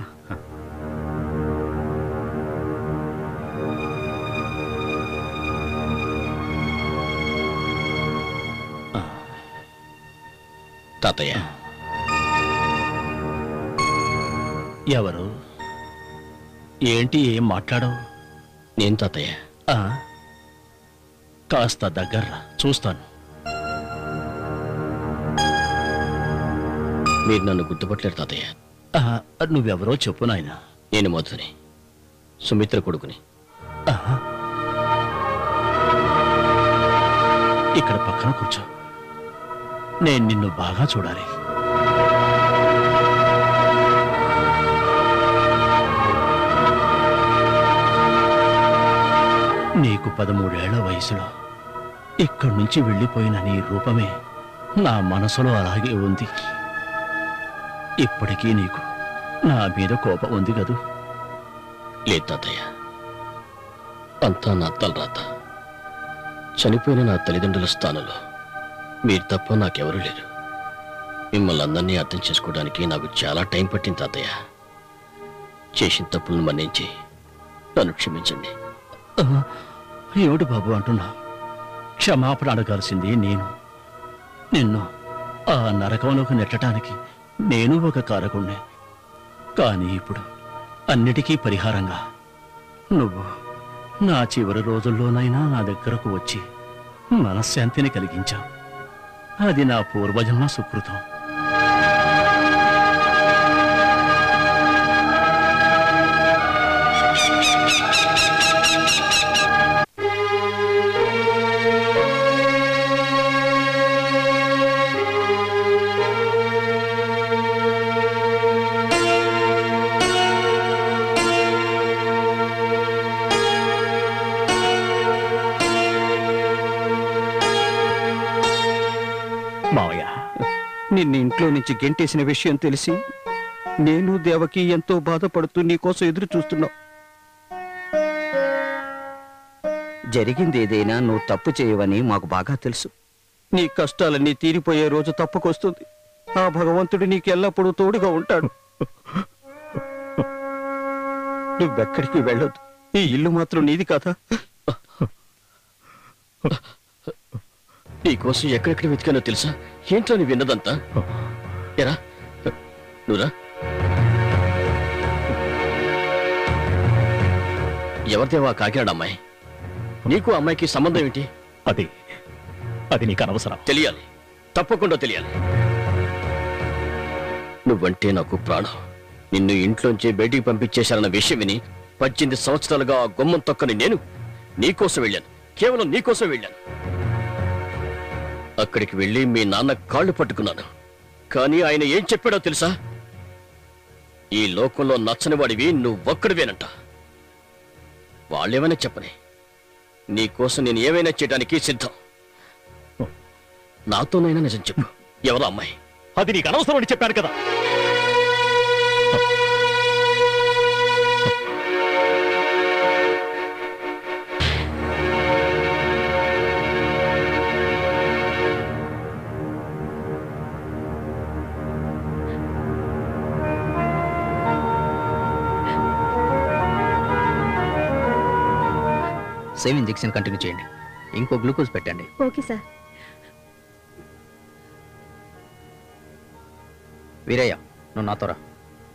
తాతయ్య ఎవరు ఏంటి ఏం మాట్లాడవు నేను తాతయ్య ఆ, కాస్త దగ్గర చూస్తాను మీరు నన్ను గుర్తుపట్టలేరు తాతయ్య ఆ, నువ్వెవరో చెప్పు నాయనా నేను మధుని సుమిత్ర కొడుకుని ఇక్కడ పక్కన కూర్చో నేను నిన్ను బాగా చూడాలి నీకు పదమూడేళ్ల వయసులో ఇక్కడి నుంచి వెళ్ళిపోయిన నీ రూపమే నా మనసులో అలాగే ఉంది ఇప్పటికీ నీకు నా మీద కోపం ఉంది కదూ లేదు తాతయ్య అంతా నా తలరాత చనిపోయిన నా తల్లిదండ్రుల స్థానంలో మీరు తప్ప నాకెవరూ లేరు మిమ్మల్ని అందరినీ అర్థం చేసుకోవడానికి నాకు చాలా టైం పట్టింది తాతయ్య చేసిన తప్పులను మన్నించి నన్ను క్షమించండి ఆ, ఏమిటి బాబు అంటున్నా క్షమాపణ అడగాల్సింది నేను నిన్ను ఆ నరకంలోకి నెట్టడానికి నేను ఒక కారకుణ్ణే కానీ ఇప్పుడు అన్నిటికీ పరిహారంగా నువ్వు నా చివరి రోజుల్లోనైనా నా దగ్గరకు వచ్చి మనశ్శాంతిని కలిగించావు అది నా పూర్వజన్మ సుకృతం మావయ్య నిన్ను ఇంట్లో నుంచి గెంటేసిన విషయం తెలిసి నేను దేవకి ఎంతో బాధపడుతూ నీకోసం ఎదురు చూస్తున్నావు జరిగింది ఏదైనా నువ్వు తప్పు చేయవని మాకు బాగా తెలుసు నీ కష్టాలన్నీ తీరిపోయే రోజు తప్పకొస్తుంది ఆ భగవంతుడు నీకు ఎల్లప్పుడూ తోడుగా ఉంటాడు నువ్వెక్కడికి వెళ్ళొద్దు ఈ ఇల్లు మాత్రం నీది కదా నీకోసం ఎక్కడెక్కడ వెతికానో తెలుసా ఏంటో నీ విన్నదంతా ఎరా నువ్వురా ఎవరిదేవా కాకినాడ అమ్మాయి నీకు ఆ అమ్మాయికి సంబంధం ఏంటి అది అది నీకు అనవసరం తెలియాలి తప్పకుండా తెలియాలి నువ్వంటే నాకు ప్రాణం నిన్ను ఇంట్లోంచి బయటికి పంపించేశారన్న విషయం విని పద్దెనిమిది సంవత్సరాలుగా ఆ గుమ్మం తొక్కని నేను నీకోసం వెళ్ళాను కేవలం నీకోసం వెళ్ళాను అక్కడికి వెళ్ళి మీ నాన్న కాళ్ళు పట్టుకున్నాను కానీ ఆయన ఏం చెప్పాడో తెలుసా ఈ లోకంలో నచ్చని వాడివి నువ్వు ఒక్కడివేనంట వాళ్ళేమైనా చెప్పని నీకోసం నేను ఏమైనా చేయడానికి సిద్ధం నాతోనైనా నిజం చెప్పు ఎవరో అమ్మాయి అది నీకు అనవసరం అని చెప్పాను కదా సేమ్ ఇంజెక్షన్ కంటిన్యూ చేయండి ఇంకో గ్లూకోజ్ పెట్టండి ఓకే సార్ వీరయ్య నువ్వు నాతో రా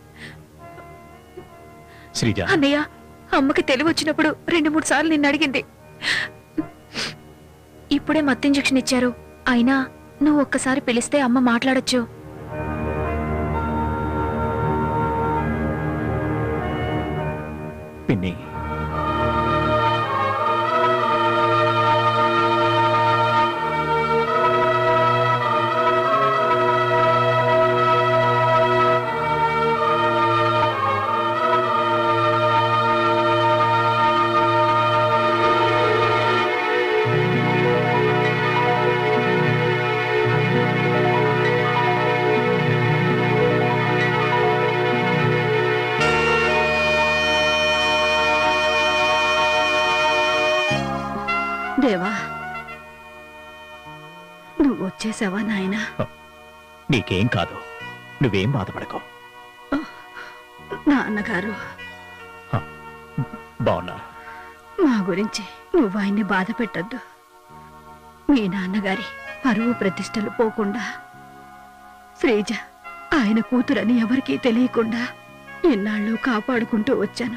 శ్రీజ అన్నయ్య అమ్మకి తెలివి వచ్చినప్పుడు రెండు మూడు సార్లు నిన్ను అడిగింది ఇప్పుడే మత్తు ఇంజెక్షన్ ఇచ్చారు అయినా నువ్వు ఒక్కసారి పిలిస్తే అమ్మ మాట్లాడొచ్చు పిన్ని దేవా నువ్వు వచ్చేసావా నాయనా నీకేం కాదు నువ్వేం బాధపడకు నాన్నగారు బాగున్నారు మా గురించి నువ్వు ఆయన్ని బాధ పెట్టద్దు మీ నాన్నగారి పరువు ప్రతిష్టలు పోకుండా శ్రీజ ఆయన కూతురని ఎవరికీ తెలియకుండా ఎన్నాళ్ళు కాపాడుకుంటూ వచ్చాను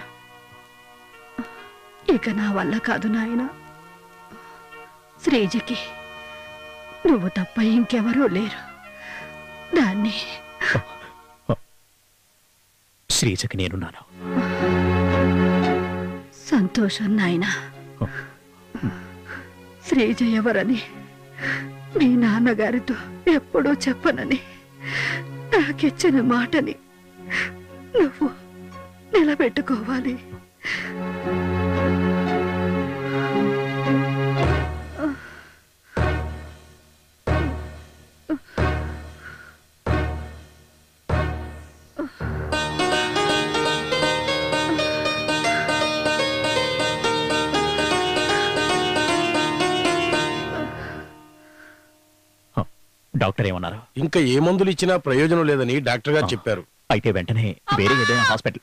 ఇక నా వల్ల కాదు నాయన శ్రీజకి నువ్వు తప్ప ఇంకెవరూ లేరు దాన్ని శ్రీజకి నేనున్నాను సంతోషం నాయనా శ్రీజ ఎవరని మీ నాన్నగారితో ఎప్పుడూ చెప్పనని నాకిచ్చిన మాటని నువ్వు నిలబెట్టుకోవాలి డాక్టర్ ఏమన్నారు ఇంకా ఏ మందులు ఇచ్చినా ప్రయోజనం లేదని డాక్టర్ గారు చెప్పారు అయితే వెంటనే వేరే ఏదైనా హాస్పిటల్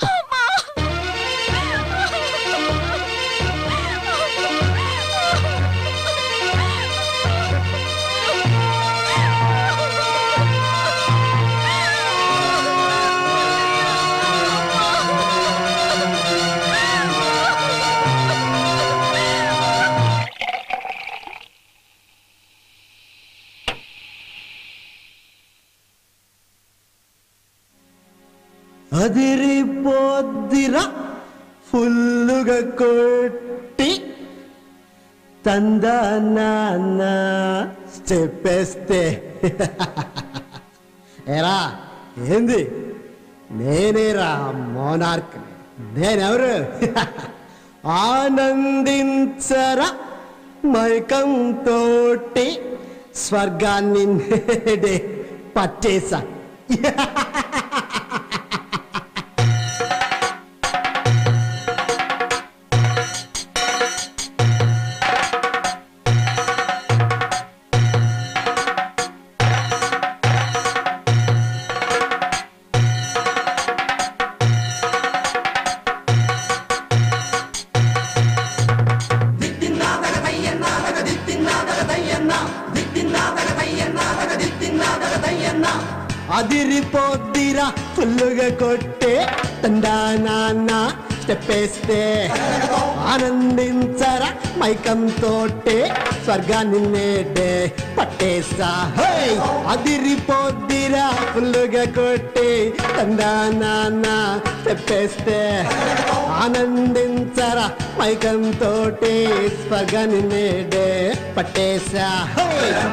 అదిరిపోద్దిరా ఫుల్లుగా కొట్టి తందనాన్న చెప్పేస్తే ఎరా ఏంది నేనేరా మోనార్క్ నేనెవరు ఆనందించరా మైకం తోటి స్వర్గాన్ని నేడే పట్టేశా అదిరిపోద్దిరా ఫుల్లుగా కొట్టే తండా నాన్న స్టెప్పేస్తే ఆనందించరా మైకం తోటే స్వర్గాన్ని నేడే పట్టేసా హై అదిరిపోద్దిరా ఫుల్లుగా కొట్టి తందా నాన్న చెప్పేస్తే ఆనందించరా మైకం తోటి స్వర్గాన్ని నేడే పట్టేశా హై!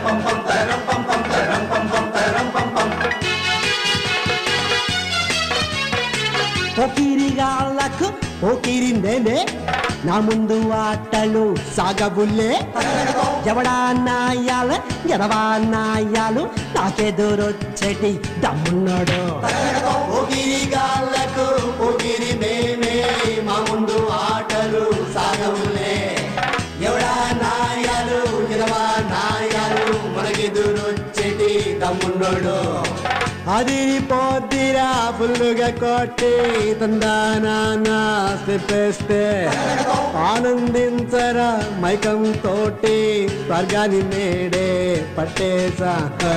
పోకిరిగాళ్ళకు పోకిరి నేనే నా ముందు ఆటలు సాగబుల్లే ఎవడా నాయాలు ఎడవా నాయాలు నాకెదురొచ్చటి దమ్మున్నాడు పోకిరిగాళ్ళకు పోకిరి మేమే మా ముందు ఆటలు సాగబుల్లే ఎవడా నాయాలు ఎడవా నాయాలు మనకెదురొచ్చటి దమ్మున్నాడు అది పోద్దిరా ఫుల్లుగా కొట్టి తందానా చెప్పేస్తే ఆనందించరా మైకం తోటి స్వర్గాన్ని నేడే పట్టేసా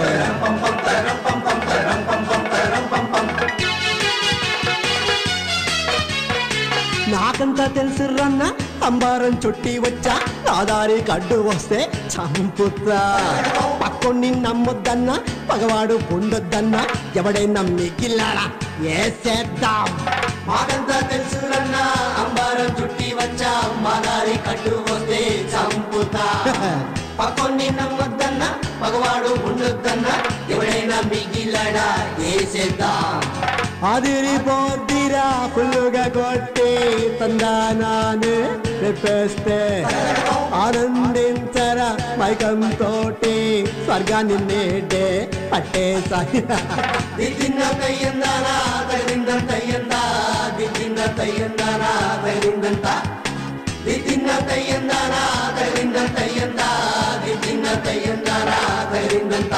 నాకంతా తెలుసు రన్న అంబారం చుట్టి వచ్చా ఆదారి కడ్డు వస్తే చంపుతా పక్కొన్ని నమ్మొద్దన్నా పగవాడు పొందొద్దన్నా ఎవడైనా మిగిలాడా ఏసేద్దాం మాకంతా తెలుసు రన్న అంబారం చుట్టి వచ్చా మాదారి కడ్డు వస్తే చంపుతా పక్కొన్ని నమ్మొద్దన్నా పగవాడు ఉండొద్దన్నా ఎవడైనా మిగిలాడా ఏసేద్దాం అదిరిపోద్దిరా ఫుల్లుగా కొట్టి తందానాను చెప్పేస్తే ఆనందించరా మైకం తోటి స్వర్గాన్ని నేడే పట్టేసా దిద్దిన తయ్యందానా తగిలింద తయ్యందా దిద్దిన తయ్యందానా తగిలిందంత దిద్దిన తయ్యందానా తగిలింద తయ్యందా దిద్దిన తయ్యందానా తగిలిందంత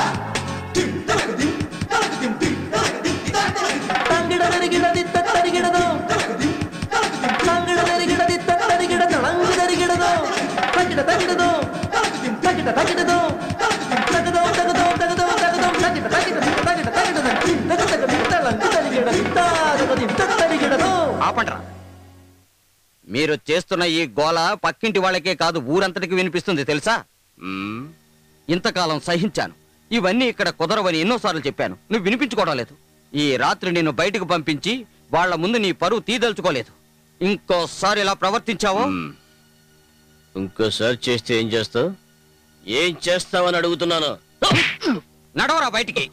ఆపండ్రా మీరు చేస్తున్న ఈ గోల పక్కింటి వాళ్ళకే కాదు ఊరంతటికి వినిపిస్తుంది తెలుసా మ్మ్. ఇంతకాలం సహించాను ఇవన్నీ ఇక్కడ కుదరవని ఎన్నోసార్లు చెప్పాను నువ్వు వినిపించుకోవడం లేదు ఈ రాత్రి నిన్ను బయటకు పంపించి వాళ్ళ ముందు నీ పరువు తీదలుచుకోలేదు ఇంకోసారి ఇలా ప్రవర్తించావో ఇంకోసారి చేస్తే ఏం చేస్తావు ఏం చేస్తావని అడుగుతున్నాను నడవరా బయటికి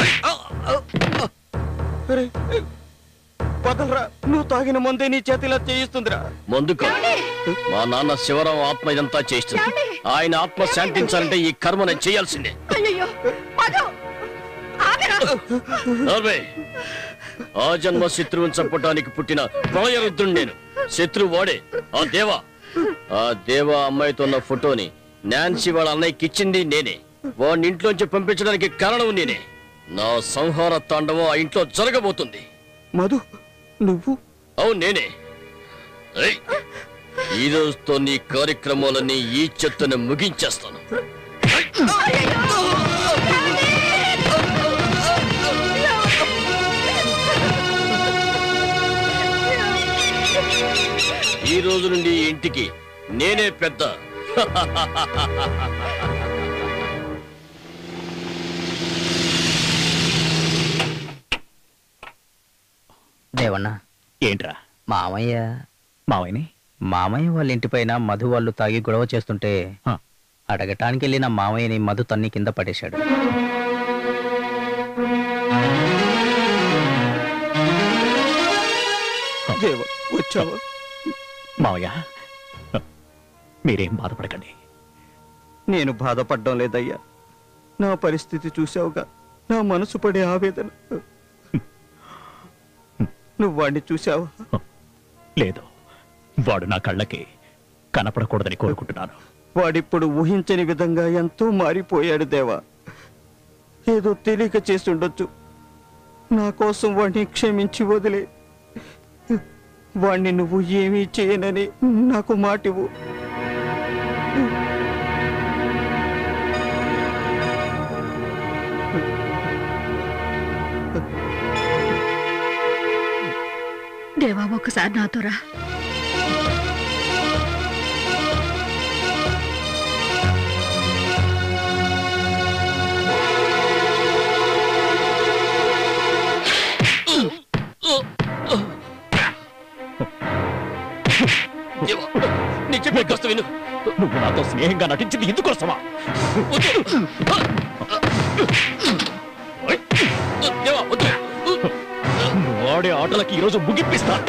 వదలరా నువ్వు తాగిన ముందే నీ చేతిలో చేయిస్తుందిరా ముందుకు మా నాన్న శివరాం ఆత్మ ఇదంతా చేస్తుంది ఆయన ఆత్మ శాంతించాలంటే ఈ కర్మ నేను చేయాల్సిందే అయ్యయ్యో మధు ఆగరా నోర్వే. ఆ జన్మ శత్రువుని చంపటానికి పుట్టిన ప్రళయరుద్రుడు నేను శత్రువు వాడే ఆ దేవా ఆ దేవా అమ్మాయితో ఉన్న ఫోటోని నాన్సీ వాళ్ళ అన్నయ్యకి ఇచ్చింది నేనే వాడిని ఇంట్లోంచి పంపించడానికి కారణం నేనే నా సంహార తాండవం ఆ ఇంట్లో జరగబోతుంది మధు నువ్వు అవును నేనే ఏయ్, ఈ రోజుతో నీ కార్యక్రమాలన్నీ ఈ చెత్తను ముగించేస్తాను ఈ రోజు నుండి ఈ ఇంటికి నేనే పెద్ద దేవన్న ఏంట్రా మామయ్య మావయ్యని మామయ్య వాళ్ళ ఇంటిపైన మధు వాళ్ళు తాగి గొడవ చేస్తుంటే అడగటానికి వెళ్ళిన మామయ్యని మధు తన్ని కింద పడేశాడు దేవ వచ్చావా మావయ్య మీరేం బాధపడకండి నేను బాధపడ్డం లేదయ్యా నా పరిస్థితి చూసావుగా నా మనసు పడే ఆవేదన నువ్వు వాడిని చూసావా లేదు వాడు నా కళ్ళకి కనపడకూడదని కోరుకుంటున్నాను వాడిప్పుడు ఊహించని విధంగా ఎంతో మారిపోయాడు దేవా ఏదో తెలియక చేసి ఉండొచ్చు నా కోసం వాడిని క్షమించి వదిలే వాణ్ణి నువ్వు ఏమీ చేయనని నాకు మాటివు దేవా ఒకసారి నాతో రా స్నేహంగా నటించింది ఇందుకోసమా నువ్వు ఆడే ఆటలకి ఈరోజు ముగిపిస్తాను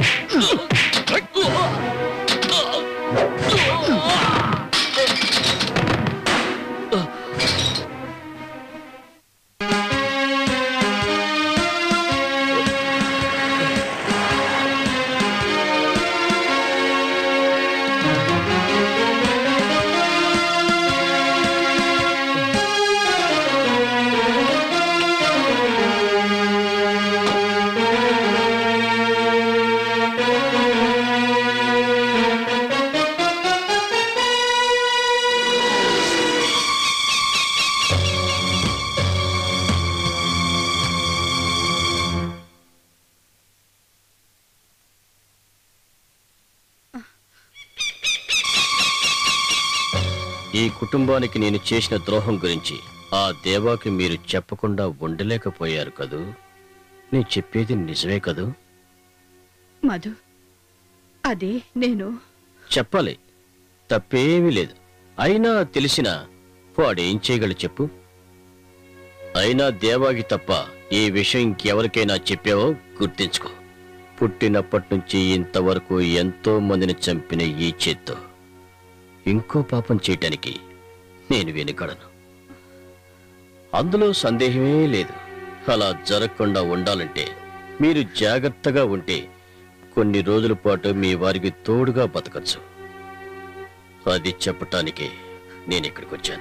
ఈ కుటుంబానికి నేను చేసిన ద్రోహం గురించి ఆ దేవాకి మీరు చెప్పకుండా ఉండలేకపోయారు కదూ నేను చెప్పేది నిజమే కదూ మధు అది నేను చెప్పాలి తప్పేమీ లేదు అయినా తెలిసిన వాడేం చేయగలడు చెప్పు అయినా దేవాకి తప్ప ఈ విషయం ఇంకెవరికైనా చెప్పావో గుర్తించుకో పుట్టినప్పటి నుంచి ఇంతవరకు ఎంతో మందిని చంపిన ఈ చేత్తో ఇంకో పాపం చేయటానికి నేను వెనుకడను అందులో సందేహమే లేదు అలా జరగకుండా ఉండాలంటే మీరు జాగ్రత్తగా ఉంటే కొన్ని రోజుల పాటు మీ వారికి తోడుగా బతకచ్చు అది చెప్పటానికే నేను ఇక్కడికి వచ్చాను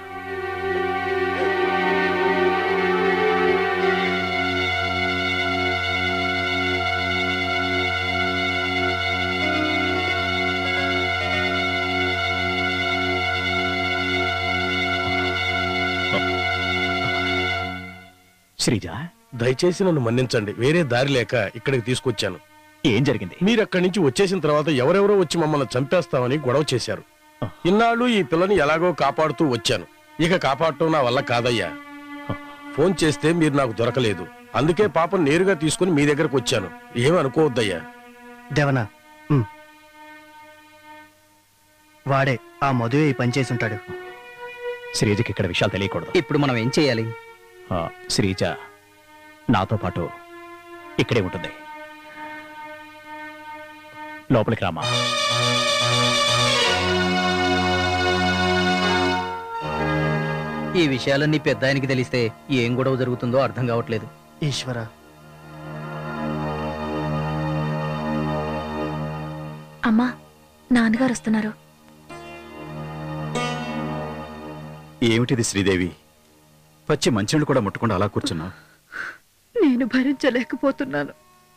శ్రీజ దయచేసి నన్ను మన్నించండి వేరే దారి లేక ఇక్కడికి తీసుకొచ్చాను ఏం జరిగింది మీరు అక్కడి నుంచి వచ్చేసిన తర్వాత ఎవరెవరో వచ్చి మమ్మల్ని చంపేస్తామని గొడవ చేశారు ఇన్నాళ్ళు ఈ పిల్లని ఎలాగో కాపాడుతూ వచ్చాను ఇక కాపాడటం నా వల్ల కాదయ్యా ఫోన్ చేస్తే మీరు నాకు దొరకలేదు అందుకే పాపం నేరుగా తీసుకుని మీ దగ్గరకు వచ్చాను ఏమీ అనుకోవద్దయ్యా దేవనా ఉమ్. వాడే ఆ మధువే ఈ పని చేసి ఉంటాడు శ్రీజకి ఇక్కడ విషయాలు తెలియకూడదు ఇప్పుడు మనం ఏం చేయాలి ఆ, శ్రీజ నాతో పాటు ఇక్కడే ఉంటుంది లోపలికి రామా ఈ విషయాలన్నీ పెద్ద ఆయనకి తెలిస్తే ఏం గొడవ జరుగుతుందో అర్థం కావట్లేదు ఈశ్వర అమ్మా నాన్నగారు వస్తున్నారు ఏమిటిది శ్రీదేవి పచ్చి మంచినీళ్ళు కూడా ముట్టకుండా అలా కూర్చున్నావు నేను భరించలేకపోతున్నాను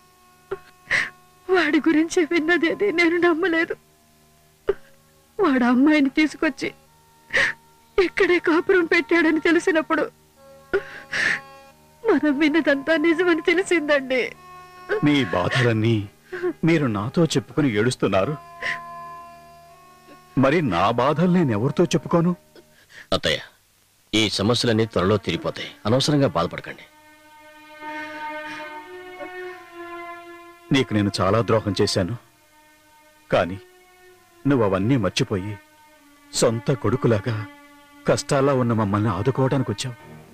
వాడి గురించి విన్నదేది నేను నమ్మలేదు వాడు అమ్మాయిని తీసుకొచ్చి ఇక్కడే కాపురం పెట్టాడని తెలిసినప్పుడు మనం విన్నదంతా నిజమని తెలిసిందండి మీ బాధలన్నీ మీరు నాతో చెప్పుకుని ఏడుస్తున్నారు మరి నా బాధలు నేను ఎవరితో చెప్పుకోను అత్తయ్య ఈ సమస్యలన్నీ త్వరలో తీరిపోతాయి అనవసరంగా బాధపడకండి నీకు నేను చాలా ద్రోహం చేశాను కానీ నువ్వు అవన్నీ మర్చిపోయి సొంత కొడుకులాగా కష్టాల్లో ఉన్న మమ్మల్ని ఆదుకోవడానికి వచ్చావు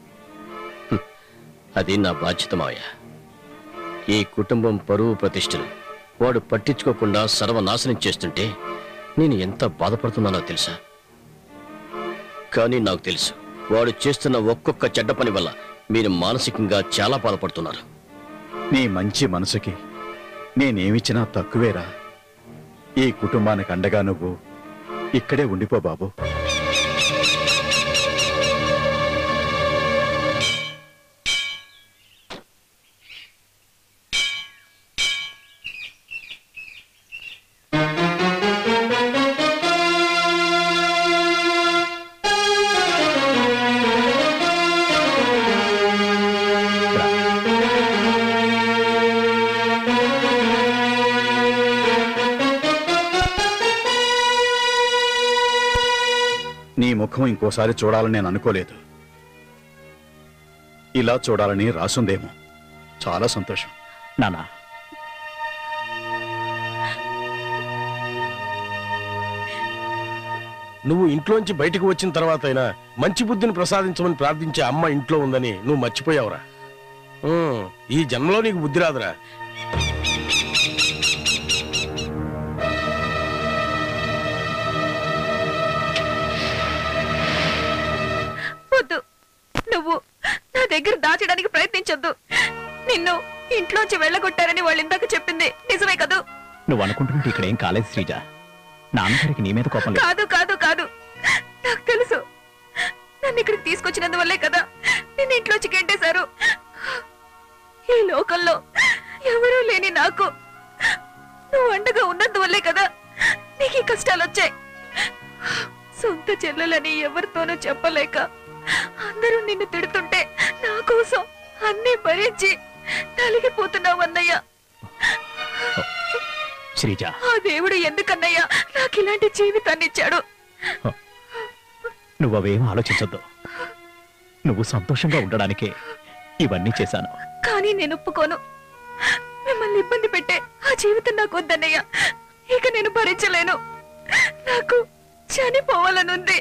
అది నా బాధ్యత మావయ్య ఈ కుటుంబం పరువు ప్రతిష్టలు వాడు పట్టించుకోకుండా సర్వనాశనం చేస్తుంటే నేను ఎంత బాధపడుతున్నానో తెలుసా కానీ నాకు తెలుసు వాడు చేస్తున్న ఒక్కొక్క చెడ్డ పని వల్ల మీరు మానసికంగా చాలా బాధపడుతున్నారు నీ మంచి మనసుకి నేనేమిచ్చినా తక్కువేరా ఈ కుటుంబానికి అండగా నువ్వు ఇక్కడే ఉండిపో బాబు నీ ముఖం ఇంకోసారి చూడాలని నేను అనుకోలేదు ఇలా చూడాలని రాసుందేమో చాలా సంతోషం నానా నువ్వు ఇంట్లోంచి బయటకు వచ్చిన తర్వాత అయినా మంచి బుద్ధిని ప్రసాదించమని ప్రార్థించే అమ్మ ఇంట్లో ఉందని నువ్వు మర్చిపోయావురా ఉమ్, ఈ జన్మలో నీకు బుద్ధి రాదురా వద్దు నువ్వు నా దగ్గర దాచడానికి ప్రయత్నించొద్దు నిన్ను ఇంట్లోంచి వెళ్ళగొట్టారని వాళ్ళు ఇందాక చెప్పింది నిజమే కదూ నువ్వు అనుకుంటున్నట్టు ఇక్కడ ఏం కాలేదు శ్రీజ నాన్నగారికి నీ మీద కోపం లేదు కాదు కాదు కాదు నాకు తెలుసు నన్ను ఇక్కడికి తీసుకొచ్చినందువల్లే కదా నిన్ను ఇంట్లోంచి గెంటేశారు ఈ లోకంలో ఎవరూ లేని నాకు నువ్వు అండగా ఉన్నందువల్లే కదా నీకు ఈ కష్టాలు వచ్చాయి సొంత చెల్లెలని ఎవరితోనూ చెప్పలేక అందరూ నిన్ను తిడుతుంటే నా కోసం అన్నీ భరించి నలిగిపోతున్నావు అన్నయ్య శ్రీజ ఆ దేవుడు ఎందుకన్నయ్యా నాకు ఇలాంటి జీవితాన్ని ఇచ్చాడు నువ్వు అవేం ఆలోచించొద్దు నువ్వు సంతోషంగా ఉండడానికే ఇవన్నీ చేశాను కానీ నేను ఒప్పుకోను మిమ్మల్ని ఇబ్బంది పెట్టే ఆ జీవితం నాకు వద్దన్నయ్య ఇక నేను భరించలేను నాకు చనిపోవాలనుంది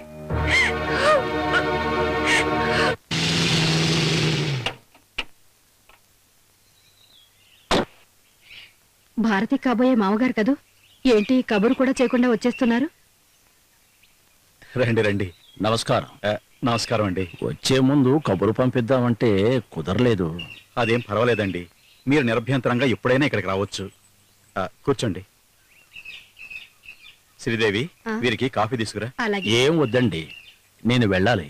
భారతి కాబోయే మామగారు కదూ ఏంటి కబురు కూడా చేయకుండా వచ్చేస్తున్నారు రండి రండి నమస్కారం నమస్కారం అండి వచ్చే ముందు కబురు పంపిద్దామంటే కుదరలేదు అదేం పర్వాలేదండి మీరు నిరభ్యంతరంగా ఎప్పుడైనా ఇక్కడికి రావచ్చు ఆ, కూర్చోండి శ్రీదేవి ఆ. వీరికి కాఫీ తీసుకురా అలాగే ఏం వద్దండి నేను వెళ్ళాలి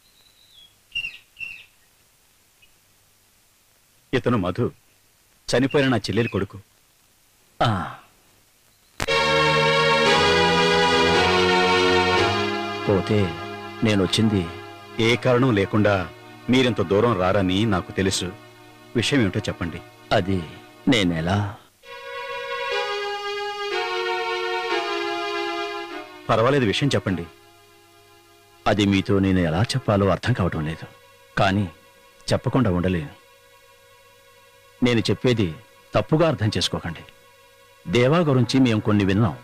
ఇతను మధు చనిపోయిన నా చెల్లెలి కొడుకు ఆ, పోతే నేను వచ్చింది ఏ కారణం లేకుండా మీరింత దూరం రారని నాకు తెలుసు విషయం ఏమిటో చెప్పండి అది నేనెలా పర్వాలేదు విషయం చెప్పండి అది మీతో నేను ఎలా చెప్పాలో అర్థం కావటం లేదు కానీ చెప్పకుండా ఉండలేను నేను చెప్పేది తప్పుగా అర్థం చేసుకోకండి దేవా గురించి మేము కొన్ని విన్నాం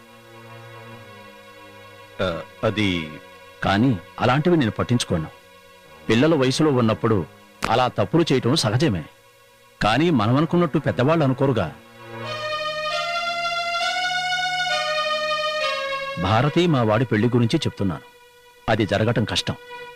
ఆ, అది కానీ అలాంటివి నేను పట్టించుకోను పిల్లల వయసులో ఉన్నప్పుడు అలా తప్పులు చేయటం సహజమే కానీ మనం అనుకున్నట్టు పెద్దవాళ్ళు అనుకోరుగా భారతి మా వాడి పెళ్లి గురించి చెప్తున్నాను అది జరగటం కష్టం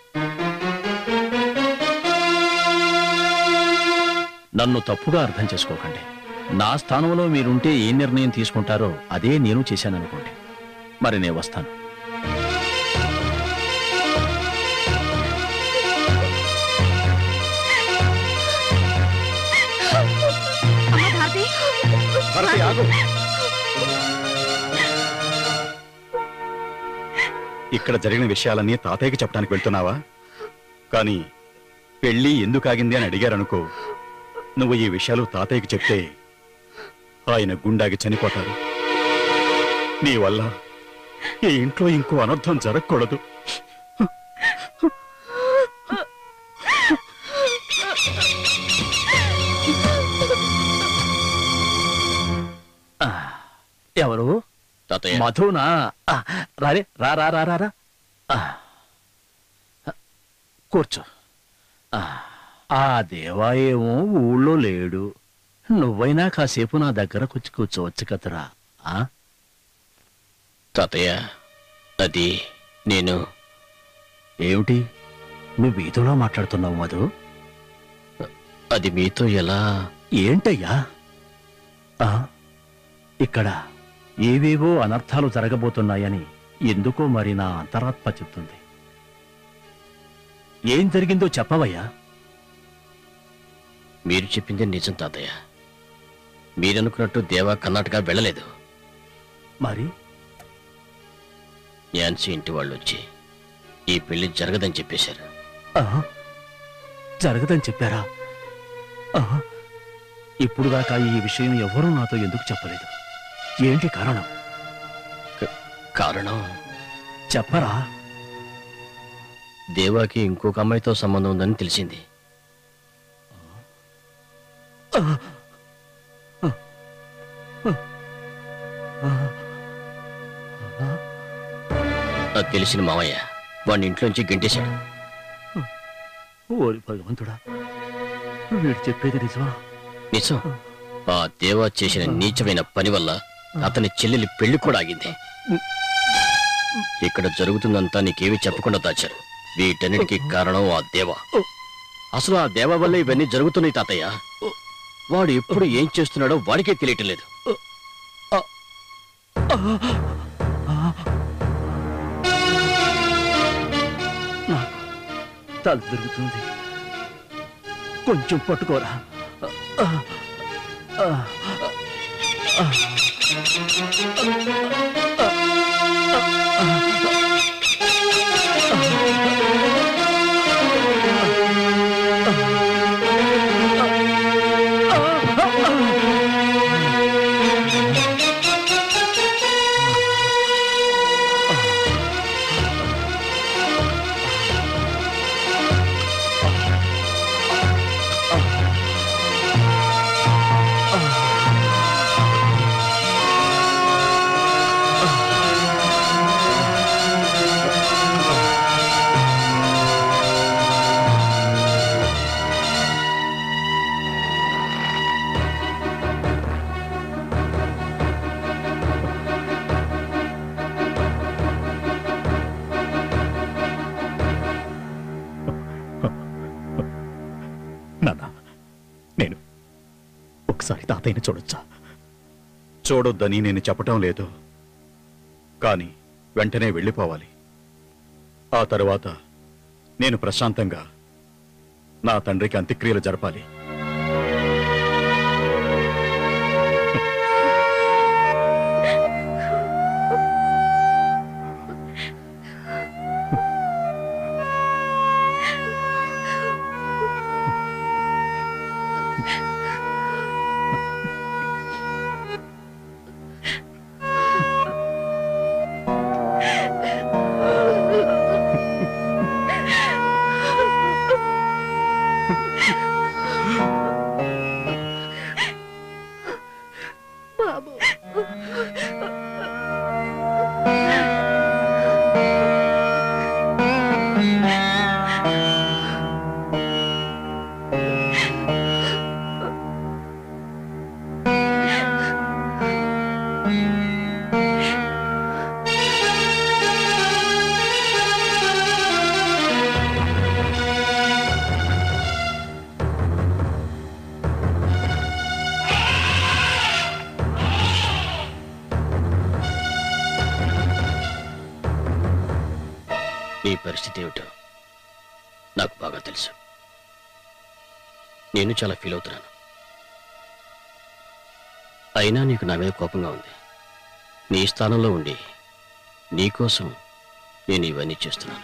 నన్ను తప్పుగా అర్థం చేసుకోకండి నా స్థానంలో మీరుంటే ఏ నిర్ణయం తీసుకుంటారో అదే నేను చేశాననుకోండి మరి నేను వస్తాను అమ్మ భారతి భారతి, ఆగు. ఇక్కడ జరిగిన విషయాలన్నీ తాతయ్యకి చెప్పడానికి వెళ్తున్నావా కానీ పెళ్లి ఎందుకు ఆగింది అని అడిగారనుకో నువ్వు ఈ విషయాలు తాతయ్యకి చెప్తే ఆయన గుండాగి చనిపోతారు నీ వల్ల ఈ ఇంట్లో ఇంకో అనర్థం జరగకూడదు ఎవరు తాతయ్య మధునా ఆ, రారే రా రా రా రా రా ఆ. కూర్చో ఆ, ఆ దేవా ఏమో ఊళ్ళో లేడు నువ్వైనా కాసేపు నా దగ్గర కూర్చు కూర్చోవచ్చు కదరా ఆ? తాతయ్య అది నేను ఏమిటి నువ్వు వీధిలో మాట్లాడుతున్నావు మధు అది మీతో ఎలా ఏంటయ్యా ఆ? ఇక్కడ ఏవేవో అనర్థాలు జరగబోతున్నాయని ఎందుకో మరి నా అంతరాత్మ చెప్తుంది ఏం జరిగిందో చెప్పవయ్యా మీరు చెప్పిందే నిజం తాతయ్య మీరనుకున్నట్టు దేవా కర్ణాటక వెళ్ళలేదు మరి న్యాన్సీ ఇంటి వాళ్ళు వచ్చి ఈ పెళ్లి జరగదని చెప్పేశారు ఆ? జరగదని చెప్పారా ఆ? ఇప్పుడు దాకా ఈ విషయం ఎవరూ నాతో ఎందుకు చెప్పలేదు ఏంటి కారణం కారణం చెప్పరా దేవాకి ఇంకొక అమ్మాయితో సంబంధం ఉందని తెలిసింది ఆ. ఆ. ఆ. ఆ. అది తెలిసిన మామయ్య వాడిని ఇంట్లోంచి గెంటేశాడు ఓరి భగవంతుడా వీడు చెప్పేది నిజమా నిజం ఆ దేవా చేసిన నీచమైన పని వల్ల అతని చెల్లెలి పెళ్లి కూడా ఆగింది ఇక్కడ జరుగుతుందంతా నీకేమీ చెప్పకుండా దాచారు వీటన్నిటికీ కారణం ఆ దేవ అసలు ఆ దేవ వల్ల ఇవన్నీ జరుగుతున్నాయి తాతయ్య వాడు ఎప్పుడు ఏం చేస్తున్నాడో వాడికే తెలియటం లేదు నాకు తల తిరుగుతుంది కొంచెం పట్టుకోరా ఆ, ఆ, ఆ, నాన్న నేను ఒకసారి తాతయ్యని చూడొచ్చా చూడొద్దని నేను చెప్పటం లేదు కానీ వెంటనే వెళ్ళిపోవాలి ఆ తరువాత నేను ప్రశాంతంగా నా తండ్రికి అంత్యక్రియలు జరపాలి బాబు నీ పరిస్థితి ఏమిటో నాకు బాగా తెలుసు నేను చాలా ఫీల్ అవుతున్నాను అయినా నీకు నా మీద కోపంగా ఉంది నీ స్థానంలో ఉండి నీకోసం నేను ఇవన్నీ చేస్తున్నాను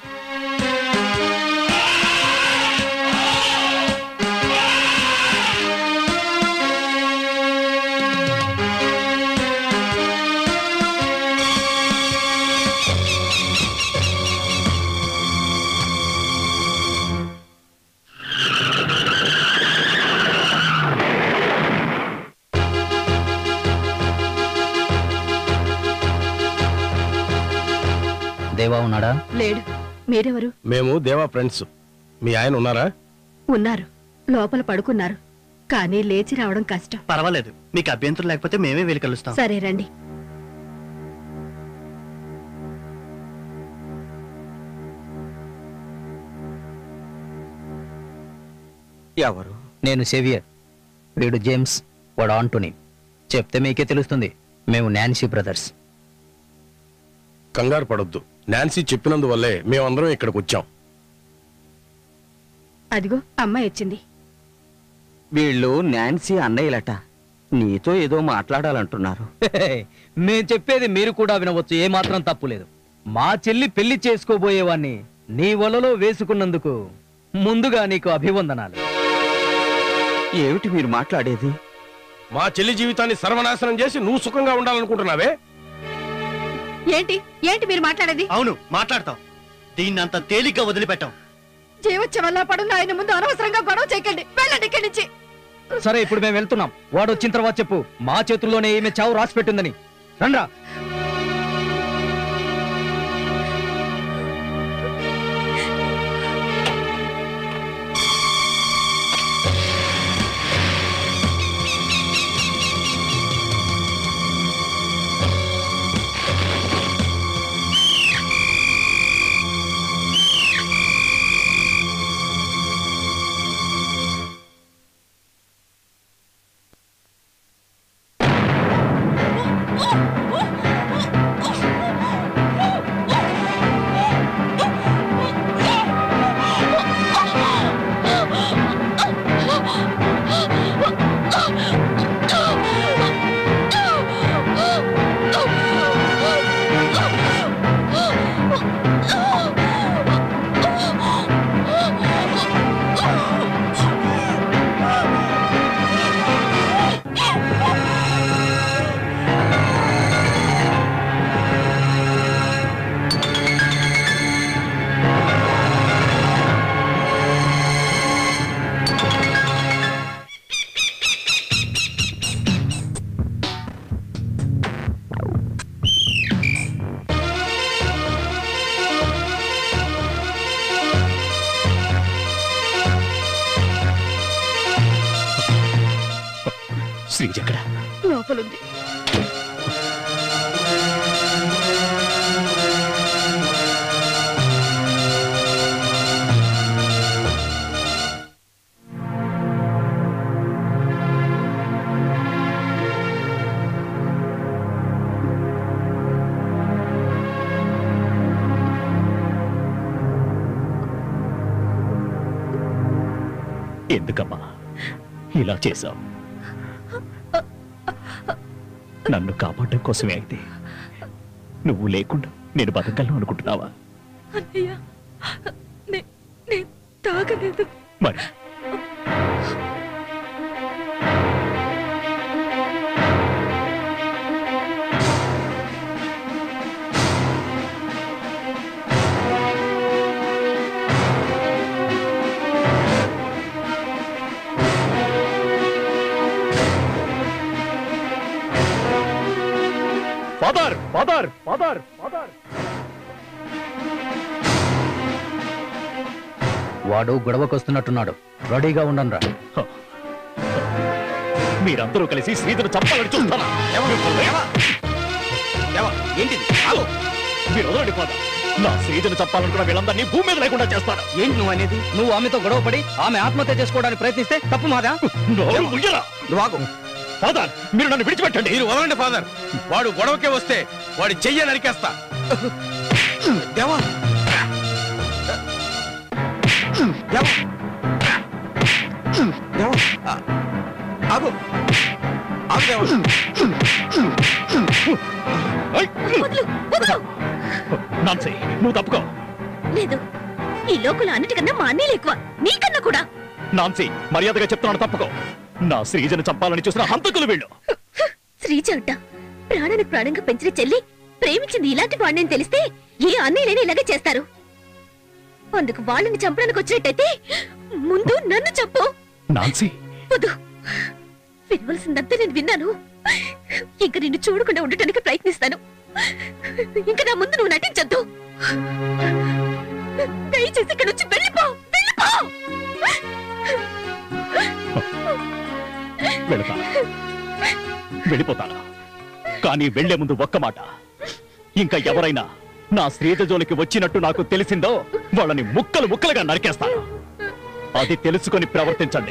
దేవా ఉన్నాడా లేడు మీరెవరు మేము దేవా ఫ్రెండ్స్ మీ ఆయన ఉన్నారా ఉన్నారు లోపల పడుకున్నారు కానీ లేచి రావడం కష్టం పర్వాలేదు మీకు అభ్యంతరం లేకపోతే మేమే వెళ్ళి కలుస్తాం సరే రండి ఎవరు నేను సేవియర్ వీడు జేమ్స్ వాడు ఆంటోనీ చెప్తే మీకే తెలుస్తుంది మేము నాన్సీ బ్రదర్స్ కంగారు పడొద్దు నాన్సీ చెప్పినందువల్లే మేమందరం ఇక్కడికి వచ్చాం అదిగో అమ్మాయి వచ్చింది వీళ్ళు నాన్సీ అన్నయ్యలట నీతో ఏదో మాట్లాడాలంటున్నారు మేం చెప్పేది మీరు కూడా వినవచ్చు ఏమాత్రం తప్పు లేదు మా చెల్లి పెళ్లి చేసుకోబోయేవాణ్ణి నీ వలలో వేసుకున్నందుకు ముందుగా నీకు అభివందనాలు ఏమిటి మీరు మాట్లాడేది మా చెల్లి జీవితాన్ని సర్వనాశనం చేసి నువ్వు సుఖంగా ఉండాలనుకుంటున్నావే ఏంటి ఏంటి మీరు మాట్లాడేది అవును మాట్లాడతాం దీన్ని అంత తేలిగ్గా వదిలిపెట్టాం జీవచ్చ వల్ల పడున్న ఆయన ముందు అనవసరంగా గొడవ చేయకండి వెళ్ళండి ఇక్కడి నుంచి సరే ఇప్పుడు మేము వెళ్తున్నాం వాడు వచ్చిన తర్వాత చెప్పు మా చేతుల్లోనే ఈమె చావు రాసి పెట్టిందని రండ్రా శ్రీజ ఎక్కడ లోపలుంది ఎందుకమ్మా ఇలా చేశావు నన్ను కాపాడడం కోసమే అయితే నువ్వు లేకుండా నేను బతకగలను అనుకుంటున్నావా అన్నయ్య నే- నేను తాగలేదు మరి ఫాదర్ ఫాదర్ ఫాదర్ ఫాదర్ వాడు గొడవకు వస్తున్నట్టున్నాడు రెడీగా ఉండండిరా మీరందరూ కలిసి శ్రీధను చంపాలని చూస్తారా ఏంటిది మీరు వదలండి ఫాదర్ నా శ్రీధను చంపాలనుకున్న వీళ్ళందరినీ భూమి మీద లేకుండా చేస్తాను ఏంటి నువ్వు అనేది నువ్వు ఆమెతో గొడవ పడి ఆమె ఆత్మహత్య చేసుకోవడానికి ప్రయత్నిస్తే తప్పు మాదా నోరు ముయ్యరా ఫాదర్ మీరు నన్ను విడిచిపెట్టండి మీరు వదలండి ఫాదర్ వాడు గొడవకే వస్తే వాడి చెయ్య నరికేస్తా దేవా దేవా దేవా ఆ, ఆగు ఆగు దేవా నాన్సీ నువ్వు తప్పుకో లేదు ఈ లోకులు అన్నిటికన్నా మా అన్నీలు ఎక్కువ నీకన్నా కూడా నాన్సీ మర్యాదగా చెప్తున్నాను తప్పుకో నా శ్రీజను చంపాలని చూసిన హంతకులు వీళ్ళు శ్రీజ అంట ప్రాణానికి ప్రాణంగా పెంచిన చెల్లి ప్రేమించింది ఇలాంటి వాడిని తెలిస్తే ఏ అన్నయ్యలేని ఇలాగే చేస్తారు అందుకు వాళ్ళని చంపడానికి వచ్చినట్టయితే ముందు నన్ను చంపు నాన్సీ వద్దు వినవలసిందంతా నేను విన్నాను ఇంకా నిన్ను చూడకుండా ఉండటానికి ప్రయత్నిస్తాను ఇంకా నా ముందు నువ్వు నటించద్దు దయచేసి ఇక్కడ నుంచి వెళ్ళిపో వెళ్ళిపో వెళతా వెళ్ళిపోతాను కానీ వెళ్లే ముందు ఒక్క మాట ఇంకా ఎవరైనా నా శ్రీజ జోలికి వచ్చినట్టు నాకు తెలిసిందో వాళ్ళని ముక్కలు ముక్కలుగా నరికేస్తాను అది తెలుసుకొని ప్రవర్తించండి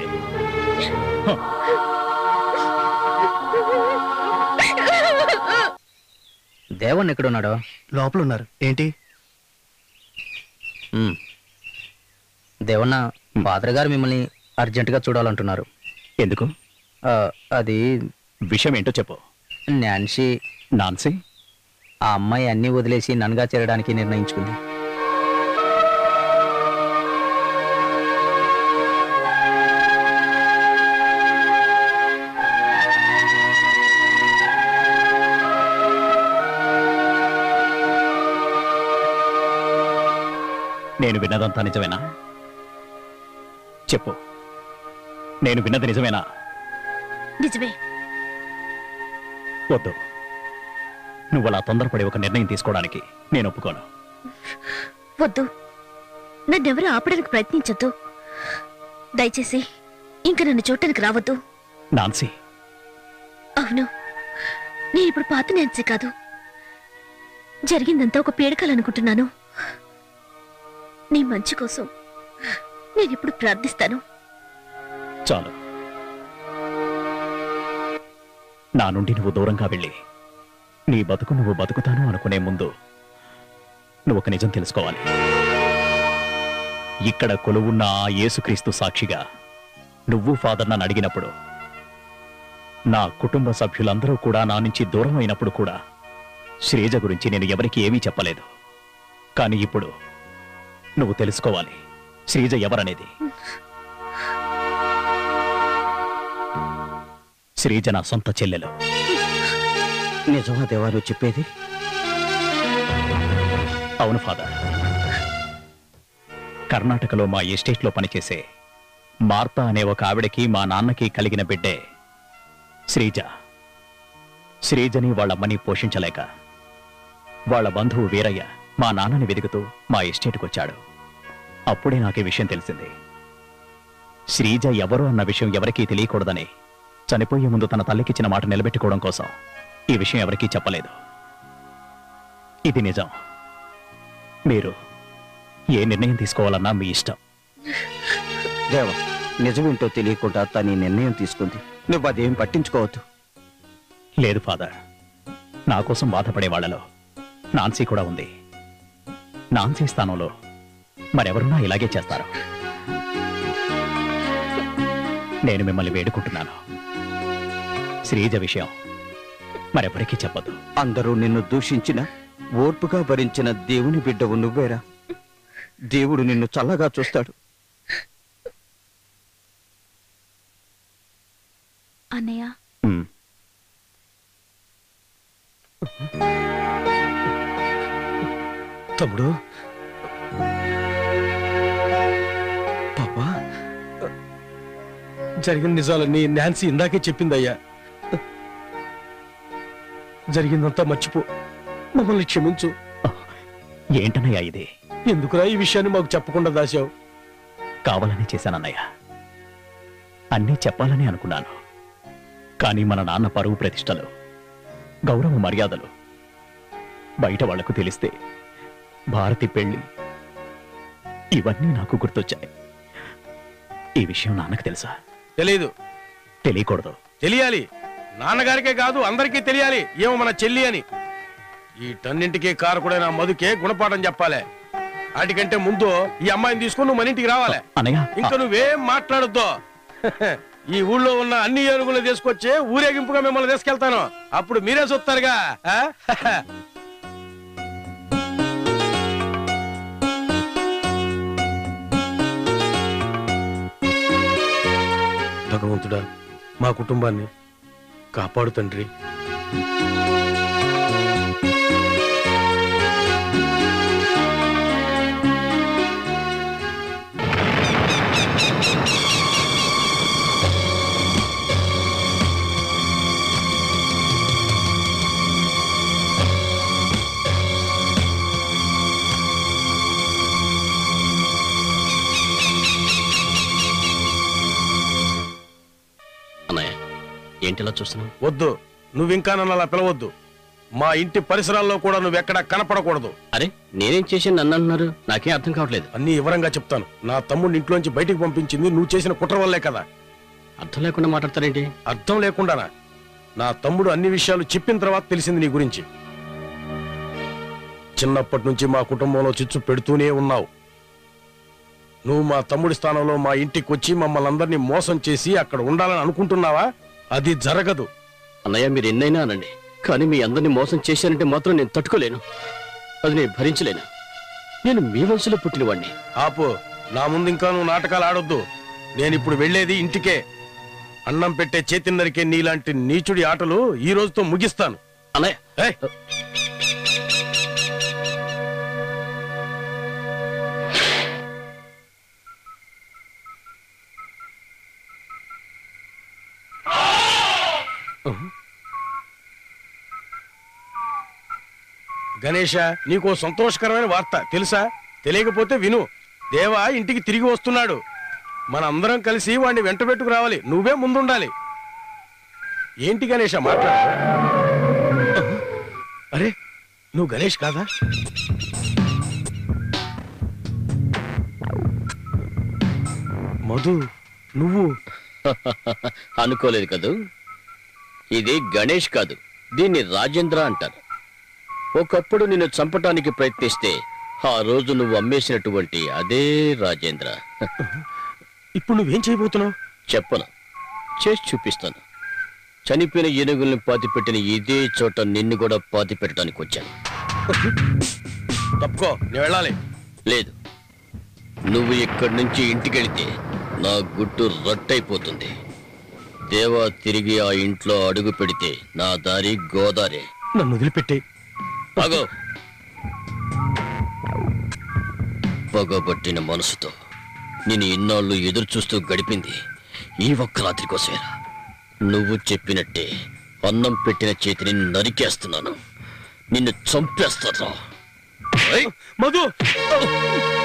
దేవన్ ఎక్కడున్నాడు లోపల ఉన్నారు ఏంటి ఉమ్. దేవన్న ఫాదర్ గారు మిమ్మల్ని అర్జెంటుగా చూడాలంటున్నారు ఎందుకు ఆ, అది విషయం ఏంటో చెప్పు నాన్సీ నాన్సీ ఆ అమ్మాయి అన్ని వదిలేసి నన్గా చేరడానికి నిర్ణయించుకుంది నేను విన్నదంతా నిజమేనా చెప్పు నేను విన్నది నిజమేనా నిజమే వద్దు నువ్వు అలా తొందరపడి ఒక నిర్ణయం తీసుకోవడానికి నేను ఒప్పుకోను వద్దు నన్నెవరూ ఆపడానికి ప్రయత్నించొద్దు దయచేసి ఇంకా నన్ను చూడటానికి రావద్దు నాన్సీ అవును నేను ఇప్పుడు పాత నాన్సీ కాదు జరిగిందంతా ఒక పీడకాలనుకుంటున్నాను నీ మంచి కోసం నేను ఇప్పుడు ప్రార్థిస్తాను చాలు నా నుండి నువ్వు దూరంగా వెళ్ళి నీ బతుకు నువ్వు బతుకుతాను అనుకునే ముందు నువ్వు ఒక నిజం తెలుసుకోవాలి ఇక్కడ కొలువున్న ఆ యేసుక్రీస్తు సాక్షిగా నువ్వు ఫాదర్ నన్ను అడిగినప్పుడు నా కుటుంబ సభ్యులందరూ కూడా నా నుంచి దూరం అయినప్పుడు కూడా శ్రీజ గురించి నేను ఎవరికి ఏమీ చెప్పలేదు కానీ ఇప్పుడు నువ్వు తెలుసుకోవాలి శ్రీజ ఎవరనేది శ్రీజ నా సొంత చెల్లెలు నిజమా దేవా నువ్వు చెప్పేది అవును ఫాదర్ కర్ణాటకలో మా ఎస్టేట్లో పనిచేసే మార్తా అనే ఒక ఆవిడకి మా నాన్నకి కలిగిన బిడ్డే శ్రీజ శ్రీజని వాళ్ళమ్మని పోషించలేక వాళ్ళ బంధువు వీరయ్య మా నాన్నని వెతుకుతూ మా ఎస్టేట్కి వచ్చాడు అప్పుడే నాకు ఈ విషయం తెలిసింది శ్రీజ ఎవరు అన్న విషయం ఎవరికీ తెలియకూడదని చనిపోయే ముందు తన తల్లికిచ్చిన మాట నిలబెట్టుకోవడం కోసం ఈ విషయం ఎవరికీ చెప్పలేదు ఇది నిజం మీరు ఏ నిర్ణయం తీసుకోవాలన్నా మీ ఇష్టం దేవ నిజమేంటో తెలియకుండా తన ఈ నిర్ణయం తీసుకుంది నువ్వు అదేం పట్టించుకోవద్దు లేదు ఫాదర్ నా కోసం బాధపడే వాళ్ళలో నాన్సీ కూడా ఉంది నాన్సీ స్థానంలో మరెవరున్నా ఇలాగే చేస్తారు నేను మిమ్మల్ని వేడుకుంటున్నాను శ్రీజ విషయం మరెవరికీ చెప్పదు అందరూ నిన్ను దూషించిన ఓర్పుగా భరించిన దేవుని బిడ్డవు నువ్వేరా దేవుడు నిన్ను చల్లగా చూస్తాడు అన్నయ్య ఉమ్, తమ్ముడు పాపా జరిగిన నిజాలన్నీ నాన్సీ ఇందాకే చెప్పిందయ్యా జరిగిందంతా మర్చిపో మమ్మల్ని క్షమించు ఏంటన్నయ్యా ఇది ఎందుకురా ఈ విషయాన్ని మాకు చెప్పకుండా దాశావు కావాలని చేశానన్నయ్య అన్నీ చెప్పాలని అనుకున్నాను కానీ మన నాన్న పరువు ప్రతిష్టలు గౌరవ మర్యాదలు బయట వాళ్లకు తెలిస్తే భారతి పెళ్లి ఇవన్నీ నాకు గుర్తొచ్చాయి ఈ విషయం నాన్నకు తెలుసా తెలీదు తెలియకూడదు తెలియాలి నాన్నగారికే కాదు అందరికీ తెలియాలి ఏమో మన చెల్లి అని ఈ టన్నింటికి కారకుడైన మధుకే గుణపాఠం చెప్పాలి వాటికంటే ముందు ఈ అమ్మాయిని తీసుకుని నువ్వు మన ఇంటికి రావాలి అనయ్య ఇంకా నువ్వేం మాట్లాడొద్దు ఈ ఊళ్ళో ఉన్న అన్ని ఏనుగులు తీసుకొచ్చి ఊరేగింపుగా మిమ్మల్ని తీసుకెళ్తాను అప్పుడు మీరే చూస్తారుగా ఆ? భగవంతుడా మా కుటుంబాన్ని కాపాడు తండ్రి అన్నయ్య ఏంటిలా చూస్తున్నావు వద్దు నువ్వింకా నన్ను అలా పిలవద్దు మా ఇంటి పరిసరాల్లో కూడా నువ్వెక్కడా కనపడకూడదు అరే నేనేం చేశాను నన్ను అంటున్నారు నాకేం అర్థం కావట్లేదు అన్ని వివరంగా చెప్తాను నా తమ్ముడిని ఇంట్లోంచి బయటికి పంపించింది నువ్వు చేసిన కుట్ర వల్లే కదా అర్థం లేకుండా మాట్లాడతారేంటి అర్థం లేకుండానా నా తమ్ముడు అన్ని విషయాలు చెప్పిన తర్వాత తెలిసింది నీ గురించి చిన్నప్పటి నుంచి మా కుటుంబంలో చిచ్చు పెడుతూనే ఉన్నావు నువ్వు మా తమ్ముడి స్థానంలో మా ఇంటికి వచ్చి మమ్మల్ని అందరినీ మోసం చేసి అక్కడ ఉండాలని అనుకుంటున్నావా అది జరగదు అన్నయ్య మీరు ఎన్నైనా అనండి కానీ మీ అందరిని మోసం చేశారంటే మాత్రం నేను తట్టుకోలేను అది నేను భరించలేను నేను మీ వంశంలో పుట్టినవాడిని ఆపు నా ముందు ఇంకా నువ్వు నాటకాలు ఆడొద్దు నేను ఇప్పుడు వెళ్ళేది ఇంటికే అన్నం పెట్టే చేతిన్నరికే నీలాంటి నీచుడి ఆటలు ఈ రోజుతో ముగిస్తాను అన్నయ్య ఏయ్! గణేష నీకో సంతోషకరమైన వార్త తెలుసా తెలియకపోతే విను దేవా ఇంటికి తిరిగి వస్తున్నాడు మన అందరం కలిసి వాడిని వెంట పెట్టుకు రావాలి నువ్వే ముందుండాలి ఏంటి గణేష మాట్లాడు అరే నువ్వు గణేష్ కాదా మధు నువ్వు అనుకోలేదు కదూ ఇది గణేష్ కాదు దీన్ని రాజేంద్ర అంటారు ఒకప్పుడు నిన్ను చంపటానికి ప్రయత్నిస్తే ఆ రోజు నువ్వు అమ్మేసినటువంటి అదే రాజేంద్ర ఇప్పుడు నువ్వేం చేయబోతున్నావు చెప్పను చేసి చూపిస్తాను చనిపోయిన ఏనుగుల్ని పాతి పెట్టిన ఇదే చోట నిన్ను కూడా పాతి పెట్టడానికి వచ్చాను తప్పుకో నేను వెళ్ళాలి లేదు నువ్వు ఇక్కడి నుంచి ఇంటికెళితే నా గుట్టు రట్టయిపోతుంది దేవా తిరిగి ఆ ఇంట్లో అడుగు పెడితే నా దారి గోదారే నన్ను వదిలిపెట్టి పగో పగబట్టిన మనసుతో నేను ఇన్నాళ్ళు ఎదురు చూస్తూ గడిపింది ఈ ఒక్క రాత్రి కోసమేరా నువ్వు చెప్పినట్టే అన్నం పెట్టిన చేతిని నరికేస్తున్నాను నిన్ను చంపేస్తారా మధు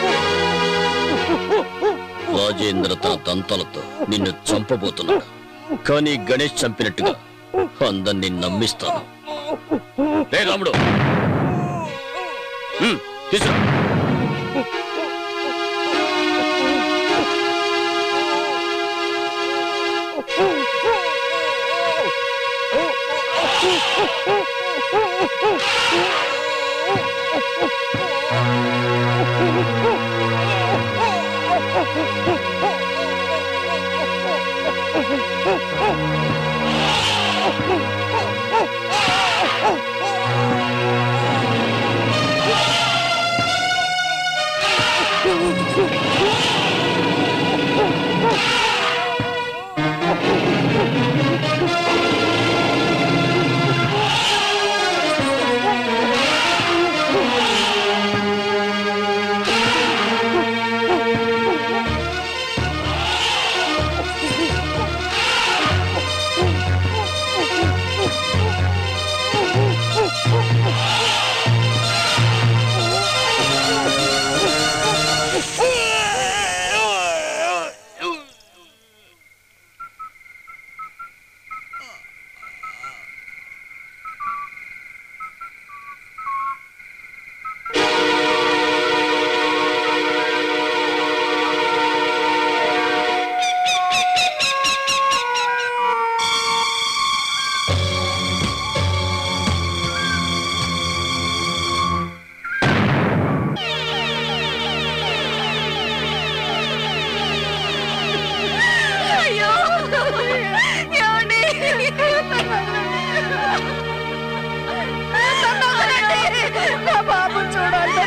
రాజేంద్ర తన దంతాలతో నిన్ను చంపబోతున్నాడు కానీ గణేష్ చంపినట్టుగా అందరినీ నమ్మిస్తాను రే రాముడు హ్మ్, తీసురా అయ్యో ఏమండి నా బాబు చూడాలి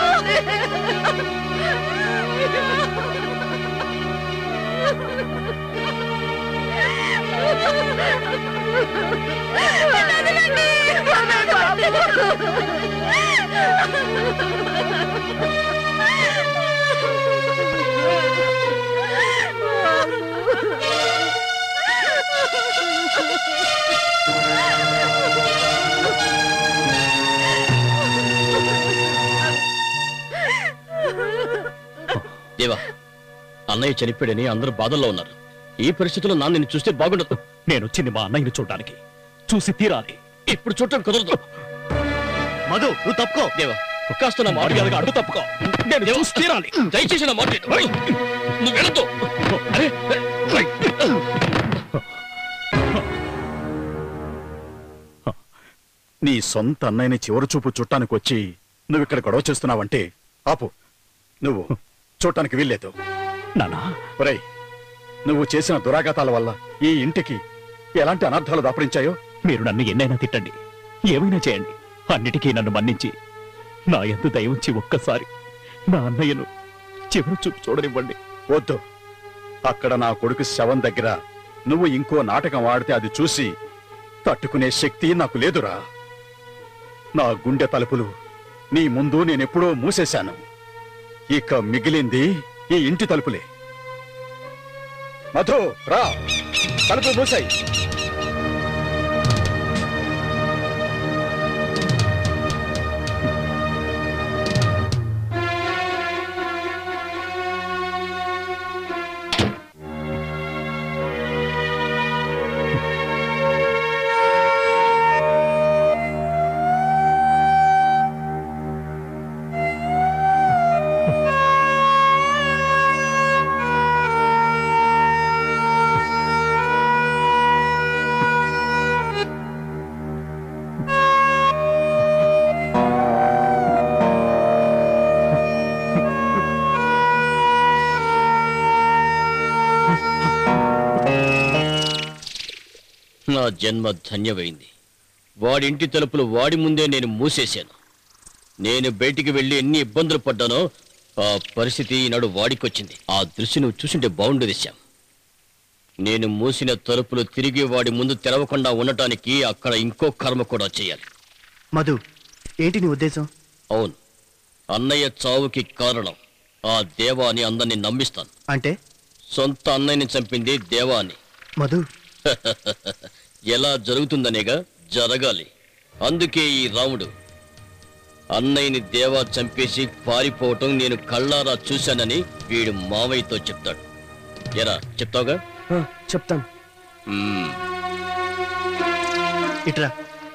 దేవా అన్నయ్య చనిపోయాడని అందరూ బాధల్లో ఉన్నారు ఈ పరిస్థితుల్లో నాన్న నిన్ను చూస్తే బాగుండదు నేను వచ్చింది మా అన్నయ్యని చూడడానికి చూసి తీరాలి ఇప్పుడు చూడటం కుదరదు మధు నువ్వు తప్పుకో దేవా కాస్త నా మాట మర్యాదగా అడ్డు తప్పుకో నేను చూసి తీరాలి దయచేసి నా మాట విను. ఓయ్, నువ్వు వెళ్ళొద్దు అరే, ఓయ్. నీ సొంత అన్నయ్యని చివరి చూపు చుట్టానికి వచ్చి నువ్వు ఇక్కడ గొడవ చేస్తున్నావంటే ఆపు నువ్వు చూడటానికి వీల్లేదు నానా ఒరేయ్ నువ్వు చేసిన దురాఘాతాల వల్ల ఈ ఇంటికి ఎలాంటి అనర్థాలు దాపరించాయో మీరు నన్ను ఎన్నైనా తిట్టండి ఏమైనా చేయండి అన్నిటికీ నన్ను మన్నించి నా ఎందు దయవుంచి ఒక్కసారి నా అన్నయ్యను చివరి చూపు చూడనివ్వండి వద్దు అక్కడ నా కొడుకు శవం దగ్గర నువ్వు ఇంకో నాటకం ఆడితే అది చూసి తట్టుకునే శక్తి నాకు లేదురా నా గుండె తలుపులు నీ ముందు నేనెప్పుడో మూసేశాను ఇక మిగిలింది ఈ ఇంటి తలుపులే మధు రా తలుపు మూసాయి నా జన్మ ధన్యమైంది వాడింటి తలుపులు వాడి ముందే నేను మూసేశాను నేను బయటికి వెళ్ళి ఎన్ని ఇబ్బందులు పడ్డానో ఆ పరిస్థితి ఈనాడు వాడికొచ్చింది ఆ దృశ్యం నువ్వు చూసింటే బాగుండేది శ్యామ్ నేను మూసిన తలుపులు తిరిగి వాడి ముందు తెరవకుండా ఉండటానికి అక్కడ ఇంకో కర్మ కూడా చేయాలి మధు ఏంటి నీ ఉద్దేశం అవును అన్నయ్య చావుకి కారణం ఆ దేవా అని అందరినీ నమ్మిస్తాను అంటే సొంత అన్నయ్యని చంపింది దేవా అని మధు ఎలా జరుగుతుందనేగా జరగాలి అందుకే ఈ రాముడు అన్నయ్యని దేవా చంపేసి పారిపోవటం నేను కళ్ళారా చూశానని వీడు మావయ్యతో చెప్తాడు ఎరా చెప్తావుగా చెప్తాను మ్మ్. ఇట్రా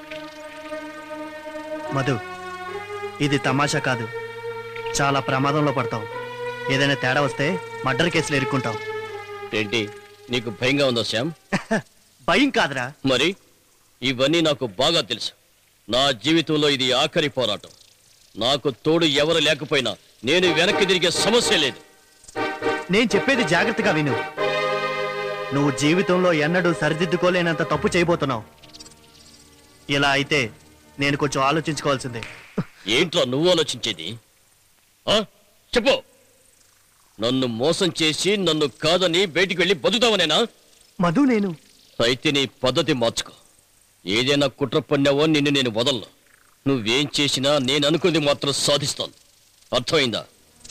మధు ఇది తమాషా కాదు చాలా ప్రమాదంలో పడతావు ఏదైనా తేడా వస్తే మర్డర్ కేసులు ఇరుక్కుంటావు ఏంటి నీకు భయంగా ఉందా శ్యామ్ భయం కాదురా మరి ఇవన్నీ నాకు బాగా తెలుసు నా జీవితంలో ఇది ఆఖరి పోరాటం నాకు తోడు ఎవరు లేకపోయినా నేను వెనక్కి తిరిగే సమస్య లేదు నేను చెప్పేది జాగ్రత్తగా విను నువ్వు జీవితంలో ఎన్నడూ సరిదిద్దుకోలేనంత తప్పు చేయబోతున్నావు ఇలా అయితే నేను కొంచెం ఆలోచించుకోవాల్సిందే ఏంట్రా నువ్వు ఆలోచించేది ఆ? చెప్పు నన్ను మోసం చేసి నన్ను కాదని బయటికి వెళ్ళి బతుకుతావనేనా మధు నేను అయితే నీ పద్ధతి మార్చుకో ఏదైనా కుట్ర పన్నావో నిన్ను నేను వదలను నువ్వేం చేసినా నేను అనుకుంది మాత్రం సాధిస్తాను అర్థమైందా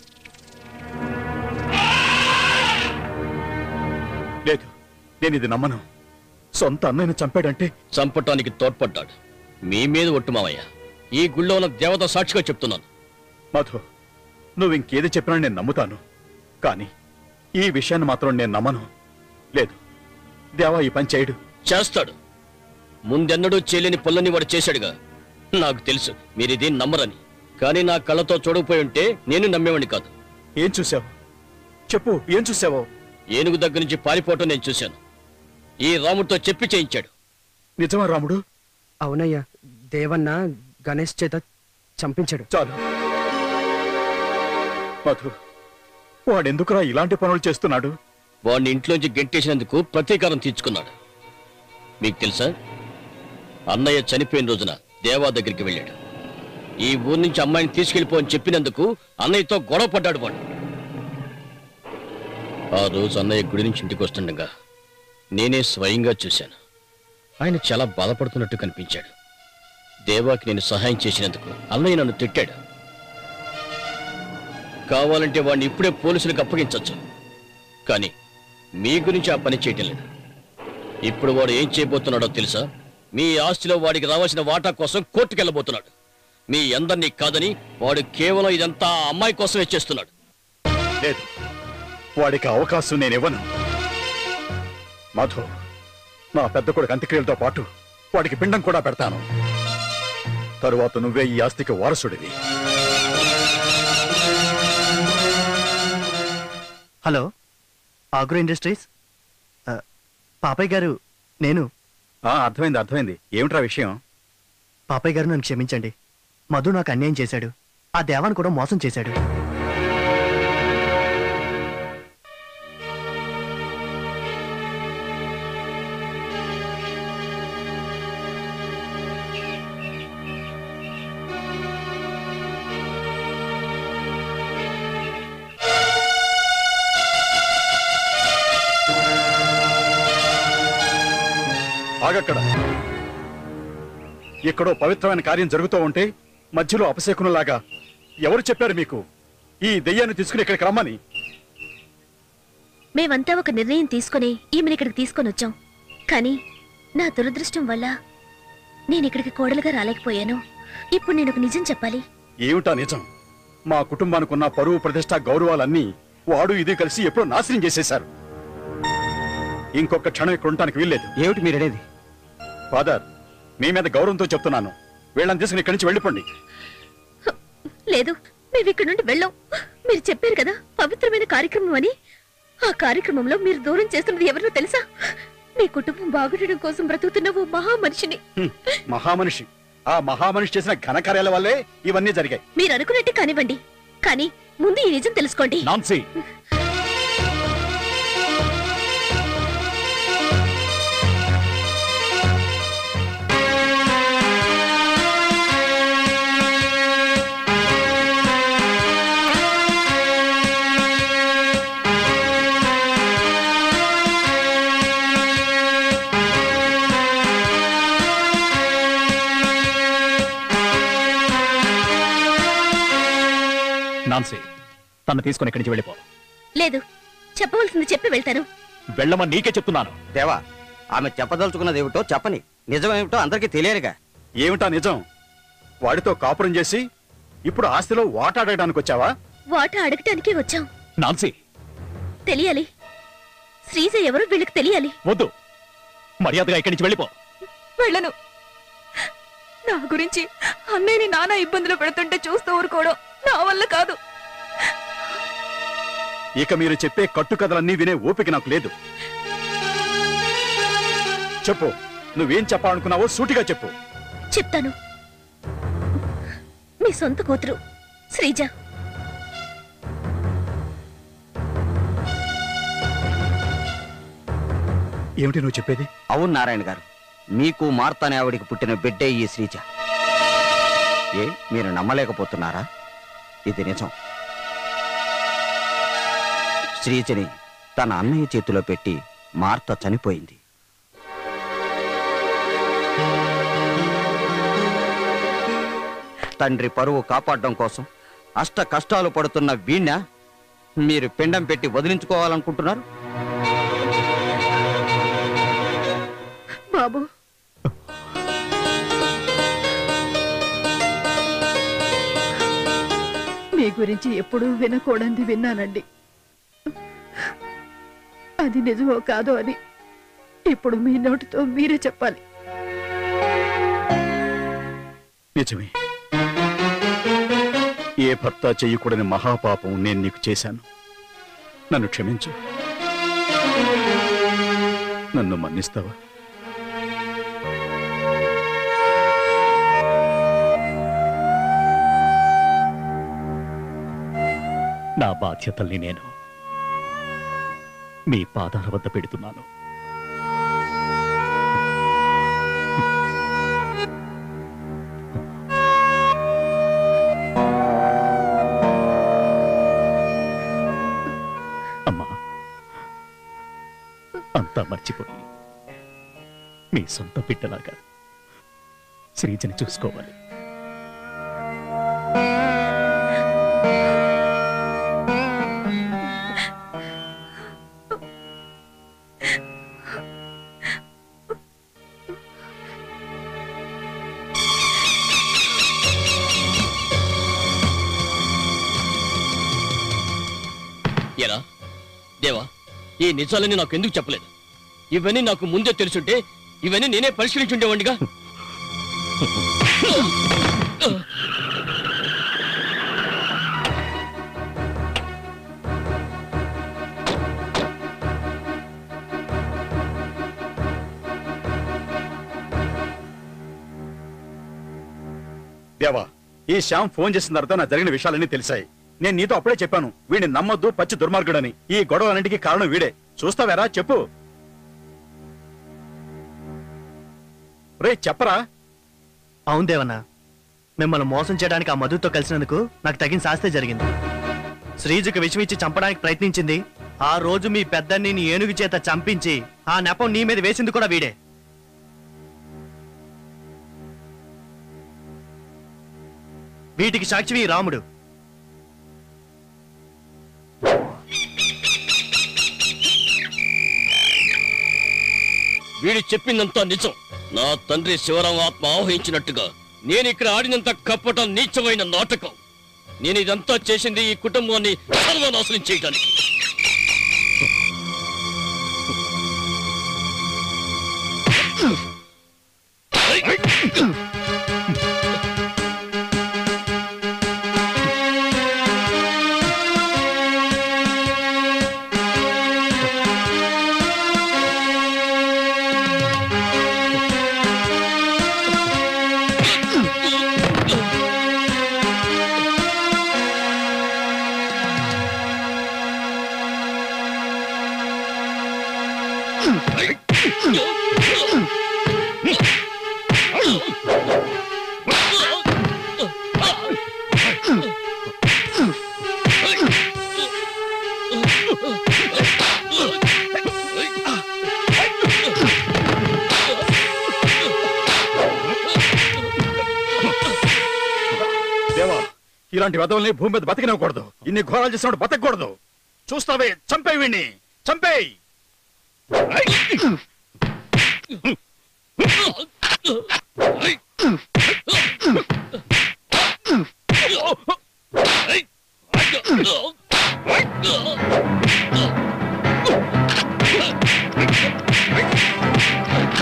లేదు నేను ఇది నమ్మను సొంత అన్నయ్యను చంపాడంటే చంపటానికి తోడ్పడ్డాడు మీ మీద ఒట్టు మావయ్య ఈ గుళ్ళో ఉన్న దేవత సాక్షిగా చెప్తున్నాను మధు నువ్వు ఇంకేది చెప్పినా నేను నమ్ముతాను కానీ ఈ విషయాన్ని మాత్రం నేను నమ్మను లేదు దేవా ఈ పని చేయడు చేస్తాడు ముందెన్నడూ చేయలేని పనులని వాడు చేశాడుగా నాకు తెలుసు మీరిది నమ్మరని కానీ నా కళ్ళతో చూడకపోయి ఉంటే నేను నమ్మేవాడిని కాదు ఏం చూసావు చెప్పు ఏం చూసావో ఏనుగు దగ్గర నుంచి పారిపోవటం నేను చూశాను ఈ రాముడితో చెప్పి చేయించాడు నిజమా రాముడు అవునయ్యా దేవన్న గణేష్ చేత చంపించాడు చాలు మధు వాడెందుకురా ఇలాంటి పనులు చేస్తున్నాడు వాడిని ఇంట్లోంచి గెంటేసినందుకు ప్రతీకారం తీర్చుకున్నాడు మీకు తెలుసా అన్నయ్య చనిపోయిన రోజున దేవా దగ్గరికి వెళ్ళాడు ఈ ఊరు నుంచి అమ్మాయిని తీసుకెళ్ళిపో అని చెప్పినందుకు అన్నయ్యతో గొడవ పడ్డాడు వాడు ఆ రోజు అన్నయ్య గుడి నుంచి ఇంటికి వస్తుండగా నేనే స్వయంగా చూశాను ఆయన చాలా బాధపడుతున్నట్టు కనిపించాడు దేవాకి నేను సహాయం చేసినందుకు అన్నయ్య నన్ను తిట్టాడు కావాలంటే వాడిని ఇప్పుడే పోలీసులకు అప్పగించవచ్చు కానీ మీ గురించి ఆ పని చేయటం లేదు ఇప్పుడు వాడు ఏం చేయబోతున్నాడో తెలుసా మీ ఆస్తిలో వాడికి రావాల్సిన వాటా కోసం కోర్టుకెళ్ళబోతున్నాడు మీ అందరినీ కాదని వాడు కేవలం ఇదంతా ఆ అమ్మాయి కోసమే చేస్తున్నాడు లేదు వాడికి అవకాశం నేను ఇవ్వను మధు నా పెద్ద కొడుకు అంత్యక్రియలతో పాటు వాడికి పిండం కూడా పెడతాను తరువాత నువ్వే ఈ ఆస్తికి వారసుడివి హలో ఆగ్రో ఇండస్ట్రీస్ ఆ, పాపయ్య గారు నేను ఆ, అర్థమైంది అర్థమైంది ఏమిట్రా విషయం పాపయ్య గారు నన్ను క్షమించండి మధు నాకు అన్యాయం చేశాడు ఆ దేవాన్ని కూడా మోసం చేశాడు ఆగక్కడ ఎక్కడో పవిత్రమైన కార్యం జరుగుతూ ఉంటే మధ్యలో అపశకునులాగా ఎవరు చెప్పారు మీకు ఈ దెయ్యాన్ని తీసుకుని ఇక్కడికి రమ్మని మేమంతా ఒక నిర్ణయం తీసుకుని ఈమెను ఇక్కడికి తీసుకొని వచ్చాం కానీ నా దురదృష్టం వల్ల నేను ఇక్కడికి కోడలుగా రాలేకపోయాను ఇప్పుడు నేను ఒక నిజం చెప్పాలి ఏమిటా నిజం మా కుటుంబానికి ఉన్న పరువు ప్రతిష్ట గౌరవాలన్నీ వాడు ఇది కలిసి ఎప్పుడో నాశనం చేసేశారు ఇంకొక క్షణం ఇక్కడ ఉండటానికి వీల్లేదు ఏమిటి మీరనేది ఫాదర్ మీ మీద గౌరవంతో చెప్తున్నాను వీళ్ళని తీసుకుని ఇక్కడి నుంచి వెళ్ళిపోండి లేదు మేము ఇక్కడ నుండి వెళ్ళాం మీరు చెప్పారు కదా పవిత్రమైన కార్యక్రమం అని ఆ కార్యక్రమంలో మీరు దూరం చేస్తున్నది ఎవరినో తెలుసా మీ కుటుంబం బాగుండడం కోసం బ్రతుకుతున్న ఓ మహా మనిషిని హ్మ్, మహామనిషి ఆ మహామనిషి చేసిన ఘనకార్యాల వల్లే ఇవన్నీ జరిగాయి మీరు అనుకున్నట్టే కానివ్వండి కానీ ముందు ఈ నిజం తెలుసుకోండి నాన్సీ నాన్సీ తను తీసుకుని ఇక్కడి నుంచి వెళ్ళిపో లేదు చెప్పవలసింది చెప్పి వెళ్తాను వెళ్ళమని నీకే చెప్తున్నాను దేవా ఆమె చెప్పదలుచుకున్నది ఏమిటో చెప్పని నిజమేమిటో అందరికీ తెలియదుగా ఏమిటా నిజం వాడితో కాపురం చేసి ఇప్పుడు ఆస్తిలో వాటాడడానికి వచ్చావా వాటా అడగటానికే వచ్చాం నాన్సీ తెలియాలి శ్రీజ ఎవరో వీళ్ళకి తెలియాలి వద్దు మర్యాదగా ఇక్కడి నుంచి వెళ్ళిపో వెళ్ళను నా గురించి అన్నయ్యని నానా ఇబ్బందులు పెడుతుంటే చూస్తూ ఊరుకోవడం నా వల్ల కాదు ఇక మీరు చెప్పే కట్టుకథలన్నీ వినే ఓపిక నాకు లేదు చెప్పు నువ్వేం చెప్పాలనుకున్నావో సూటిగా చెప్పు చెప్తాను మీ సొంత కూతురు శ్రీజ ఏమిటి నువ్వు చెప్పేది అవును నారాయణ గారు మీకు మార్తానే ఆవిడికి పుట్టిన బిడ్డే ఈ శ్రీజ ఏ మీరు నమ్మలేకపోతున్నారా ఇది నిజం శ్రీజని తన అన్నయ్య చేతిలో పెట్టి మార్త చనిపోయింది తండ్రి పరువు కాపాడడం కోసం అష్ట కష్టాలు పడుతున్న వీణ్ణ మీరు పిండం పెట్టి వదిలించుకోవాలనుకుంటున్నారు బాబు మీ గురించి ఎప్పుడూ వినకూడంది విన్నానండి అది నిజమో కాదో అని ఇప్పుడు మీ నోటితో మీరే చెప్పాలి నిజమే ఏ భర్త చెయ్యకూడని మహాపాపం నేను నీకు చేశాను నన్ను క్షమించు నన్ను మన్నిస్తావా నా బాధ్యతల్ని నేను మీ పాదాల వద్ద పెడుతున్నాను అమ్మా అంతా మర్చిపోయి మీ సొంత బిడ్డలాగా శ్రీజని చూసుకోవాలి ఎరా దేవా ఈ నిజాలని నాకు ఎందుకు చెప్పలేదు ఇవన్నీ నాకు ముందే తెలుసుంటే ఇవన్నీ నేనే పరిష్కరించుండేవాడిగా దేవా ఈ శ్యామ్ ఫోన్ చేసిన తర్వాత నాకు జరిగిన విషయాలన్నీ తెలిసాయి నేను నీతో అప్పుడే చెప్పాను వీడిని నమ్మొద్దు పచ్చి దుర్మార్గుడని ఈ గొడవలన్నింటికి కారణం వీడే చూస్తావేరా చెప్పు రే చెప్పరా అవును దేవన్నా మిమ్మల్ని మోసం చేయడానికి ఆ మధుతో కలిసినందుకు నాకు తగిన శాస్తే జరిగింది శ్రీజుకు విషం ఇచ్చి చంపడానికి ప్రయత్నించింది ఆ రోజు మీ పెద్దన్ని నీ ఏనుగు చేత చంపించి ఆ నెపం నీ మీద వేసింది కూడా వీడే వీటికి సాక్షి ఈ రాముడు వీడి చెప్పిందంతా నిజం నా తండ్రి శివరాం ఆత్మ ఆవహించినట్టుగా నేను ఇక్కడ ఆడినంత కప్పటం నీచమైన నాటకం నేను ఇదంతా చేసింది ఈ కుటుంబాన్ని సర్వనాశనం చేయడానికి దేవా ఇలాంటి వదవల్ని భూమి మీద బతికినవ్వకూడదు ఇన్ని ఘోరాలు చేసినప్పుడు బతకూడదు చూస్తావే చంపే వీణ్ణి చంపేయ్ Oh!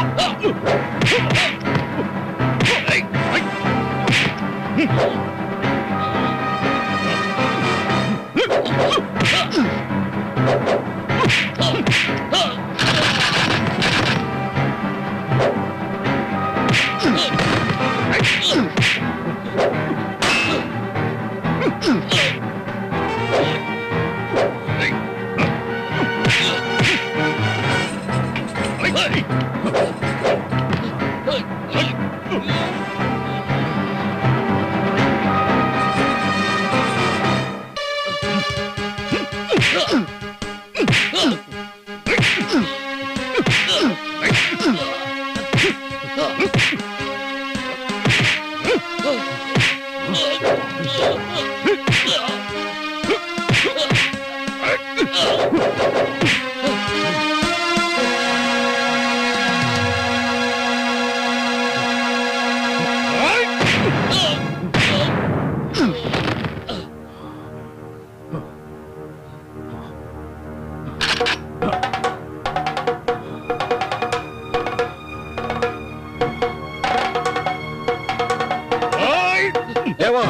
దేవా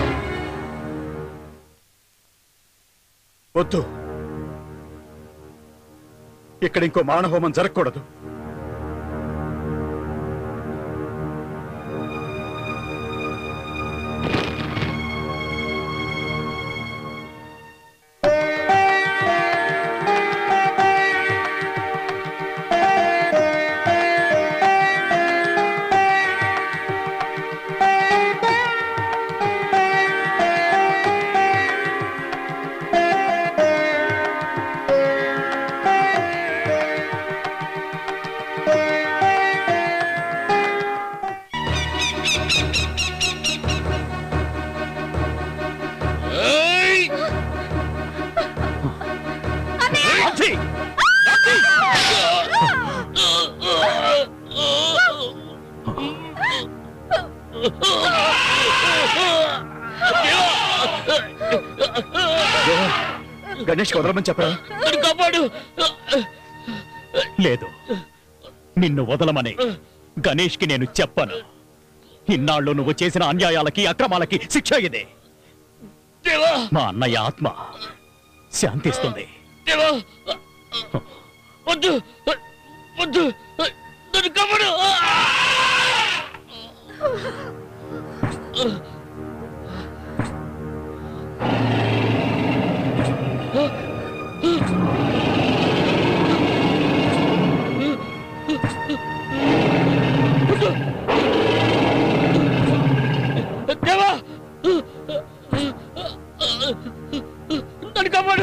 వద్దు ఇక్కడ ఇంకో మానహోమం జరగకూడదు గణేష్ వదలమని చెప్పరా కాపాడు లేదు నిన్ను వదలమని గణేష్కి నేను చెప్పను ఇన్నాళ్ళు నువ్వు చేసిన అన్యాయాలకి అక్రమాలకి శిక్ష ఇదే దేవా మా అన్నయ్య ఆత్మ శాంతిస్తుంది దేవా వద్దు వద్దు నన్ను కాపాడు దేవా నన్ను కాపాడు